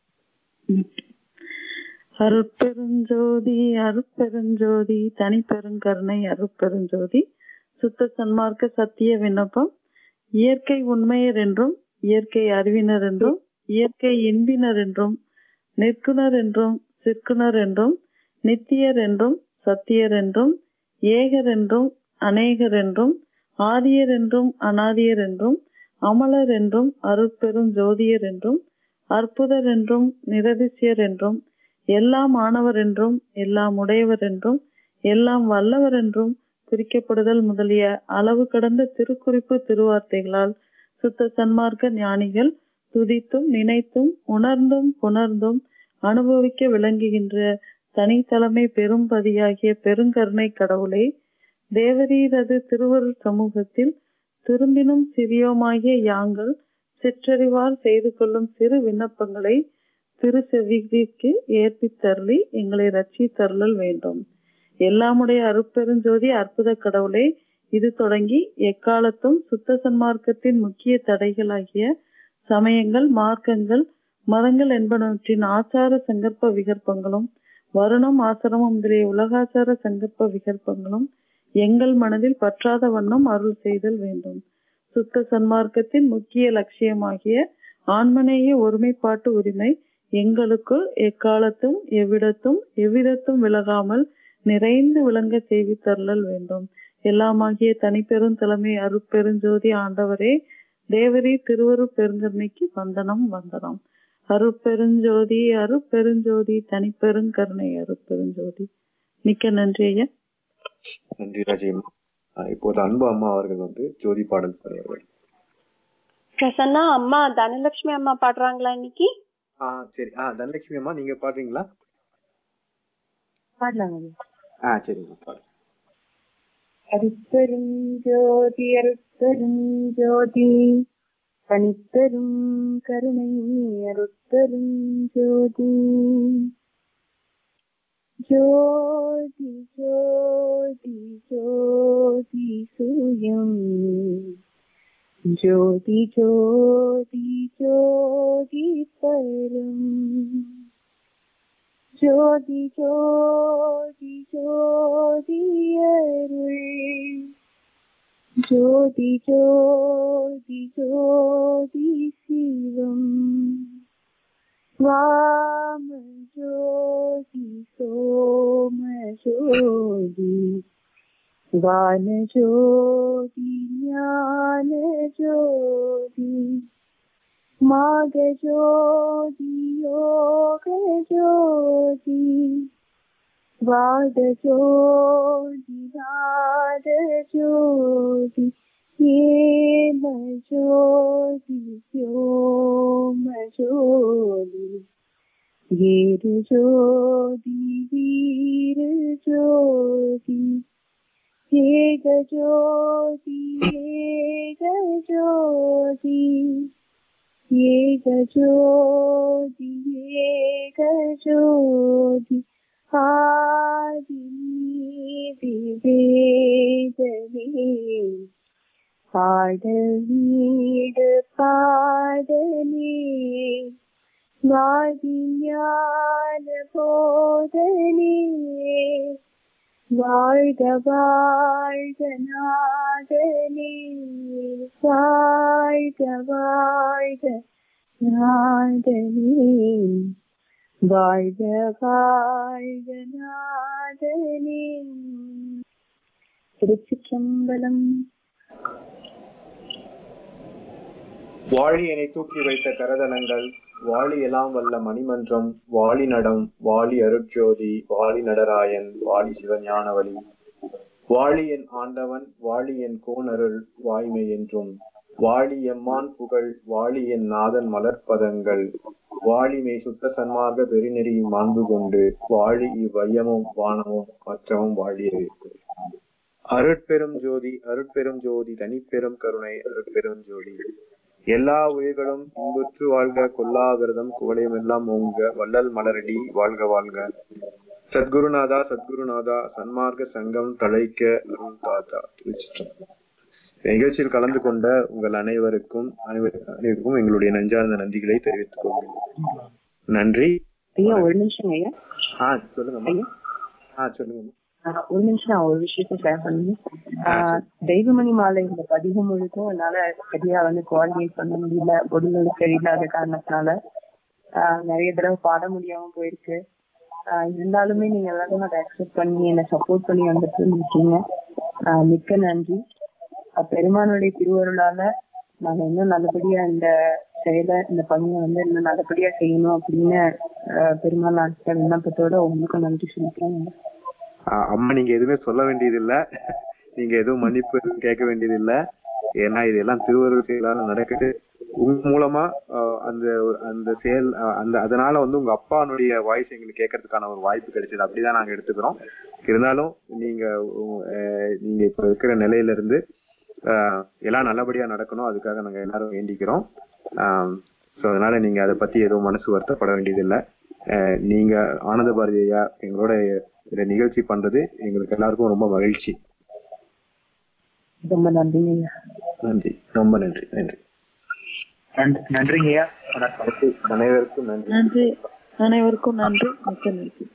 அருட்பெருஞ்சோதி அருட்பெருஞ்சோதி தனிப்பெருங்கருணை அருட்பெருஞ்சோதி சுத்த சன்மார்க்க சத்திய விண்ணப்பம் இயற்கை உண்மையர் என்றும் இயற்கை அறிவினர் என்றும் இயற்கை இன்பினர் என்றும் நிற்குணர் என்றும் சிற்குணர் என்றும் நித்தியர் என்றும் சத்தியர் என்றும் ஏகர் என்றும் அநேகர் என்றும் ஆதியர் என்றும் அனாதியர் என்றும் அமலர் என்றும் அருட்பெரும் ஜோதியர் என்றும் அற்புதர் என்றும் நிரதிசியர் என்றும் எல்லாம் ஆனவர் என்றும் எல்லாம் உடையவர் என்றும் எல்லாம் வல்லவர் என்றும் குறிக்கப்படுதல் முதலிய அளவு கடந்த திருக்குறிப்பு திருவார்த்தைகளால் சுத்த சன்மார்க்க ஞானிகள் துதித்தும் நினைத்தும் உணர்ந்தும் புணர்ந்தும் அனுபவிக்க விளங்குகின்ற தனித்தலைமை பெரும்பதியாகிய பெருங்கருணை கடவுளை தேவரீரது திருவருட் சமூகத்தில் திரும்பினும் சிறியோமாகிய யாங்கள் சிற்றறிவால் செய்து கொள்ளும் சிறு விண்ணப்பங்களை திரு செவிக்கு ஏற்பித்தருளி எங்களை ரட்சித்தருளல் வேண்டும் எல்லாமுடைய அருட்பெருஞ்சோதி அற்புத கடவுளே இது தொடங்கி எக்காலத்தும் சுத்த சன்மார்க்கத்தின் முக்கிய தடைகளாகிய சமயங்கள் மார்க்கங்கள் மதங்கள் என்பனவற்றின் ஆச்சார சங்கற்ப விகற்பங்களும் வருணம் ஆசிரமம் முதலிய உலகாச்சார சங்கற்ப விகற்பங்களும் எங்கள் மனதில் பற்றாத வண்ணம் அருள் செய்தல் வேண்டும் சுத்த சன்மார்க்கத்தின் முக்கிய லட்சியமாகிய ஆன்மநேய ஒருமைப்பாட்டு உரிமை எங்களுக்குள் எக்காலத்தும் எவ்விடத்தும் எவ்விதத்தும் விலகாமல் நிறைந்து விளங்க செய்வித்தருளல் வேண்டும் எல்லாமாகிய தனிப்பெரும் தலைமை அருட்பெருஞ்சோதி ஆண்டவரே தேவரீ திருவரு பெருங்கருணைக்கு வந்தனம் வந்தனம் அருட்பெருஞ்சோதி அருட்பெருஞ்சோதி தனிப்பெருங்கருணை அருட்பெருஞ்சோதி மிக்க நன்றி ஐயா நன்றி ராஜி அம்மா ஆஹ் இப்போது அன்பு அம்மா அவர்கள் வந்து ஜோதி பாடல் பாடுவார்கள் பிரசன்னா அம்மா தனலட்சுமி அம்மா பாடுறாங்களா இன்னைக்கு ஆஹ் சரி ஆஹ் தனலட்சுமி அம்மா நீங்க பாடுறீங்களா பாடலாங்க ஆஹ் சரிங்க பாடுங்க அருட்பெருஞ்சோதி அருட்பெருஞ்சோதி தனிப்பெரும் கருணை அருட்பெரும் ஜோதி ஜோதி ஜோதி ஜோதி சூயம் ஜோதி ஜோதி ஜோதி பரம் ஜோதி ஜோதி ஜோதி அருள் ஜோதி ஜோதி ஜோதி சிவம் வாம ஜோதி சோம ஜோதி வான ஜோதி ஞான ஜோதி மாக ஜோதி யோக ஜோதி வாத ஜோதி நாத ஜோதி ஏம ஜோதி யோம ஜோதி ஏரு ஜோதி வீர ஜோதி ஏக ஜோதி ஏக ஜோதி ஏக ஜோதி ஏக ஜோதி ஆதி வேதமே பாடல் வீடு பாடலே வாதி ஞான போதனே வாழ்க வாழ்க நாதனே வாழ்க வாழ்க நாதனே வாழ்க வாழ்க நாதனே திருச்சிற்றம்பலம் வாழி என்னை தூக்கி வைத்த கரதலங்கள் வாழி எல்லாம் வல்ல மணிமன்றம் வாழி நடம் வாழி அருட்ஜோதி வாழி நடராயன் வாழி சிவஞானவழி வாழி என் ஆண்டவன் வாழி என் கோணருள் வாய்மை என்றும் வாழி எம்மான் புகழ் வாழி என் நாதன் மலர்ப்பதங்கள் வாழிமை சுத்த சன்மார்க்க பெருநெறி மாண்பு கொண்டு வாழி இவ்வையமும் வானமும் மற்றமும் வாழியது அருட்பெரும் ஜோதி அருட்பெரும் ஜோதி தனிப்பெரும் கருணை அருட்பெரும் ஜோதி எல்லா உயிர்களும் இன்புற்று வாழ்க கொல்லா விரதம் குவளையும் எல்லாம் ஓங்க வள்ளல் மலரடி வாழ்க வாழ்க சத்குருநாதா சத்குருநாதா சன்மார்க்க சங்கம் தழைக்க அருள் தாத்தா திருச்சிற்றம்பலம். நிகழ்ச்சியில் கலந்து கொண்ட உங்கள் அனைவருக்கும் அனைவர்- அனைவருக்கும் எங்களுடைய நெஞ்சார்ந்த நன்றிகளை தெரிவித்துக் கொள்கிறேன் நன்றி ஐயா ஒரு நிமிஷம் ஐயா ஆ சொல்லுங்கம்மா ஐயா ஆ சொல்லுங்கம்மா ஆஹ் ஒரு நிமிஷம் நான் ஒரு விஷயத்த ஷேர் பண்ணுங்க ஆஹ் தெய்வமணி மாலை இந்த பதிகம் முழுக்கும் என்னால சரியா வந்து கோஆர்டினேட் பண்ண முடியல பொருள்கள் சரியில்லாத காரணத்தினால ஆஹ் நிறைய தடவை பாட முடியாம போயிருக்கு ஆஹ் இருந்தாலுமே நீங்க எல்லாரும் அதை அக்செப்ட் பண்ணி என்னை சப்போர்ட் பண்ணி வந்துட்டு இருக்கீங்க ஆஹ் மிக்க நன்றி அஹ் பெருமானுடைய திருவருளால நாங்க இன்னும் நல்லபடியா இந்த செயலை இந்த பணியை வந்து இன்னும் நல்லபடியா செய்யணும் அப்படின்னு ஆஹ் பெருமாள் நாட்கள் விண்ணப்பத்தோட உங்களுக்கும் நன்றி சொல்லிக்கிறேன் ஆ, அம்மா நீங்க எதுவுமே சொல்ல வேண்டியது இல்ல நீங்க எதுவும் மன்னிப்பு எதுவும் கேட்க வேண்டியது இல்ல ஏன்னா இதெல்லாம் திருவருள் செயலால நடக்குது உங்க மூலமா ஆ, அந்த அந்த செயல் ஆ, அந்த அதனால வந்து உங்க அப்பானுடைய வாய்ஸ் எங்களுக்கு கேட்கறதுக்கான ஒரு வாய்ப்பு கிடைச்சது அப்படிதான் நாங்க எடுத்துக்கிறோம் இருந்தாலும் நீங்க உ- அஹ், நீங்க இப்ப இருக்கிற நிலையில இருந்து ஆஹ், எல்லாம் நல்லபடியா நடக்கணும் அதுக்காக நாங்க எல்லாரும் வேண்டிக்கிறோம் ஸோ அதனால நீங்க அதை பத்தி எதுவும் மனசு வருத்தப்பட வேண்டியதில்லை அஹ், நீங்க ஆனந்த பாரதி ஐயா எங்களோட இந்த நிகழ்ச்சி பண்றது எங்களுக்கு எல்லாருக்கும் ரொம்ப மகிழ்ச்சி ரொம்ப நன்றிங்க ஐயா நன்றி ரொம்ப நன்றி நன்றி நன்றிங்க ஐயா வணக்கம் அனைவருக்கும் நன்றி நன்றி அனைவருக்கும் நன்றி மிக்க நன்றி